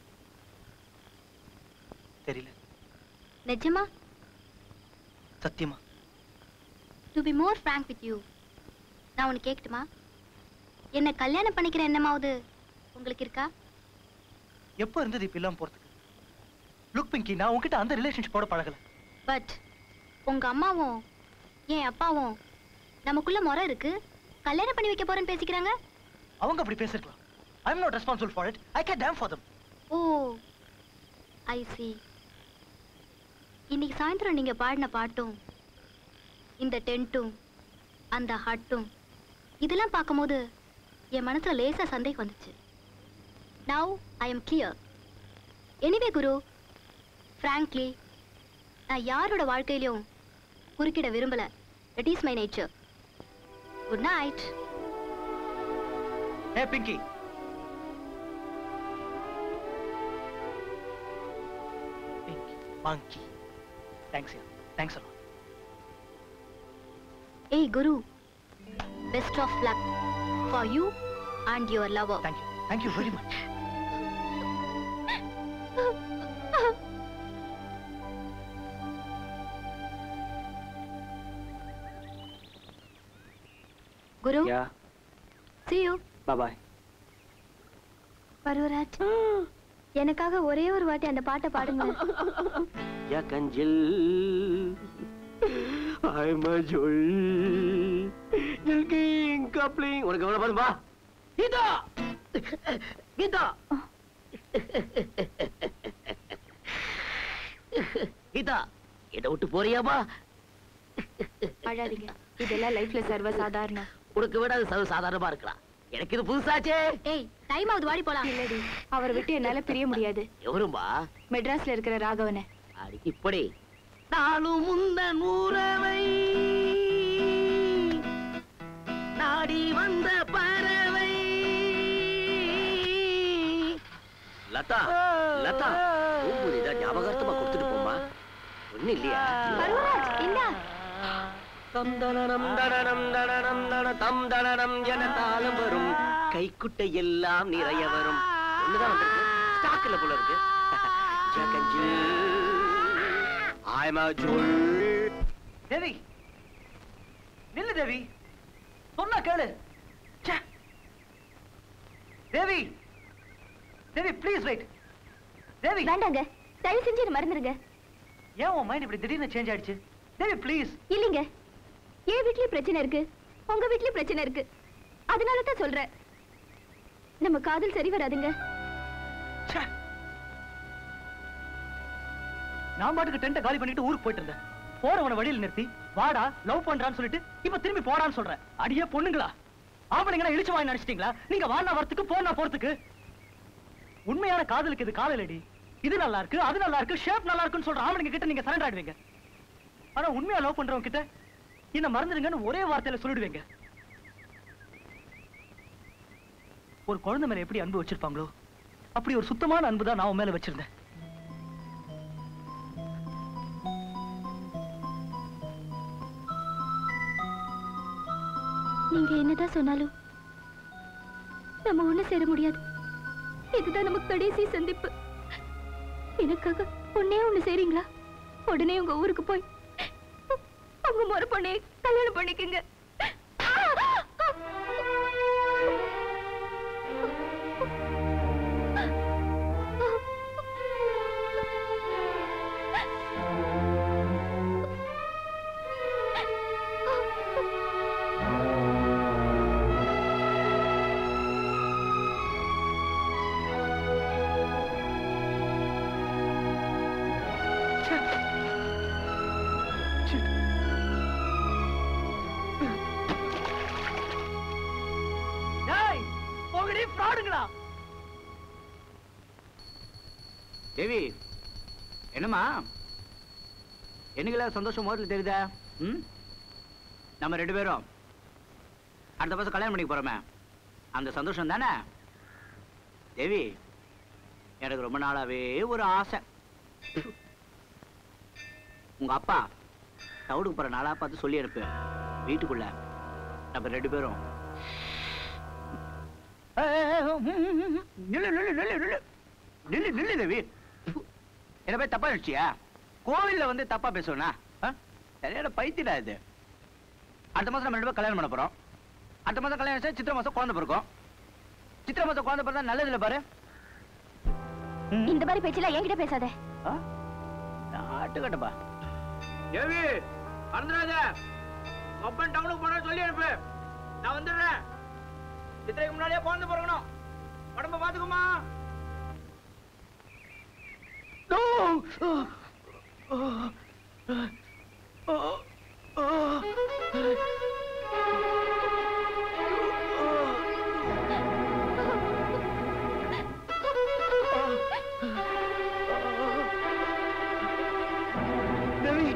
தெரியல நிஜமா சத்தியமா to be more frank with you நான் உனக்கு கேட்கட்டுமா என்ன கல்யாணம் பண்ணிக்கிற எண்ணமாவது உங்களுக்கு இருக்கா எப்போ இருந்தது இப்ப இல்லாம போறதுக்கு லுக் பிங்கி நான் உன்கிட்ட அந்த ரிலேஷன்ஷிப்போட பழகல பட் உங்க அம்மாவும் என் அப்பாவும் நமக்குள்ள முறை இருக்கு கல்யாணம் பண்ணி வைக்க போறேன்னு பேசிக்கிறாங்க அவங்க அப்படி பேசிருக்கலாம் I am not responsible for it I can damn for them oh I see இன்னைக்கு சாயந்தரம் நீங்க பாடின பாட்டும் இந்த டென்ட்டும் அந்த ஹட்டும் இதெல்லாம் பார்க்கும்போது என் மனசுல லேசா சந்தேகம் வந்துச்சு now I am clear anyway Guru frankly நான் யாரோட வாழ்க்கையிலும் குறுக்கிட விரும்பல that is my nature good night hey Pinky Pinky monkey thanks yeah thanks a lot ஏய் Guru best of luck for you and your lover thank you thank you very much Guru yeah see you bye Paruvaraj எனக்காக ஒரே ஒரு வாட்டி அந்த பாட்டை பாடுங்க யா கஞ்சில் ஐ மஜுல் ஜில்கிங் கப்ளிங் உனக்கு எவ்வளவு பாருமா கீதா கீதா கீதா இதை விட்டு போறியாமா அழாதீங்க இதெல்லாம் லைஃப்ல சர்வ சாதாரணம் உனக்கு விட அது சர்வ சாதாரணமா இருக்கலாம் எனக்கு இது புதுசாச்சே ஏய் டைம் ஆகுது வாடி போலாம் இல்லடி அவரை விட்டு என்னால பிரிய முடியாது எவருமா மெட்ராஸ்ல இருக்கிற ராகவனை அடி இப்படி நானும் முந்த நூறவை நாடி வந்த பறவை லதா லதா பூம்புரிதா ஞாபகார்த்தமா கொடுத்துட்டு போமா ஒண்ணு இல்லையா பருவராஜ் இந்தா தம் தனனம் தனனம் தனனம் தன தம் தனனம் என தாளம் வரும் கைக்குட்டை எல்லாம் நிறைய வரும் ஒண்ணுதான் வந்திருக்கு ஸ்டாக்ல போல இருக்கு ஜகஞ்சில் I'm a jewel. தேவி நில்லு தேவி சொன்னா கேளு ச்சே. தேவி தேவி ப்ளீஸ் வெயிட் தேவி வேண்டாங்க தயவு செஞ்சு என்ன மறந்துருங்க ஏன் உன் மைண்ட் இப்படி திடீர்னு சேஞ்ச் ஆயிடுச்சு தேவி ப்ளீஸ் இல்லைங்க என் வீட்லயும் பிரச்சனை இருக்கு உங்க வீட்லயும் பிரச்சனை இருக்கு அதனால தான் சொல்றேன் நம்ம காதல் சரி வராதுங்க நான் பாட்டுக்கு டென்ட்டை காலி பண்ணிட்டு ஊருக்கு போயிட்டு இருந்தேன் போறவன வழியில் நிறுத்தி வாடா லவ் பண்றான்னு சொல்லிட்டு இப்ப திரும்பி போடான்னு சொல்றேன் அடியே பொண்ணுங்களா ஆம்பளைங்களா இழிச்சு வாங்கி நினைச்சிட்டீங்களா நீங்க வாடா வரத்துக்கு போனா போறதுக்கு உண்மையான காதலுக்கு இது காதலடி இது நல்லா இருக்கு அது நல்லா இருக்கு ஷேப் நல்லா இருக்குன்னு சொல்ற ஆம்பளைங்க கிட்ட நீங்க சரண்டர் ஆடுவீங்க ஆனா உண்மையா லவ் பண்றவங்க கிட்ட என்ன மறந்துடுங்கன்னு ஒரே வார்த்தையில சொல்லிடுவீங்க ஒரு குழந்தை மேல எப்படி அன்பு வச்சிருப்பாங்களோ அப்படி ஒரு சுத்தமான அன்பு தான் நான் உன் மேல வச்சிருந்தேன் நீங்க என்னதான் சொன்னாலும் நம்ம ஒண்ணு சேர முடியாது இதுதான் நமக்கு கடைசி சந்திப்பு எனக்காக ஒன்னே ஒண்ணு செய்றீங்களா உடனே உங்க ஊருக்கு போய் உங்க முறை பொண்ணே கல்யாணம் பண்ணிக்கங்க டேய் போங்கடி ஃப்ராடுங்களா தேவி என்னம்மா என்னைக்குல சந்தோஷம் முதல்ல தெரியுதா ம் நம்ம ரெண்டு பேரும் அடுத்த மாசம் கல்யாணம் பண்ணிக்க போறோமே அந்த சந்தோஷம் தானே தேவி எனக்கு ரொம்ப நாளாவே ஒரு ஆசை உங்க அப்பா டவுனுக்கு போற நாளா பார்த்து சொல்லி அனுப்பு வீட்டுக்குள்ள நம்ம ரெண்டு பேரும் ஏய், ஏய், ஏய், ம், ம், ம், ம். நில்லு நில்லு நில்லு நில்லு நில்லு நில்லு தேவி என்ன போய் தப்பா நினைச்சியா கோவில்ல வந்து தப்பா பேசுவேனா ஆ? சரியான பைத்தியடா இது அடுத்த மாசம் நம்ம ரெண்டு பேரும் கல்யாணம் பண்ண போறோம் அடுத்த மாசம் கல்யாணம் ஆச்சா சித்திரை மாசம் குழந்தை பிறக்கும் சித்திரை மாசம் குழந்தை பிறந்தா நல்லது இல்ல பாரு இந்த மாதிரி பேச்செல்லாம் என்கிட்ட பேசாத ஆட்டுக்கட்டப்பா தேவி மறந்துடாத ஒப்பன் டவுனுக்கு போறேன்னு சொல்லி அனுப்பு நான் வந்துடுறேன் சித்திரைக்கு முன்னாடியே குழந்தை பிறக்கணும் உடம்ப பாத்துக்குமா தேவி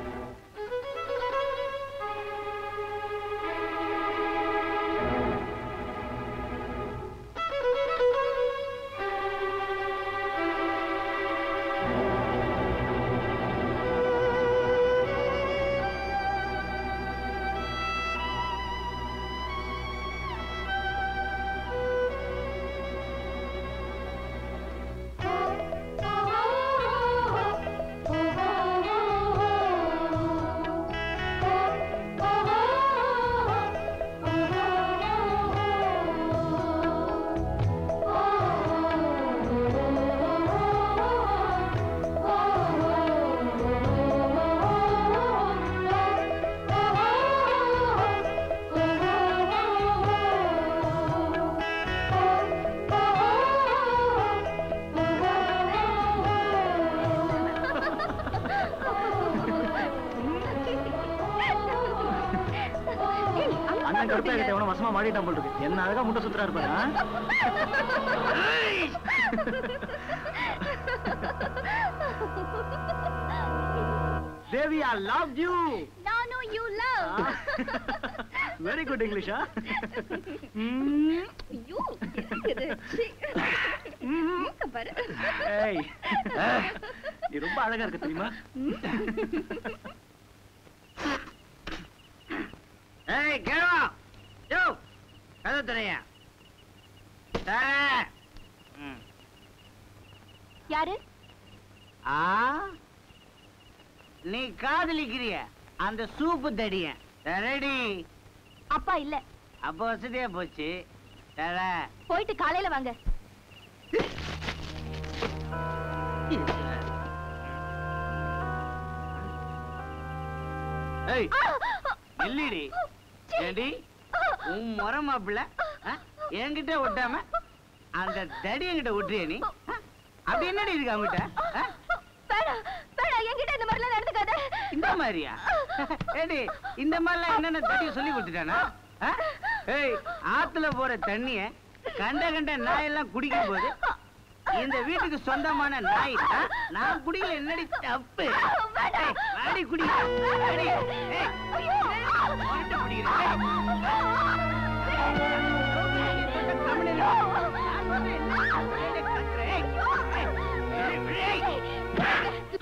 அண்ணன் கருப்பா கிட்ட எவனோ வசமா மாடிட்டான் போல் இருக்கு என்ன அழகா முட்டை சுத்துறா இருப்பாரு ஆ? தேவி ஐ லவ் யூ நானும் யூ லவ் வெரி குட் இங்கிலீஷா ஐயோ இருக்குது சீ. மூக்க பாரு ஏய் நீ ரொம்ப அழகா இருக்க தெரியுமா ஏய் கேவா யோ கதை துறையா யாரு ஆ நீ காதலிக்கிறிய அந்த சூப்பு தடிய ரெடி அப்பா இல்ல அப்போ வசதியா போச்சு தர போயிட்டு காலையில வாங்க ஏய் இல்லடி ஏடி உன் முறை மாப்பிள்ள என்கிட்ட விட்டாம அந்த தடி என்கிட்ட விட்டுறிய நீ ஆ? அப்படி என்னடி இருக்கு அவங்கிட்ட ஆ? வேணாம் வேணாம் என்கிட்ட இந்த மாதிரிலாம் நடந்துக்காத இந்த மாதிரியா ஏடி இந்த மாதிரிலாம் என்னென்ன தடிய சொல்லி கொடுத்துட்டானா ஆ? ஏய் ஆத்துல போற தண்ணிய கண்ட கண்ட நாயெல்லாம் குடிக்கும் போது இந்த வீட்டுக்கு சொந்தமான நாய் ஆ? நான் குடிக்கல என்னடி தப்பு ஏய், வாடி குடி வாடி. ஏய், உன்கிட்ட குடிக்கிறேன். கம்முனு இரு. நான் சொல்றேன், நான் சொல்றேன், கத்துறேன். ஏய், ஏய், ஏய்.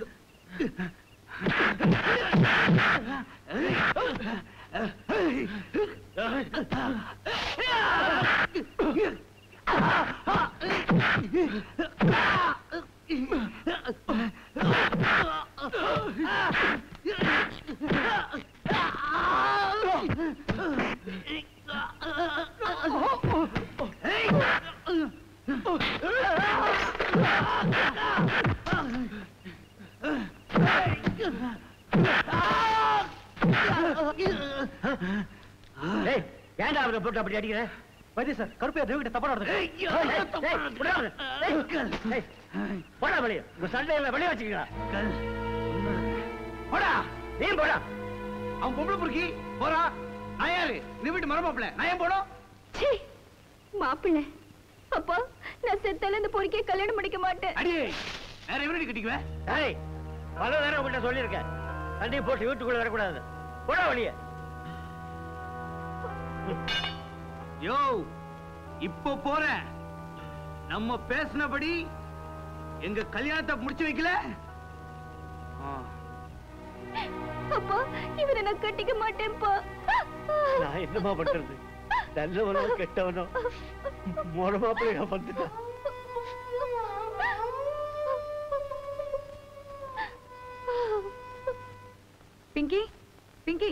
ஏய் ஏன்டா அவரை போட்டு அப்படி அடிக்கிற வைத்திய சார் கருப்பையா தேவிகிட்ட தப்பா நடந்து போடா வெளியே உங்க சண்டையில வெளியே வச்சுக்கலாம் போடா நீ போடா அவன் பொம்பளை பொறுக்கி போறா நான் யாரு நீ வீட்டு மரமாப்பிள்ள நான் ஏன் போடும் சீ மாப்பிள்ளை அப்பா நான் செத்தால இந்த பொறுக்கிய கல்யாணம் பண்ணிக்க மாட்டேன் அடியே வேற எவனடி கட்டிக்குவேன் ஏய் பல தடவை உங்கள்கிட்ட சொல்லியிருக்கேன் தண்ணி போட்டு வீட்டுக்குள்ள வரக்கூடாது போட வழிய யோ இப்போ போறேன் நம்ம பேசினபடி எங்க கல்யாணத்தை முடிச்சு வைக்கல ஆ, அப்பா இவரை நான் கட்டிக்க மாட்டேன்ப்பா நான் என்னமா பண்றது நல்லவனோ கெட்டவனோ மோட மாப்பிள்ளையா வந்துட்டான் பிங்கி பிங்கி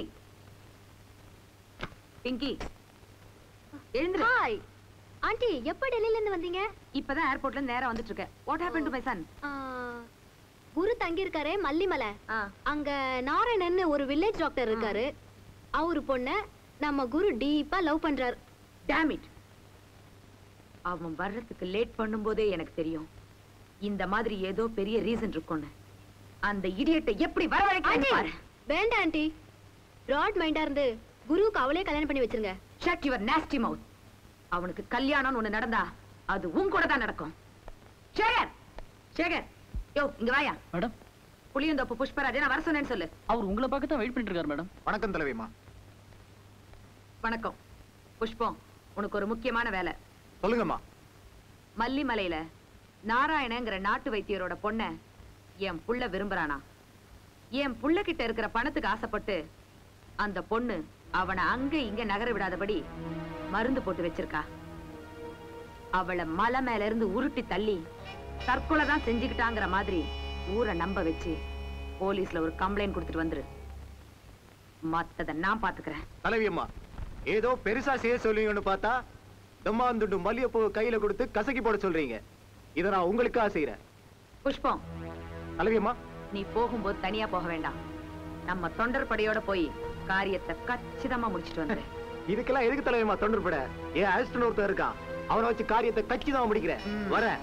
பிங்கி எழுந்துரு ஹாய் ஆண்டி எப்ப டெல்லில இருந்து வந்தீங்க இப்பதான் ஏர்போர்ட்ல இருந்து நேரா வந்துட்டு இருக்கேன் what happen to my son ஆ, குரு தங்கி இருக்காரு மல்லிமலை அங்க நாராயணன் ஒரு வில்லேஜ் டாக்டர் இருக்காரு அவரு பொண்ண நம்ம குரு டீப்பா லவ் பண்றாரு டேம் இட் அவன் வர்றதுக்கு லேட் பண்ணும்போதே எனக்கு தெரியும் இந்த மாதிரி ஏதோ பெரிய ரீசன் இருக்கும்னு அந்த இடியட்டை எப்படி வரவழைக்கிறேன்னு பாரு வேண்டாம் ஆண்டி ப்ராட் மைண்டா இருந்து குருவுக்கு அவளே கல்யாணம் பண்ணி வச்சிருங்க ஷட் யுவர் நாஸ்டி மவுத் அவனுக்கு கல்யாணம்னு ஒண்ணு நடந்தா அது உன் கூட தான் நடக்கும் சேகர் சேகர் யோ இங்க வாயா மேடம் புளியந்தோப்பு புஷ்பராஜ் நான் வர சொன்னேன்னு சொல்லு அவர் உங்களை பார்க்க தான் வெயிட் பண்ணிட்டு இருக்காரு மேடம் வணக்கம் தலைவிமா வணக்கம் புஷ்பம் உனக்கு ஒரு முக்கியமான வேலை சொல்லுங்கம்மா மல்லிமலையில நாராயணங்கிற நாட்டு வைத்தியரோட பொண்ண என் புள்ள விரும்புறானா என் புள்ள கிட்ட இருக்கிற பணத்துக்கு ஆசைப்பட்டு அந்த பொண்ணு அவனை அங்க இங்க நகர விடாதபடி மருந்து போட்டு வச்சிருக்கா அவளை மலை மேல இருந்து உருட்டி தள்ளி தற்கொலை தான் செஞ்சுக்கிட்டாங்கிற மாதிரி ஊரை நம்ப வச்சு போலீஸ்ல ஒரு கம்ப்ளைண்ட் கொடுத்துட்டு வந்துரு மத்தத நான் பாத்துக்கிறேன் தலைவியம்மா ஏதோ பெருசா செய்ய சொல்லுவீங்கன்னு பார்த்தா தம்மாந்துண்டு மல்லிகைப்பூ கையில கொடுத்து கசக்கி போட சொல்றீங்க இதை நான் உங்களுக்காக செய்யறேன் புஷ்பம் தலைவியம்மா நீ போகும்போது தனியா போக வேண்டாம் நம்ம தொண்டர் படையோட போய் காரியத்தை கச்சிதமா முடிச்சிட்டு வந்துரு இதுக்கெல்லாம் எதுக்கு தலைவியம்மா தொண்டர்பட ஏன் ஆஸ்டன் ஒருத்தன் இருக்கான் அவனை வச்சு காரியத்தை கச்சிதமா முடிக்கிறேன் வரேன்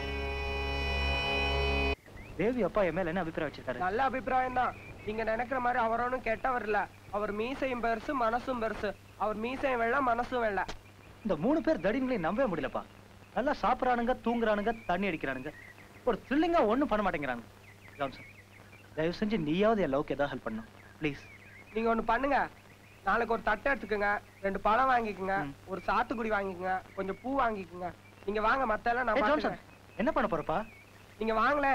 தேவி அப்பா என் மேல என்ன அபிப்பிராயம் வச்சிருக்காரு நல்ல அபிப்பிராயம் தான் நீங்க நினைக்கிற மாதிரி அவர் ஒன்றும் கெட்டவர் இல்ல அவர் மீசையும் பெருசு மனசும் பெருசு அவர் மீசையும் வெள்ள மனசும் வெள்ள இந்த மூணு பேர் தடிங்களையும் நம்பவே முடியலப்பா நல்லா சாப்பிடறானுங்க தூங்குறானுங்க தண்ணி அடிக்கிறானுங்க ஒரு த்ரில்லிங்கா ஒண்ணும் பண்ண மாட்டேங்கிறானுங்க ஜான்சன் தயவு செஞ்சு நீயாவது என் லவ்க்கு ஏதாவது ஹெல்ப் பண்ணும் ப்ளீஸ் நீங்க ஒண்ணு பண்ணுங்க நாளைக்கு ஒரு தட்டை எடுத்துக்கோங்க ரெண்டு பழம் வாங்கிக்கோங்க ஒரு சாத்துக்குடி வாங்கிக்கோங்க கொஞ்சம் பூ வாங்கிக்கோங்க நீங்க வாங்க மத்த எல்லாம் நான் ஏய், ஜான்சன் பாத்துக்கிறேன். என்ன பண்ண போறப்பா நீங்க வாங்களேன்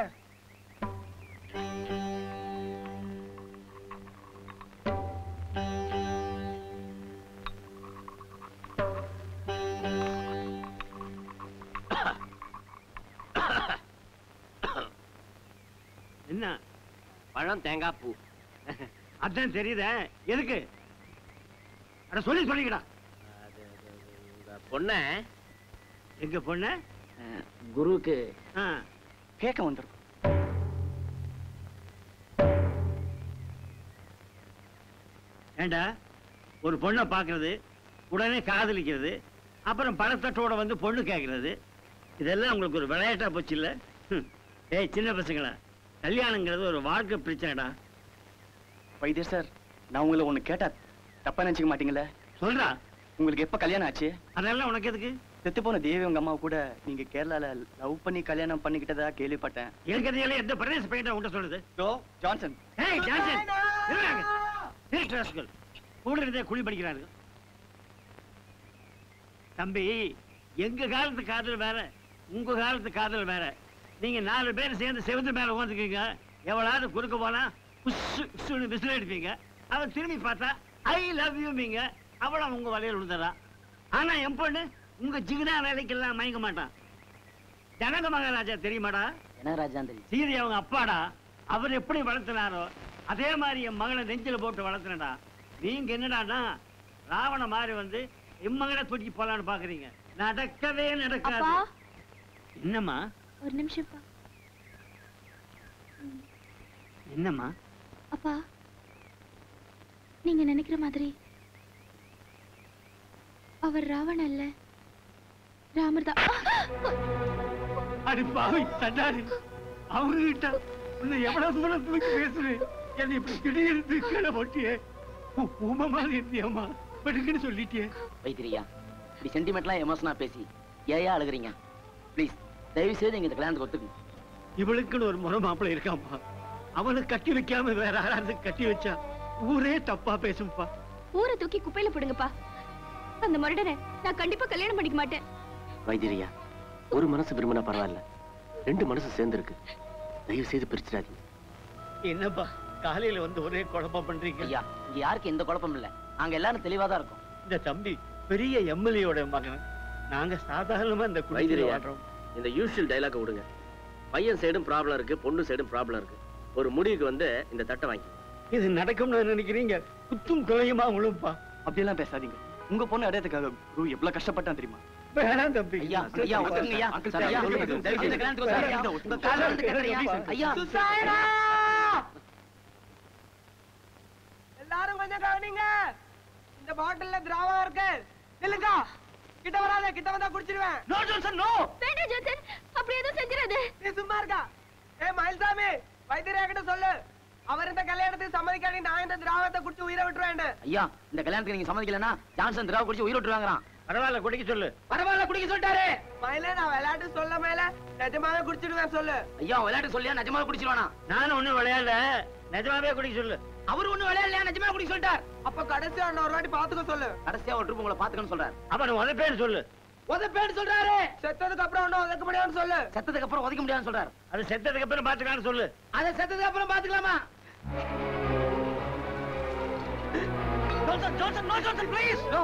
என்ன பழம் தேங்காய் பூ அதான் தெரியுதே எதுக்கு அட சொல்லி சொல்லிக்கடா பொண்ண எங்க பொண்ணு குருவுக்கு கேட்க வந்துடும் ஏண்டா ஒரு பொண்ணை பார்க்கறது உடனே காதலிக்கிறது அப்புறம் பணத்தட்டோட வந்து பொண்ணு கேட்கறது இதெல்லாம் உங்களுக்கு ஒரு விளையாட்டா போச்சு இல்ல ஏய் சின்ன பசங்களா கல்யாணங்கிறது ஒரு வாழ்க்கை பிரச்சனைடா வைத்தியர் சார் நான் உங்களை ஒண்ணு கேட்டா தப்பா நினைச்சுக்க மாட்டீங்களே சொல்றா உங்களுக்கு எப்ப கல்யாணம் ஆச்சு அதெல்லாம் உனக்கு எதுக்கு செத்து போன தேவி உங்க அம்மா கூட நீங்க கேரளால லவ் பண்ணி கல்யாணம் பண்ணிக்கிட்டதா கேள்விப்பட்டேன் இருக்கிறதையெல்லாம் எந்த பிரதேச பையன் உன்ட்ட சொல்லுது யோ ஜான்சன் ஏய் ஜான்சன் இருங்க ஏய் ராஸ்கல் கூட இருந்தே குழி படிக்கிறாரு தம்பி எங்க காலத்து காதல் வேற உங்க காலத்து காதல் வேற நீங்க நாலு பேர் சேர்ந்து செவந்து மேல உட்காந்துக்கீங்க எவ்வளவு குறுக்க போனா உஸ்ஸு உஸ்ஸுன்னு விசில் அடிப்பீங்க அவன் திரும்பி பார்த்தா ஐ லவ் யூமிங்க அவளும் உங்க வலையில் விழுந்துறா ஆனா என் பொண்ணு உங்க ஜிகினா வேலைக்கெல்லாம் மயங்க மாட்டான் ஜனக மகாராஜா தெரியுமாடா என்ன ராஜாந்திரி சீதை அவங்க அப்பாடா அவர் எப்படி வளர்த்தினாரோ அதே மாதிரி என் மகனை நெஞ்சில போட்டு வளர்த்தினடா நீங்க என்னடான்னா ராவண மாதிரி வந்து என் மகனை தூக்கி போலான்னு பாக்குறீங்க நடக்கவே நடக்காது அப்பா என்னம்மா ஒரு நிமிஷம்ப்பா என்னம்மா அப்பா நீங்க நினைக்கிற மாதிரி அவர் ராவண அல்ல ராமர் தான் அடி பாவி தண்டாடி அவருகிட்ட உன்னை எவ்வளவு தூரம் தூக்கி பேசுறேன் என்னை இப்படி திடீர்னு கீழே போட்டியே உ- உமை மாதிரி இருந்தியம்மா படுக்குன்னு சொல்லிட்டியே வைத்திரியா இப்படி சென்டிமெண்ட்லாம் எமோஷனா பேசி ஏயா அழுகுறீங்க ப்ளீஸ் தயவு செய்து நீங்க இந்த கல்யாணத்துக்கு ஒத்துக்குங்க இவளுக்குன்னு ஒரு முறை மாப்பிள்ளை இருக்காம்மா அவனை கட்டி வைக்காம வேற யாராவது கட்டி வச்சா ஊரே தப்பா பேசும்பா ஊரை தூக்கி குப்பையில போடுங்கப்பா அந்த மருடனை நான் கண்டிப்பா கல்யாணம் பண்ணிக்க மாட்டேன் வைத்தியரியா ஒரு மனசு விரும்பினா பரவாயில்ல ரெண்டு மனசு சேர்ந்துருக்கு தயவு செய்து பிரிச்சிடாதீங்க என்னப்பா காலையில வந்து ஒரே குழப்பம் பண்றீங்க ஐயா இங்க யாருக்கு எந்த குழப்பம் இல்ல நாங்க எல்லாரும் தெளிவா தான் இருக்கோம் இந்த தம்பி பெரிய எம்எல்ஏயோட மகன் நாங்க சாதாரணமா இந்த குடியில வைத்தியரியா வாழ்றோம் இந்த யூஷுவல் டைலாக் விடுங்க பையன் சைடும் ப்ராப்ளம் இருக்கு பொண்ணு சைடும் ப்ராப்ளம் இருக்கு ஒரு முடிவுக்கு வந்து இந்த தட்டை வாங்கி இது நடக்கும்னு நினைக்கிறீங்க குத்தும் குலையுமா விழும்பா அப்படியெல்லாம் பேசாதீங்க உங்க பொண்ணு அடையத்துக்காக குரு எவ்வளவு கஷ்டப்பட்டான் தெரியுமா வேணாம் தம்பி ஐயா ஐயா ஒத்துங்க ஐயா ஐயா தயவு செய்து கல்யாணத்துக்கு ஒத்துங்க ஐயா. உங்க கால்ல விழுந்து கேட்கறேன் ஐயா. ஐயா எல்லாரும் கொஞ்சம் கவனிங்க இந்த பாட்டில்ல திராவகம் இருக்கு நில்லுங்க கிட்ட வராத கிட்ட வந்தா குடிச்சிருவேன் நோ ஜான்சன் நோ வேண்டாம் ஜான்சன் அப்படி எதுவும் செஞ்சிடாத நீ சும்மா இருக்கா ஏ மயில்சாமி வைத்தியரா கிட்ட சொல்லு அவர் இந்த கல்யாணத்துக்கு சம்மதிக்காட்டி நான் இந்த திராவகத்தை குடிச்சு உயிரை விட்டுருவேன் ஐயா இந்த கல்யாணத்துக்கு நீங்க சம்மதிக்கலன்னா ஜான்சன் திராவ குடிச்சு உயிர் விட்டுருவாங்கறான் பரவாயில்ல குடிக்க சொல்லு பரவாயில்ல குடிக்க சொல்லிட்டாரு மயில நான் விளையாட்டு சொல்ல மேல நிஜமாவே குடிச்சிடுவேன் சொல்லு ஐயா விளையாட்டு சொல்லியா நிஜமாவே குடிச்சிருவானா நானும் ஒண்ணும் விளையாடல நிஜமாவே குடிக்க சொல்லு அவர் ஒண்ணு விளையாடலையா நிஜமா குடிக்க சொல்லிட்டார் அப்ப கடைசியா இன்னொரு வாட்டி பாத்துக்க சொல்லு கடைசியா ஒரு ட்ரிப் உங்களை பாத்துக்கன்னு சொல்றாரு அவன் உதப்பேன்னு சொல்லு உதப்பேன்னு சொல்றாரு செத்ததுக்கு அப்புறம் ஒன்னும் உதக்க முடியாதுன்னு சொல்லு செத்ததுக்கு அப்புறம் உதைக்க முடியாதுன்னு சொல்றாரு அது செத்ததுக்கு அப்புறம் பாத்துக்கலாம்னு சொல்லு அதை செத்ததுக்கு அப்புறம் பாத்துக்கலாமா Johnson Johnson no Johnson please no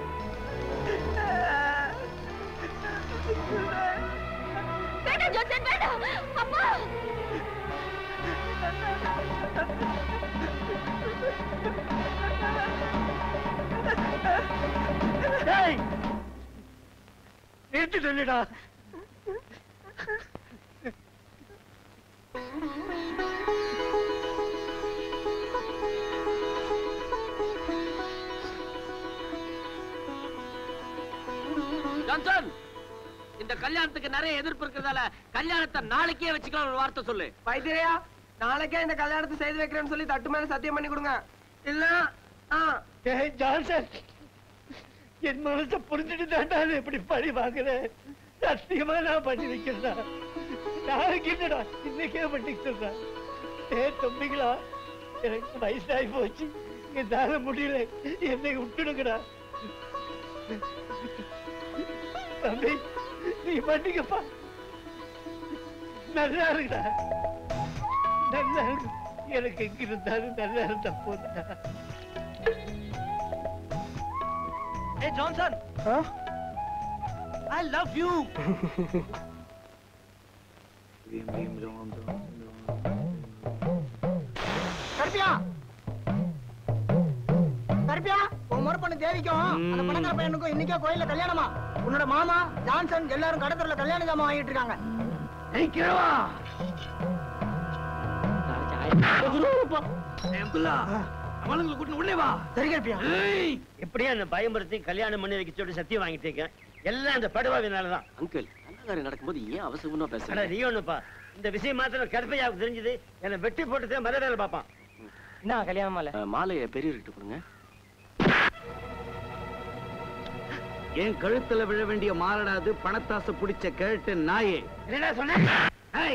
வேண்டாம் ஜான்சன் வேண்டாம் அப்பா டேய் நிறுத்தி சொல்லுடா ஜான்சன் இந்த கல்யாணத்துக்கு நிறைய எதிர்ப்பு இருக்கிறதால கல்யாணத்தை நாளைக்கே வச்சுக்கலாம் ஒரு வார்த்தை சொல்லு வைத்தியரையா நாளைக்கே இந்த கல்யாணத்தை செய்து வைக்கிறேன்னு சொல்லி தட்டு மேல சத்தியம் பண்ணி கொடுங்க இல்ல ஆ டேய் ஜான்சன் என் மனசை புரிஞ்சுட்டு தாண்டா நான் இப்படி பழி வாங்குறேன் சத்தியமா நான் பண்ணி வைக்கிறதா நாளைக்கு என்னடா இன்னைக்கே பண்ணி சொல்றேன் ஏ தம்பிங்களா எனக்கு வயசாகி போச்சு என்னால முடியல என்னை விட்டுடுங்கடா தம்பி நீ பண்ணிக்கப்பா நல்லா இருக்குடா நல்லா இருக்கு எனக்கு எங்க இருந்தாலும் நல்லா இருந்தா போதா Hey Johnson I love you கருப்பியா கருப்பியா உன் முறை பண்ண தேவிக்கும் அந்த பணக்கார பையனுக்கும் இன்னைக்கே கோயில்ல கல்யாணமா உன்னோட மாமா ஜான்சன் எல்லாரும் கடத்தல கல்யாண ஜாமான் வாங்கிட்டு இருக்காங்க அவனுங்களை கூட்டு உள்ளே வா சரி கருப்பியா எப்படியே அந்த பயமுறுத்தி கல்யாணம் பண்ணி வைக்க சொல்லி சத்தியம் வாங்கிட்டீங்க எல்லாம் அந்த படுவாவினாலதான் அங்கிள் நல்ல காரியம் நடக்கும்போது ஏன் அவசரமா ஆனா பேசுறீங்க நீ ஒண்ணுப்பா இந்த விஷயம் மாத்திரம் கருப்பையாவுக்கு தெரிஞ்சது என்னை வெட்டி போட்டுதான் மத வேலை பார்ப்பான் என்ன கல்யாணம் மாலை அஹ், மாலையை பெரியவர்கிட்ட கொடுங்க என் கழுத்துல விழ வேண்டிய மாரடாது பணத்தாசை பிடிச்ச கேட்டு நாயே என்னடா சொன்ன ஏய்,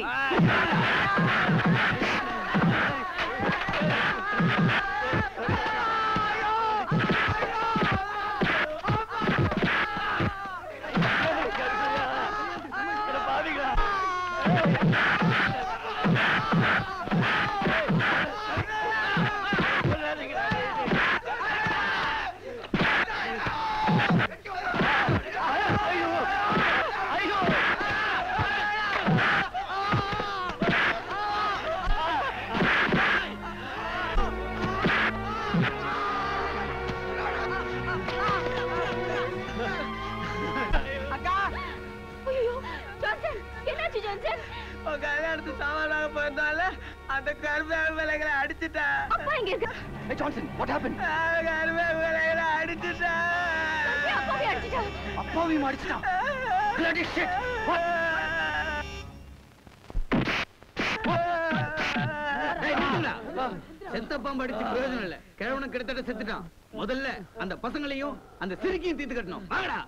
அக்கா ஐயோ ஜான்சன் என்னாச்சு ஜான்சன் உன் கல்யாணத்துக்கு சாமானாக போயிருந்தால அந்த கருப்பா விலைகளை அடிச்சுட்டா அப்பா எங்க இருக்க Hey Johnson, what happened? கருப்பா விலைகளை அடிச்சுட்டா அப்பாவே அடிச்சிட்டா அப்பாவையும் அடிச்சிட்டான் Bloody shit! What? டேய், நிறுத்துங்கடா. செத்த பாம்பு அடிச்சு பிரயோஜனம் இல்ல கிழவனுக்கு கிட்டத்தட்ட செத்துட்டான் முதல்ல அந்த பசங்களையும் அந்த சிறுக்கியும் தீர்த்து கட்டணும் வாங்கடா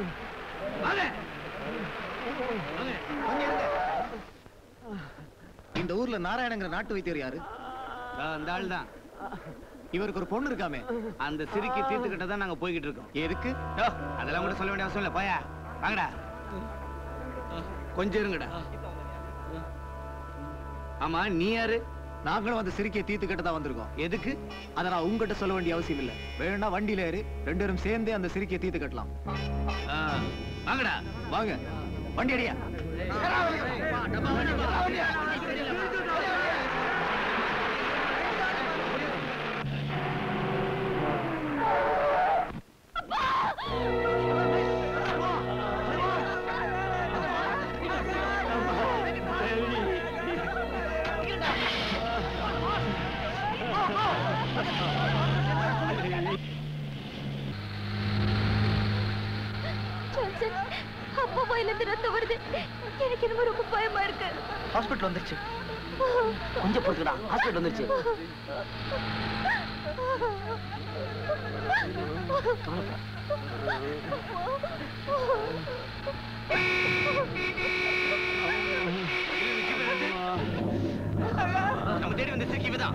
வாங்க வாங்க. இந்த ஊர்ல நாராயணங்கிற நாட்டு வைத்தியர் யாரு அந்த ஆள் தான் இவருக்கு ஒரு பொண்ணு இருக்காமே அந்த சிரிக்கி தீர்த்துக்கிட்ட தான் நாங்க போய்கிட்டு இருக்கோம் எதுக்கு யோ, அதெல்லாம் கூட சொல்ல வேண்டிய அவசியம் இல்லை போயா வாங்கடா கொஞ்சம் இருங்கடா ஆமா நீ யாரு நாங்களும் அந்த சிரிக்கையை தீர்த்து கட்ட தான் வந்திருக்கோம் எதுக்கு அதை நான் உங்ககிட்ட சொல்ல வேண்டிய அவசியம் இல்ல வேணும்னா வண்டியில ஏறி ரெண்டு பேரும் சேர்ந்தே அந்த சிரிக்கையை தீர்த்து கட்டலாம் ஆ, வாங்கடா வாங்க வண்டி அடியா ஜான்சன் அப்பா வாயில இருந்து ரத்தம் வருது எனக்கு என்னமோ ரொம்ப பயமா இருக்கு ஹாஸ்பிட்டல் வந்துருச்சு கொஞ்சம் பொறுத்துக்கடா ஹாஸ்பிட்டல் வந்துருச்சு நம்ம தேடி வந்த சிரிக்கி தான்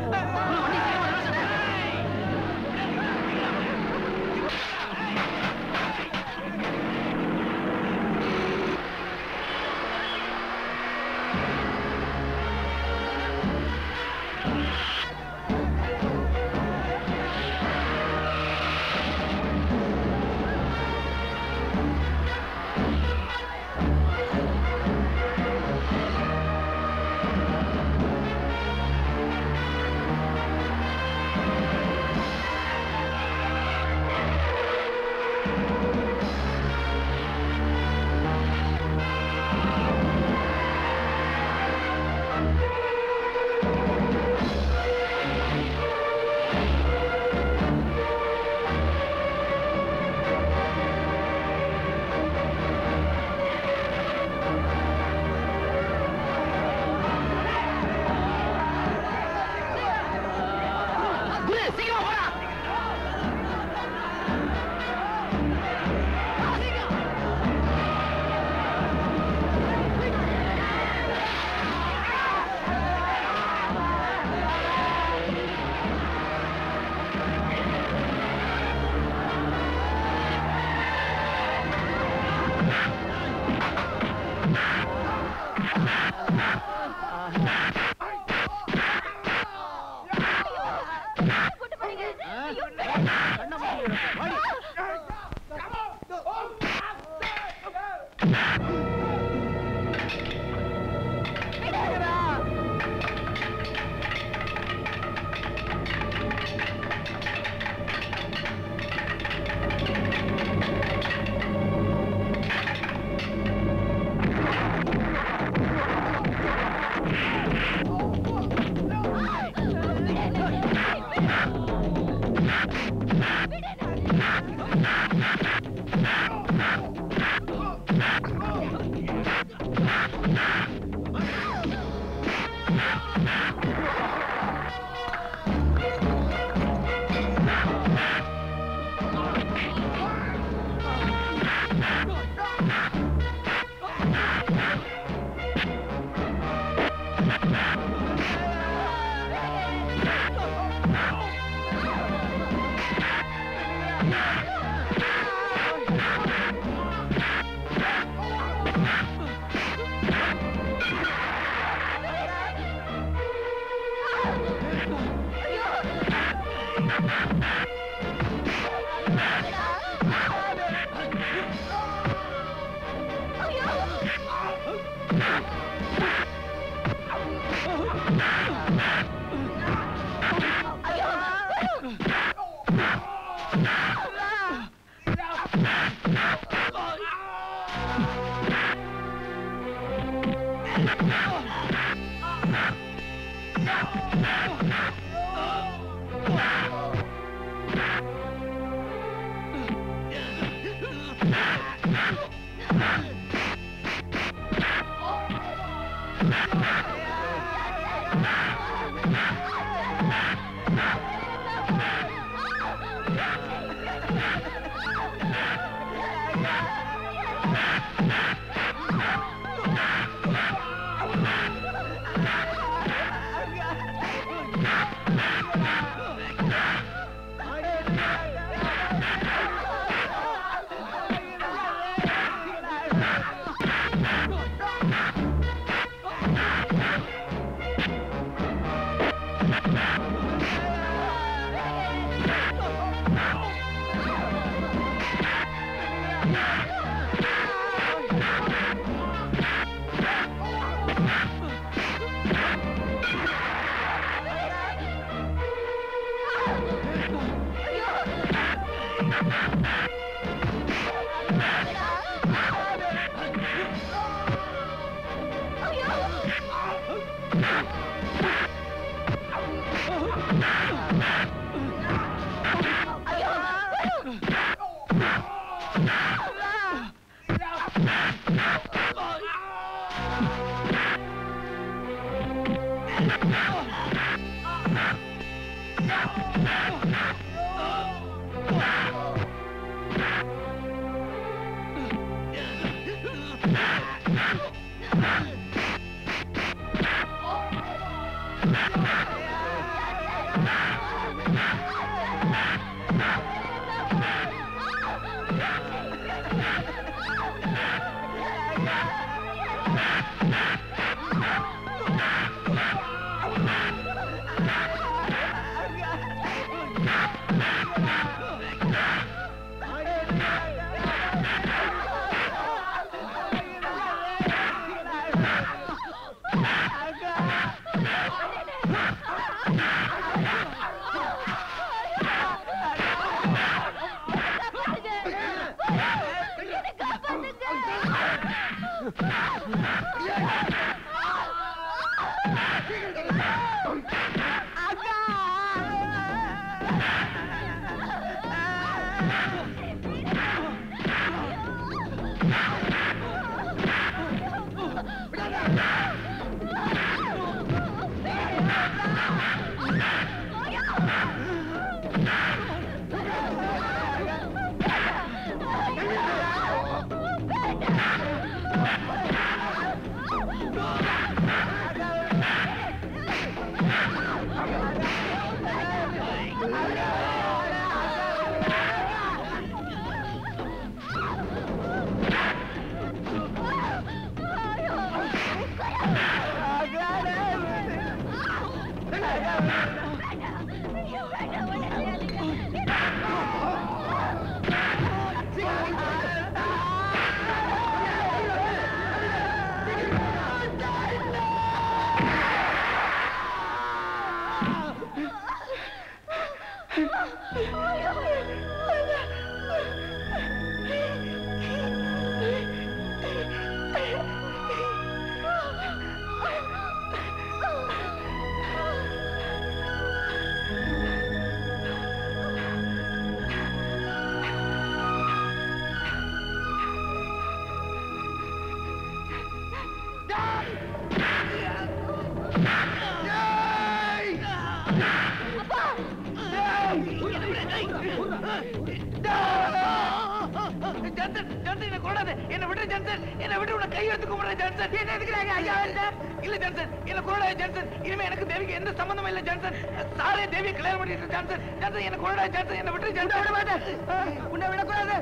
ஜான்சன் ஜான்சன் என்ன கொடாத என்ன விட்டு ஜான்சன் என்ன விட்டு உன கை எடுத்து கும்பிடுற ஜான்சன் என்ன எதுக்குறாங்க ஐயா இல்ல ஜான்சன் என்ன கொடாத ஜான்சன் இனிமே எனக்கு தேவிக்கு எந்த சம்பந்தமும் இல்ல ஜான்சன் சாரே தேவியை கல்யாணம் பண்ணிட்டு ஜான்சன் ஜான்சன் என்ன கொடாத ஜான்சன் என்ன விட்டு ஜான்சன் விட மாட்டேன் உன்னை விடக்கூடாது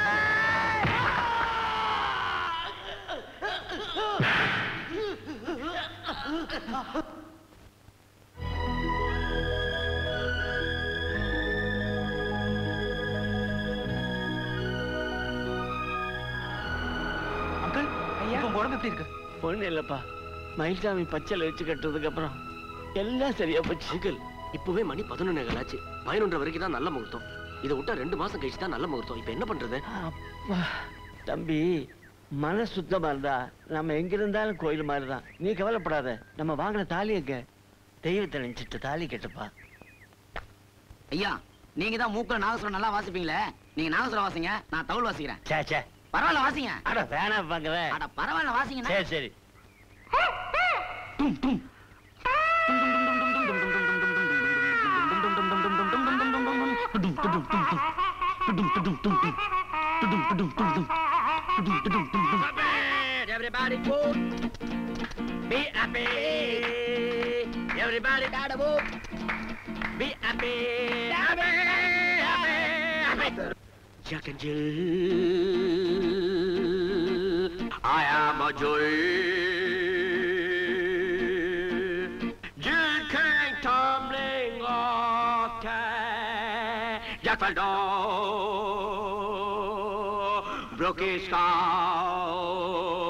அங்கிள் ஐயா உங்க உடம்பு எப்படி இருக்கு ஒண்ணு இல்லப்பா மயில்சாமி பச்சைல வச்சு கட்டுறதுக்கு அப்புறம் எல்லாம் சரியா போச்சு அங்கிள் இப்பவே மணி பதினொன்னே ஆச்சு பதினொன்றரை வரைக்கும் தான் நல்ல முகூர்த்தம் இதை விட்டா ரெண்டு மாசம் கழிச்சு தான் நல்ல முகூர்த்தம் இப்ப என்ன பண்றது அப்பா, தம்பி மன சுத்தமா இருந்தா நம்ம எங்க இருந்தாலும் கோயில் மாதிரி தான் நீ கவலைப்படாத நம்ம வாங்கின தாலி எங்க தெய்வத்தை நினைச்சிட்டு தாலி கட்டுப்பா ஐயா நீங்க தான் மூக்குல நாகசுரம் நல்லா வாசிப்பீங்களே நீங்க நாகசுரம் வாசிங்க நான் தவுள் வாசிக்கிறேன் சே சே பரவாயில்ல வாசிங்க அட வேணா பாக்குற அட பரவாயில்ல வாசிங்க சரி சரி Everybody go. Be happy. Everybody gotta move. Be happy. Happy. Happy. Happy. Jack and Jill. I am a joy. Jill King tumbling off Jack fell down. Broke his skull.